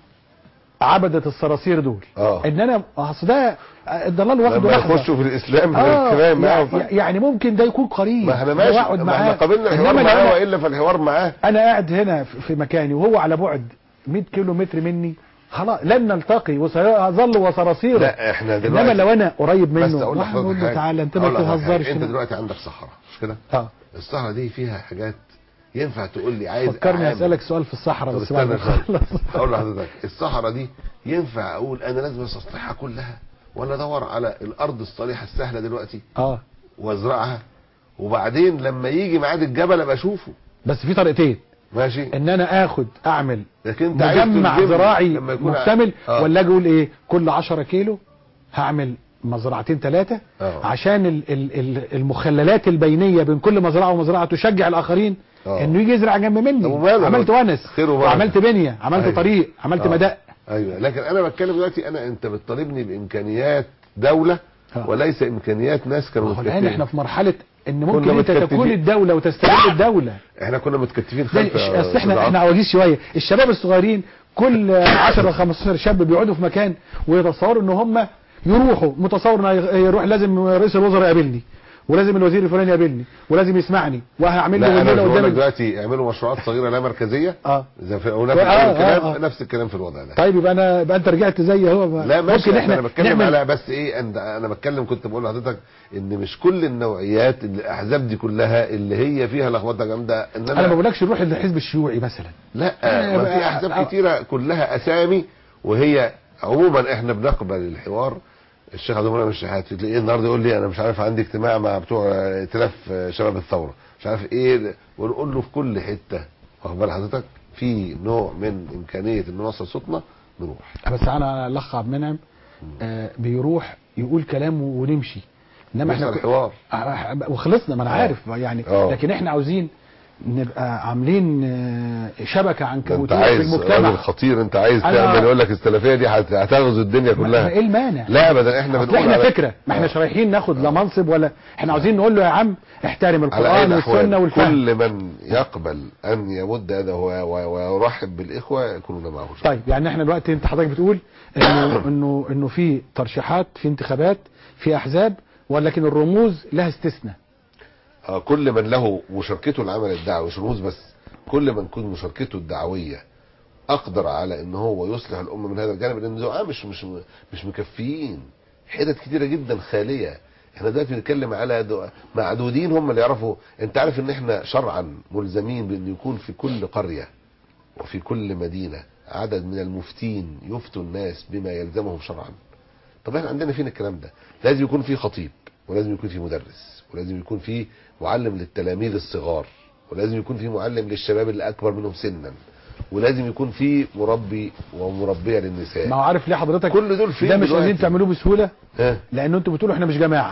عبدة الصراصير دول اه ان انا اصل ده الضلال واخده لما لحظه يخشوا في الاسلام آه الكلام يعني, معاهم يعني ممكن ده يكون قريب ما احنا ماشي واقعد ما احنا معاه قابلنا الحوار إنما لو معاه أنا- والا فالحوار معاه انا قاعد هنا في في مكاني وهو على بعد 100 كيلو متر مني خلاص لن نلتقي وسيظل وصراصير لا احنا دلوقتي انما لو انا قريب بس منه اقول واحد لحضرتك يقول له حاجة. تعالى انت ما أقول لحضرتك حاجة. تهزرش انت لا. دلوقتي عندك صحراء مش كده اه الصحراء دي فيها حاجات ينفع تقول لي عايز فكرني أعمل. اسالك سؤال في الصحراء طب بس بعد ما استنى شوية. اخلص هقول لحضرتك الصحراء دي ينفع اقول انا لازم استصلحها كلها ولا ادور على الارض الصالحه السهله دلوقتي اه وازرعها وبعدين لما يجي ميعاد الجبل ابقى اشوفه بس في طريقتين ماشي ان انا اخد اعمل لكن انت عايز مجمع تلزمني زراعي لما يكون مكتمل آه. ولا اجي اقول ايه كل 10 كيلو هعمل مزرعتين ثلاثة آه. عشان ال- ال- ال- المخللات البينية بين كل مزرعة ومزرعة تشجع الآخرين آه. انه يجي يزرع جنب طب مني وماله؟ عملت ونس خير وبركة. وعملت بنية عملت أيوة. طريق عملت آه. مدق ايوه لكن انا بتكلم دلوقتي انا انت بتطالبني بامكانيات دوله آه. وليس امكانيات ناس كانوا ما هو الآن متكتفين احنا في مرحلة ان ممكن كنا انت متكتفين. تكون الدولة وتستغل الدولة احنا كنا متكتفين ده خلف الش- اصل احنا احنا عواجيز شويه الشباب الصغيرين كل 10 15 شاب بيقعدوا في مكان ويتصوروا ان هم يروحوا متصور ان يروح لازم رئيس الوزراء يقابلني ولازم الوزير الفلاني يقابلني ولازم يسمعني وهعمل له لا انا الليله مش بقول لك قدام دلوقتي يعملوا مشروعات صغيره لا مركزيه اه زي في هناك آه، آه، الكلام آه. نفس الكلام في الوضع ده طيب يبقى انا يبقى انت رجعت زي هو لا ماشي ممكن احنا احنا انا بتكلم نعمل على بس ايه أن- انا بتكلم كنت بقول لحضرتك ان مش كل النوعيات الاحزاب دي كلها اللي هي فيها لخبطه جامده ان انا ما بقولكش نروح للحزب الشيوعي مثلا لا أنا ما في بقى- احزاب آه. كتيره كلها اسامي وهي عموما احنا بنقبل الحوار الشيخ عبد المنعم الشحات تلاقيه النهارده يقول لي انا مش عارف عندي اجتماع مع بتوع ائتلاف شباب الثوره مش عارف ايه ونقول له في كل حته واخد بال حضرتك في نوع من امكانيه ان نوصل صوتنا نروح بس انا الاخ عبد المنعم آه بيروح يقول كلام ونمشي انما احنا نوصل ك- حوار آه، وخلصنا ما انا آه. عارف يعني آه. لكن احنا عاوزين نبقى عاملين آه، شبكه ده انت عنكبوتيه في عايز المجتمع راجل خطير انت عايز أنا- تعمل يقول لك السلفيه دي هت- هتغزو الدنيا ما- ما كلها ايه المانع لا ابدا احنا اصل بنقول احنا على- فكره ما احناش آه. رايحين ناخد لا منصب ولا احنا عاوزين نقول له يا عم احترم على اي القران والسنه الاحوال والفهم كل من يقبل ان يمد يده و- و- ويرحب بالاخوه يكونون معه طيب يعني احنا دلوقتي انت حضرتك بتقول انه انه انه في ترشيحات في انتخابات في احزاب ولكن الرموز لها استثناء آه، كل من له مشاركته العمل الدعوي مش رموز بس كل من تكون مشاركته الدعويه اقدر على ان هو يصلح الامه من هذا الجانب لان الدعاء مش مش مش مكفيين حتت كتيره جدا خاليه احنا دلوقتي بنتكلم على دعاء معدودين هم اللي يعرفوا انت عارف ان احنا شرعا ملزمين بان يكون في كل قريه وفي كل مدينه عدد من المفتين يفتوا الناس بما يلزمهم شرعا طب احنا عندنا فين الكلام ده لازم يكون في خطيب ولازم يكون في مدرس ولازم يكون في معلم للتلاميذ الصغار ولازم يكون في معلم للشباب اللي اكبر منهم سنا ولازم يكون في مربي ومربيه للنساء ما هو عارف ليه حضرتك كل دول فين ده مش دلوقتي؟ عايزين تعملوه بسهوله ها لان انتوا بتقولوا احنا مش جماعه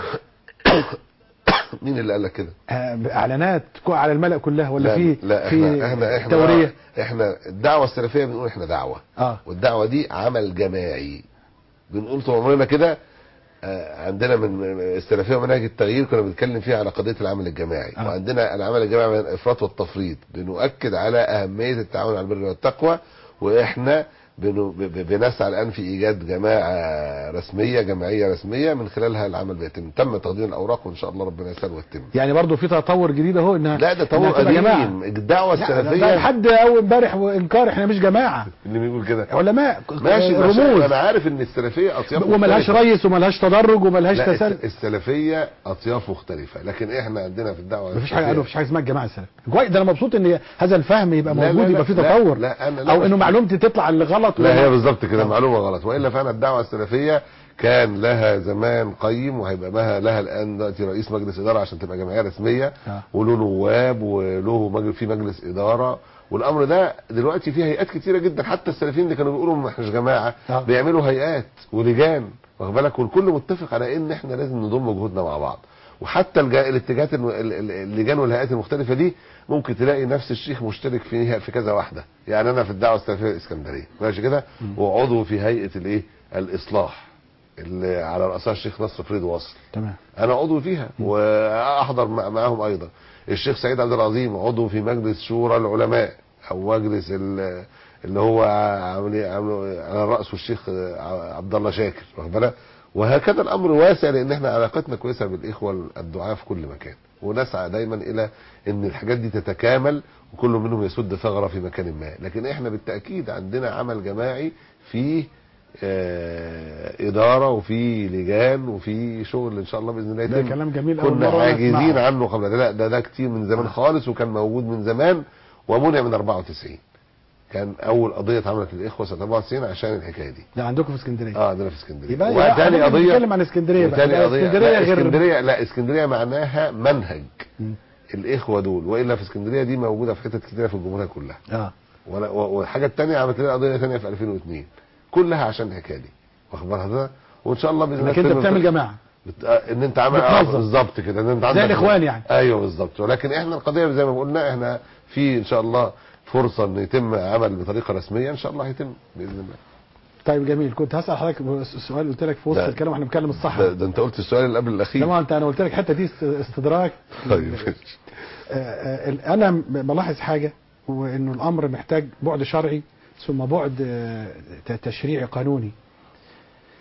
مين اللي قال لك كده آه، باعلانات كو- على الملأ كلها ولا لا في لا في احنا احنا احنا توريه احنا الدعوه السلفيه بنقول احنا دعوه اه والدعوه دي عمل جماعي بنقول طول عمرنا كده آه، عندنا من من السلفيه ومناهج التغيير كنا بنتكلم فيها على قضيه العمل الجماعي آه. وعندنا العمل الجماعي من الافراط والتفريط بنؤكد على اهميه التعاون على البر والتقوى واحنا بنو- ب- ب- بنسعى الان في ايجاد جماعه رسميه جمعيه رسميه من خلالها العمل بيتم تم تقديم الاوراق وان شاء الله ربنا يسهل ويتم يعني برضو في تطور جديد اهو انها لا ده إنها طور تبقى جماعه قديم الدعوه لا، ده السلفيه لحد اول امبارح وانكار احنا مش جماعه اللي بيقول كده علماء ماشي رموز رموز انا عارف ان السلفيه اطياف وملهاش مختلفة. ريس وملهاش تدرج وملهاش لا تسلل الس- السلفيه اطياف مختلفه لكن احنا عندنا في الدعوه مفيش حاجه السلفية- قالوا مفيش حاجه اسمها الجماعه السلفيه كويس ده انا مبسوط ان هذا الفهم يبقى لا، لا، موجود لا، يبقى فيه لا، تطور لا، أنا لا او انه بس- معلومتي تطلع اللي غلط لا ولا- هي بالظبط كده آه. معلومه غلط والا فعلا الدعوه السلفيه كان لها زمان قيم وهيبقى لها لها الان دلوقتي رئيس مجلس اداره عشان تبقى جمعيه رسميه آه. وله نواب وله مجلس في مجلس اداره والامر ده دلوقتي فيه هيئات كتيره جدا حتى السلفيين اللي كانوا بيقولوا ما احناش جماعه آه. بيعملوا هيئات ولجان واخد بالك والكل متفق على ان احنا لازم نضم جهودنا مع بعض وحتى الجا- الاتجاهات الم- ال- ال- اللجان والهيئات المختلفه دي ممكن تلاقي نفس الشيخ مشترك فيها في كذا واحده يعني انا في الدعوه السلفيه الاسكندريه ماشي كده وعضو في هيئه الايه الاصلاح اللي على راسها الشيخ نصر فريد واصل تمام انا عضو فيها واحضر مع- معاهم ايضا الشيخ سعيد عبد العظيم عضو في مجلس شورى العلماء او مجلس ال- اللي هو عامل عامل على راسه الشيخ عبد الله شاكر واخد بالك وهكذا الامر واسع لان احنا علاقتنا كويسه بالاخوه الدعاة في كل مكان ونسعى دايما الى ان الحاجات دي تتكامل وكل منهم يسد ثغره في مكان ما لكن احنا بالتاكيد عندنا عمل جماعي فيه آه، اداره وفي لجان وفي شغل ان شاء الله باذن الله ده يتم كلام جميل أول كنا مرة عاجزين نسمعه. عنه قبل ده لا ده ده كتير من زمان خالص وكان موجود من زمان ومنع من 94 كان اول قضيه اتعملت للاخوه سنه 94 عشان الحكايه دي ده عندكم في اسكندريه اه عندنا في اسكندريه يبقى وتاني يبقى قضيه بنتكلم عن اسكندريه بقى وتاني ده قضيه اسكندريه لا غير اسكندريه لا اسكندريه معناها منهج مم. الاخوه دول والا في اسكندريه دي موجوده في حتت كتيره في الجمهوريه كلها اه ولا- و- والحاجه الثانيه عملت لنا قضيه ثانيه في 2002 كلها عشان الحكايه دي واخد بالك حضرتك وان شاء الله باذن الله انك انت تتم- بتعمل جماعه بت... آه، ان انت عامل آه، بتنظم. بالظبط كده ان انت عندك الإخوان يعني. ايوه بالظبط ولكن احنا القضيه زي ما قلنا احنا في ان شاء الله فرصه ان يتم عمل بطريقه رسميه ان شاء الله هيتم باذن الله طيب جميل كنت هسال حضرتك سؤال قلت لك في وسط لا. الكلام واحنا بنتكلم الصح ده, ده انت قلت السؤال اللي قبل الاخير طبعا انت انا قلت لك الحته دي است- استدراك طيب آه، آه، ال- انا م- بلاحظ حاجه وانه الامر محتاج بعد شرعي ثم بعد آه، ت- تشريعي قانوني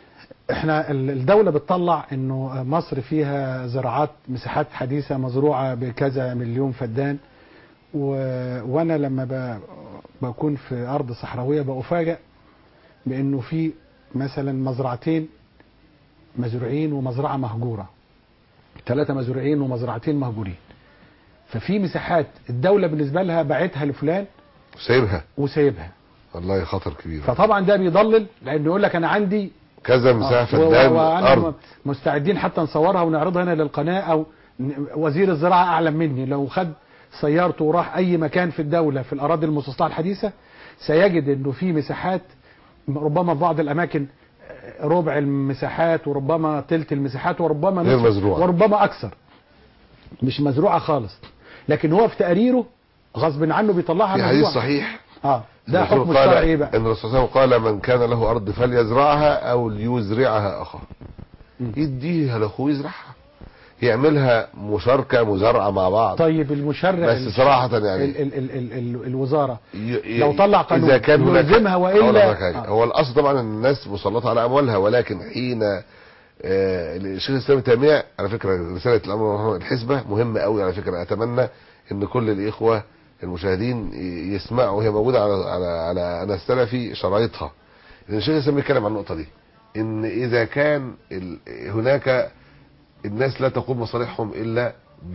احنا ال- الدولة بتطلع انه مصر فيها زراعات مساحات حديثة مزروعة بكذا مليون فدان و... وانا لما ب... بكون في ارض صحراوية بأفاجئ بانه في مثلا مزرعتين مزروعين ومزرعة مهجورة ثلاثة مزروعين ومزرعتين مهجورين ففي مساحات الدولة بالنسبة لها باعتها لفلان سايبها وسايبها والله خطر كبير فطبعا ده بيضلل لانه يقول لك انا عندي كذا مساحه آه، و- فدان وانا ارض مستعدين حتى نصورها ونعرضها هنا للقناه او ن- وزير الزراعه اعلم مني لو خد سيارته وراح اي مكان في الدوله في الاراضي المستصلحه الحديثه سيجد انه في مساحات ربما في بعض الاماكن آه، ربع المساحات وربما ثلث المساحات وربما غير نصف مزروعة. وربما اكثر مش مزروعه خالص لكن هو في تقريره غصب عنه بيطلعها في حديث مزروعه صحيح اه ده الرسول حكم قال- الشرع ايه بقى ان الرسول صلى الله عليه وسلم قال من كان له ارض فليزرعها او ليزرعها اخاه مم. يديها لاخوه يزرعها يعملها مشاركه مزارعه مع بعض طيب المشرع بس ال- صراحه يعني ال ال ال ال ال الوزاره ي- ي- لو طلع قانون اذا كان هناك يلزمها وإلا- أقول لك حاجة. آه. هو الاصل طبعا ان الناس مسلطه على اموالها ولكن حين آه، الشيخ الاسلام تيميه على فكره رساله الامر والنهي الحسبه مهمه قوي على فكره اتمنى ان كل الاخوه المشاهدين ي- يسمعوا وهي موجوده على على على انا السلفي شرايطها لان الشيخ الاسلام بيتكلم عن النقطه دي ان اذا كان ال- هناك الناس لا تقوم مصالحهم الا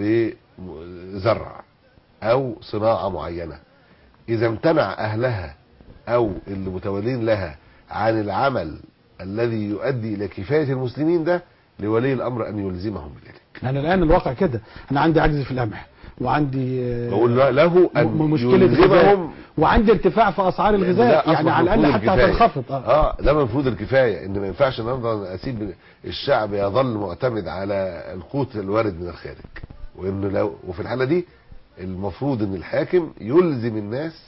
بزرع او صناعه معينه اذا امتنع اهلها او اللي متولين لها عن العمل الذي يؤدي الى كفايه المسلمين ده لولي الامر ان يلزمهم بذلك انا الان الواقع كده انا عندي عجز في القمح وعندي آه، بقول له- له ان م- مشكله غذاء يلزمهم وعندي ارتفاع في اسعار ده الغذاء أصبح يعني على الاقل مفروض حتى الكفاية. هتنخفض اه اه ده المفروض الكفايه ان ما ينفعش النهارده اسيب الشعب يظل معتمد على القوت الوارد من الخارج وانه لو وفي الحاله دي المفروض ان الحاكم يلزم الناس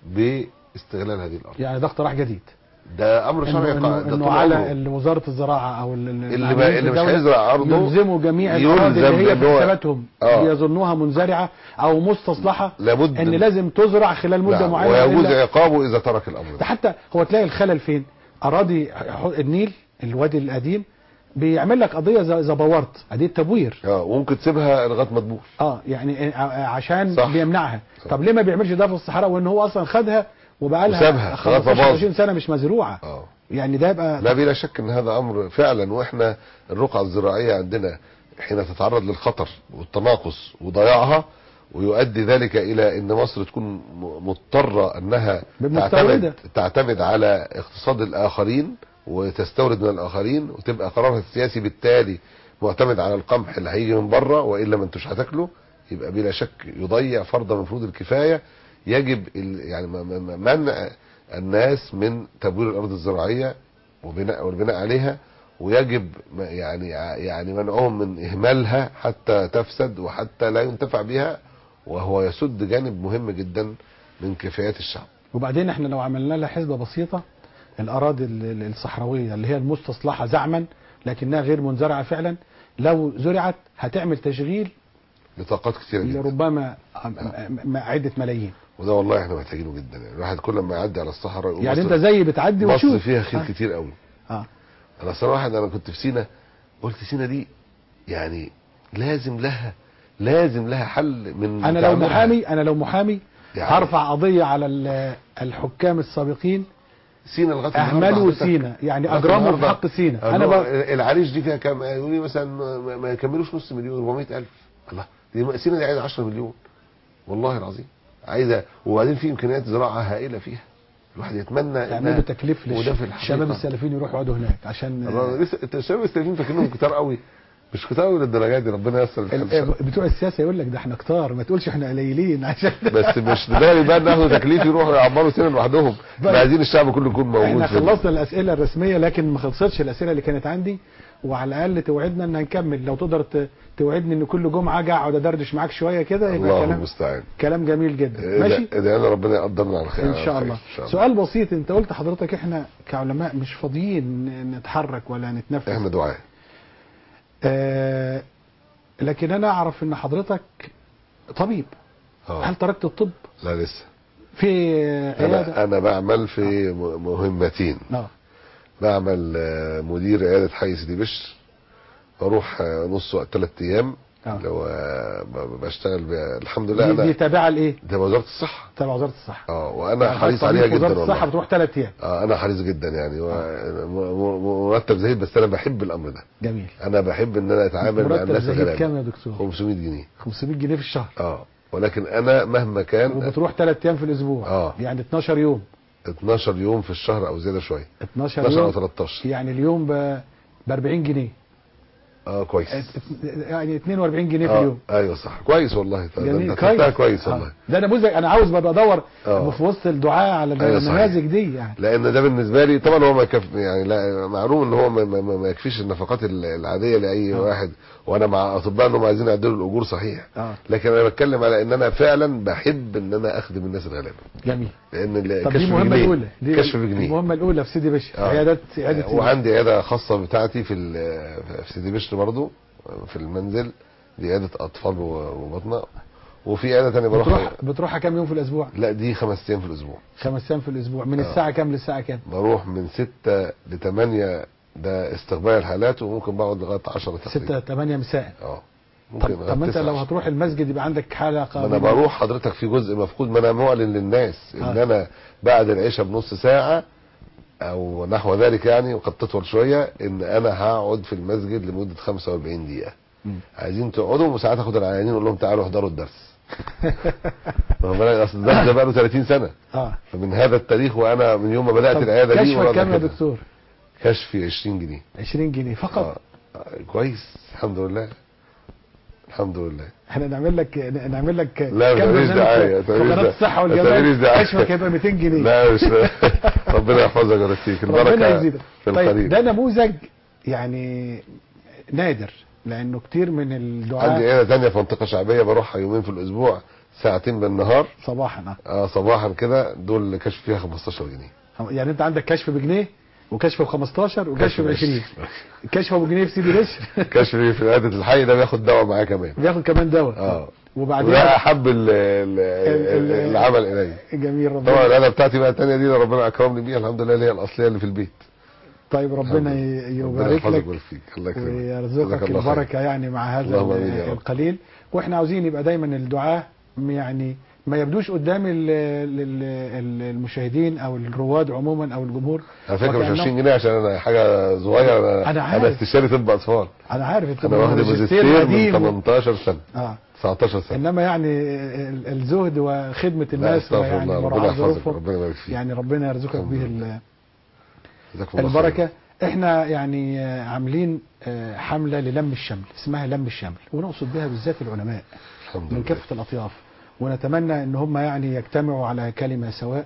باستغلال هذه الارض يعني ده اقتراح جديد ده امر انه, شرعي إنه, قا- ده إنه طول على عمره. ال- وزاره الزراعه او ال- ال- اللي العاملين ما في اللي مش الدولة هيزرع ارضه يلزموا جميع الاراضي يلزم اللي هي بأن هو- في حساباتهم آه. يظنوها منزرعه او مستصلحه لابد ان لازم تزرع خلال مده نعم، معينه ويجوز وإلا- عقابه اذا ترك الامر ده ده حتى هو تلاقي الخلل فين اراضي النيل الوادي القديم بيعمل لك قضيه زي زي بورت قضيه تبوير اه وممكن تسيبها لغايه ما تبوظ اه يعني ع- عشان صح. بيمنعها صح. طب ليه ما بيعملش ده في الصحراء وان هو اصلا خدها وبقى لها وسابها، خلاص 15 باظت. 20 سنه مش مزروعه اه يعني ده يبقى لا بلا شك ان هذا امر فعلا واحنا الرقعه الزراعيه عندنا حين تتعرض للخطر والتناقص وضياعها ويؤدي ذلك الى ان مصر تكون م- مضطره انها بالمستوردة. تعتمد تعتمد على اقتصاد الاخرين وتستورد من الاخرين وتبقى قرارها السياسي بالتالي معتمد على القمح اللي هيجي من بره والا ما انتوش هتاكله يبقى بلا شك يضيع فرض مفروض الكفايه يجب ال- يعني م- م- منع الناس من تبوير الارض الزراعيه وبناء والبناء عليها ويجب م- يعني يعني منعهم من اهمالها حتى تفسد وحتى لا ينتفع بها وهو يسد جانب مهم جدا من كفايات الشعب وبعدين احنا لو عملنا لها حسبه بسيطه الاراضي ال- ال- الصحراويه اللي هي المستصلحه زعما لكنها غير منزرعه فعلا لو زرعت هتعمل تشغيل لطاقات كثيره جدا لربما م- م- عده ملايين وده والله احنا محتاجينه جدا يعني الواحد كل ما يعدي على الصحراء يقول يعني مصر- انت زي بتعدي مصر وتشوف فيها خير آه. كتير قوي اه انا صراحه انا كنت في سينا قلت سينا دي يعني لازم لها لازم لها حل من انا لو تعميرها. محامي انا لو محامي يعني هرفع قضيه على ال- الحكام السابقين سينا لغايه النهاردة اهملوا حضرتك- سينا يعني لغاية اجرموا في النهاردة حق سينا انا انا بقى بقى العريش دي فيها كام يقولوا لي مثلا ما- ما يكملوش نص مليون 400 الف الله دي سينا دي عايزه 10 مليون والله العظيم عايزه وبعدين في امكانيات زراعه هائله فيها الواحد يتمنى يعملوا إنها- تكليف وده في الحقيقة. للشباب السلفيين يروحوا يقعدوا هناك عشان الله لسه انت الشباب السلفيين فاكرينهم كتار قوي مش كتار قوي للدرجه دي ربنا ييسر الحال إن شاء الله. ال- بتوع السياسه يقول لك ده احنا كتار ما تقولش احنا قليلين عشان بس مش دماغي بقى ناخد تكليف يروحوا يعمروا سنه لوحدهم احنا عايزين الشعب كله يكون موجود احنا في ال- خلصنا الاسئله الرسميه لكن ما خلصتش الاسئله اللي كانت عندي وعلى الاقل توعدنا ان هنكمل لو تقدر ت- توعدني ان كل جمعه اجي اقعد ادردش معاك شويه كده يبقى الله كلام المستعان كلام جميل جدا ماشي اذا انا ربنا يقدرنا على خير ان على شاء خير. الله ان شاء الله سؤال بسيط انت قلت حضرتك احنا كعلماء مش فاضيين ن- نتحرك ولا نتنفس احنا دعاء آه لكن انا اعرف ان حضرتك طبيب اه هل تركت الطب لا لسه في عياده انا انا بعمل في م- مهمتين اه بعمل آه، مدير عياده حي سيدي بشر بروح آه، نص وقت ثلاث ايام آه. اللي هو آه، ب- بشتغل ب- الحمد لله دي, دي انا تابعه لايه؟ ده وزاره الصحه تبع وزاره الصحه اه وانا يعني حريص طبيب عليها جدا وزاره الصحه والله بتروح ثلاث ايام اه انا حريص جدا يعني و- م- م- مرتب زهيد بس انا بحب الامر ده جميل انا بحب ان انا اتعامل مع مرتب الناس زهيد الغلابه كام يا دكتور؟ 500 جنيه 500 جنيه في الشهر اه ولكن انا مهما كان وبتروح ثلاث ايام في الاسبوع آه. يعني 12 يوم 12 يوم في الشهر او زياده شويه 12 12 او يوم 13 يعني اليوم ب 40 جنيه اه كويس يعني 42 جنيه في اه اليوم ايوه صح كويس والله طيب جميل انت حسبتها كويس آه. والله ده نموذج انا عاوز ببقى ادور آه. في وسط الدعاء على أيوة صحيح. النماذج دي يعني لان ده بالنسبه لي طبعا هو ما يكف يعني لا معلوم ان هو ما, ما, ما يكفيش النفقات ال- العاديه لاي آه. واحد وانا مع اطباء انهم عايزين يعدلوا الاجور صحيح اه لكن انا بتكلم على ان انا فعلا بحب ان انا اخدم الناس الغلابه جميل لان ال- طب كشف دي المهمه بجنيه. الاولى دي كشف بجنيه المهمه الاولى في سيدي بشر آه. عيادات عياده سيدي وعندي عياده خاصه بتاعتي في ال- في سيدي بشر برضو في المنزل دي عياده اطفال و- وبطنه وفي عياده ثانيه بروح بتروح بتروحها كام يوم في الاسبوع لا دي خمس ايام في الاسبوع خمس ايام في الاسبوع من آه. الساعه كام للساعه كام بروح من 6 ل 8 ده استقبال الحالات وممكن بقعد لغايه 10 تقريبا 6 8 مساء اه طب, ممكن لغاية طب ما انت 9 لو هتروح المسجد يبقى عندك حلقه ما انا من- بروح حضرتك في جزء مفقود ما انا معلن للناس ان آه. انا بعد العشاء بنص ساعه او نحو ذلك يعني وقد تطول شويه ان انا هقعد في المسجد لمده 45 دقيقه مم. عايزين تقعدوا وساعات اخد العيانين اقول لهم تعالوا احضروا الدرس واخد بالك؟ اصل الدرس ده بقى له 30 سنه اه فمن هذا التاريخ وانا من يوم ما بدات طب العياده دي كشفك وأنا كام يا كده. دكتور كشفي 20 جنيه 20 جنيه فقط آه. آه. كويس الحمد لله الحمد لله احنا نعمل لك نعمل لك لا كام ماليش برنامج دعايه في قناه الصحه ماليش والجمال دعايه كشفك هيبقى 200 جنيه لا مش ربنا يحفظك ويبارك فيك ربنا البركه يزيدك في طيب القليل ده نموذج يعني نادر لانه كتير من عندي الدعاء عياده ثانيه في منطقه شعبيه بروحها يومين في الاسبوع ساعتين بالنهار صباحا اه صباحا كده دول كشف فيها 15 جنيه آه. يعني انت عندك كشف بجنيه وكشف ب 15 وكشف ب 20 كشف كشف ابو جنيه في سيدي بشر كشف في عياده الحي ده بياخد دواء معاه كمان بياخد كمان دواء اه وبعدين وده احب ال- ال- ال- ال- العمل الي جميل طبعا ربنا العياده بتاعتي بقى الثانيه دي ربنا اكرمني بيها الحمد لله اللي هي الاصليه اللي في البيت طيب ربنا الحمد ي- لله. ربنا يبارك يحفظك لك ويبارك فيك الله يكرمك ويرزقك جزاك الله خير. البركه يعني مع هذا اللهم آمين يا رب. القليل واحنا عاوزين يبقى دايما الدعاء يعني ما يبدوش قدام ال- ال- ال- المشاهدين او الرواد عموما او الجمهور على فكره مش وكأنهم- 20 جنيه عشان انا حاجه صغيره انا أنا عارف. انا استشاري طب اطفال انا عارف انت انا واخد ماجستير ماجستير من قديم. 18 سنه اه 19 سنه انما يعني ال- الزهد وخدمه لا الناس استغفر يعني الله ربنا مراعاه يحفظك ظروفهم ربنا يبارك فيك يعني ربنا يرزقك الحمد به لله. ال- جزاكم الله البركه خير. احنا يعني آه، عاملين آه، حمله للم الشمل اسمها لم الشمل ونقصد بها بالذات العلماء الحمد من لله كافه الاطياف ونتمنى ان هم يعني يجتمعوا على كلمه سواء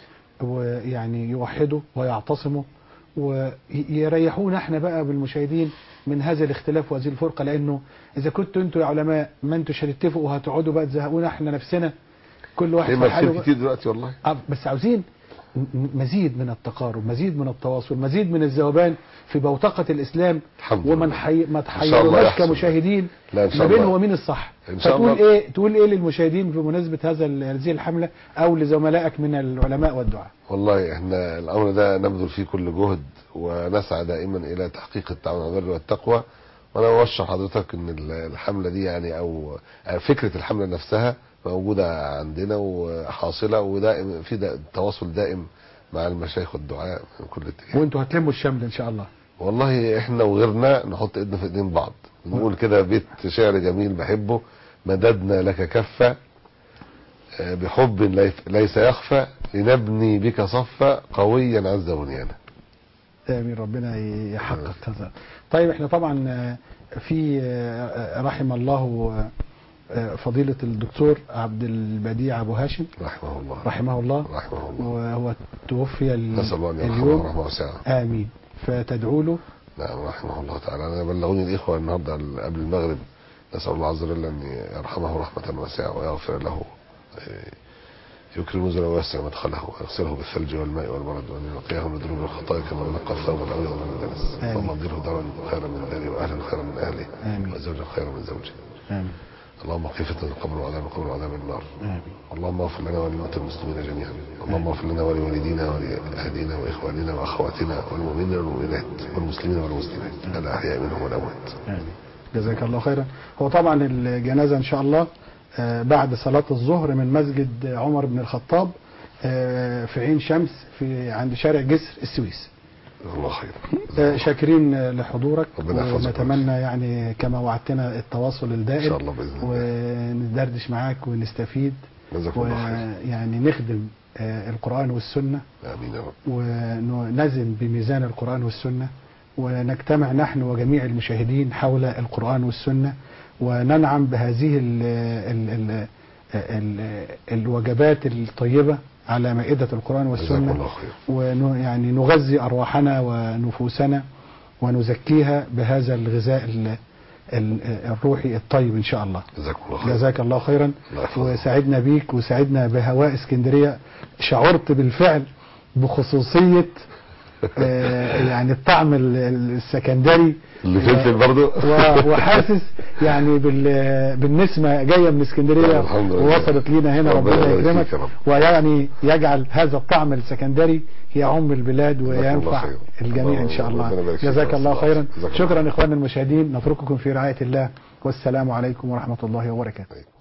ويعني يوحدوا ويعتصموا ويريحونا احنا بقى بالمشاهدين من هذا الاختلاف وهذه الفرقه لانه اذا كنتوا انتوا يا علماء ما انتوش هتتفقوا وهتقعدوا بقى تزهقونا احنا نفسنا كل واحد في في حاله مكتب بقى. كتير دلوقتي والله آه، بس عاوزين م- مزيد من التقارب مزيد من التواصل مزيد من الذوبان في بوتقة الإسلام الحمد وما لله. نحي... ما إن شاء الله تحيرناش يحصل. كمشاهدين لا إن شاء ما بين الله. هو مين الصح إن شاء فتقول الله. ايه تقول ايه للمشاهدين بمناسبة هذا ال- هذه الحملة او لزملائك من العلماء والدعاء والله احنا الامر ده نبذل فيه كل جهد ونسعى دائما الى تحقيق التعاون على البر والتقوى وانا بوشح حضرتك ان ال- الحمله دي يعني او فكره الحمله نفسها موجوده عندنا وحاصله ودائم في دا تواصل دائم مع المشايخ والدعاء من كل اتجاه وانتوا هتلموا الشمل ان شاء الله والله احنا وغيرنا نحط ايدنا في ايدين بعض نقول كده بيت شعر جميل بحبه مددنا لك كفة آه، بحب ليف- ليس يخفى لنبني بك صفا قويا عز بنيانا امين ربنا يحقق هذا طيب احنا طبعا آه، في آه، رحم الله آه، فضيلة الدكتور عبد البديع ابو هاشم رحمه الله رحمه الله رحمه الله وهو توفي ال- نسأل الله أن يرحمه اليوم رحمه واسعة آمين فتدعو له نعم رحمه الله تعالى أنا بلغوني الإخوة النهاردة قبل المغرب نسأل الله عز وجل أن يرحمه رحمة واسعة ويغفر له آه، يكرم نزله ويوسع مدخله ويغسله بالثلج والماء والبرد وأن ينقيه من الذنوب والخطايا كما ينقى الثوب الأبيض من الدنس آمين. اللهم ابدله دارا خيرا من داره وأهلا خيرا من أهله آمين. وزوجا خيرا من زوجه آمين اللهم اغفر فتنة القبر وعذاب القبر وعذاب النار آمين اللهم اغفر لنا ولموتى المسلمين جميعا اللهم اغفر لنا ولوالدينا ولأهلنا وإخواننا وأخواتنا والمؤمنين والمؤمنات والمسلمين والمسلمات الأحياء منهم والأموات آمين جزاك الله خيرا هو طبعا الجنازة إن شاء الله آه، بعد صلاة الظهر من مسجد عمر بن الخطاب آه، في عين شمس في عند شارع جسر السويس جزاك الله خير آه، شاكرين آه، لحضورك ربنا يحفظك ونتمنى يعني كما وعدتنا التواصل الدائم إن شاء الله بإذن الله وندردش معاك ونستفيد جزاكم الله خير ويعني نخدم آه، القرآن والسنة آمين يا رب ونزن بميزان القرآن والسنة ونجتمع نحن وجميع المشاهدين حول القرآن والسنة وننعم بهذه ال ال ال ال الوجبات الطيبة على مائدة القرآن جزاكم والسنة الله خير ويعني نغذي أرواحنا ونفوسنا ونزكيها بهذا الغذاء ال- ال- الروحي الطيب إن شاء الله جزاكم الله خير جزاك الله خيرا الله يحفظك. وسعدنا بيك وسعدنا بهواء اسكندرية شعرت بالفعل بخصوصية آه، يعني الطعم ال- ال- السكندري اللي فلفل برضه و- وحاسس يعني بال- بالنسمة جاية من اسكندرية الحمد لله. ووصلت لينا هنا ربنا ربنا يبارك يكرمك فيك يا رب. ويعني يجعل هذا الطعم السكندري يعم البلاد جزاك الله وينفع خير. الجميع ان شاء ربنا الله يبارك فيك جزاك يا الله أستاذ. خيرا جزاك الله شكرا خير. اخواننا المشاهدين نترككم في رعاية الله والسلام عليكم ورحمة الله وبركاته عليكم.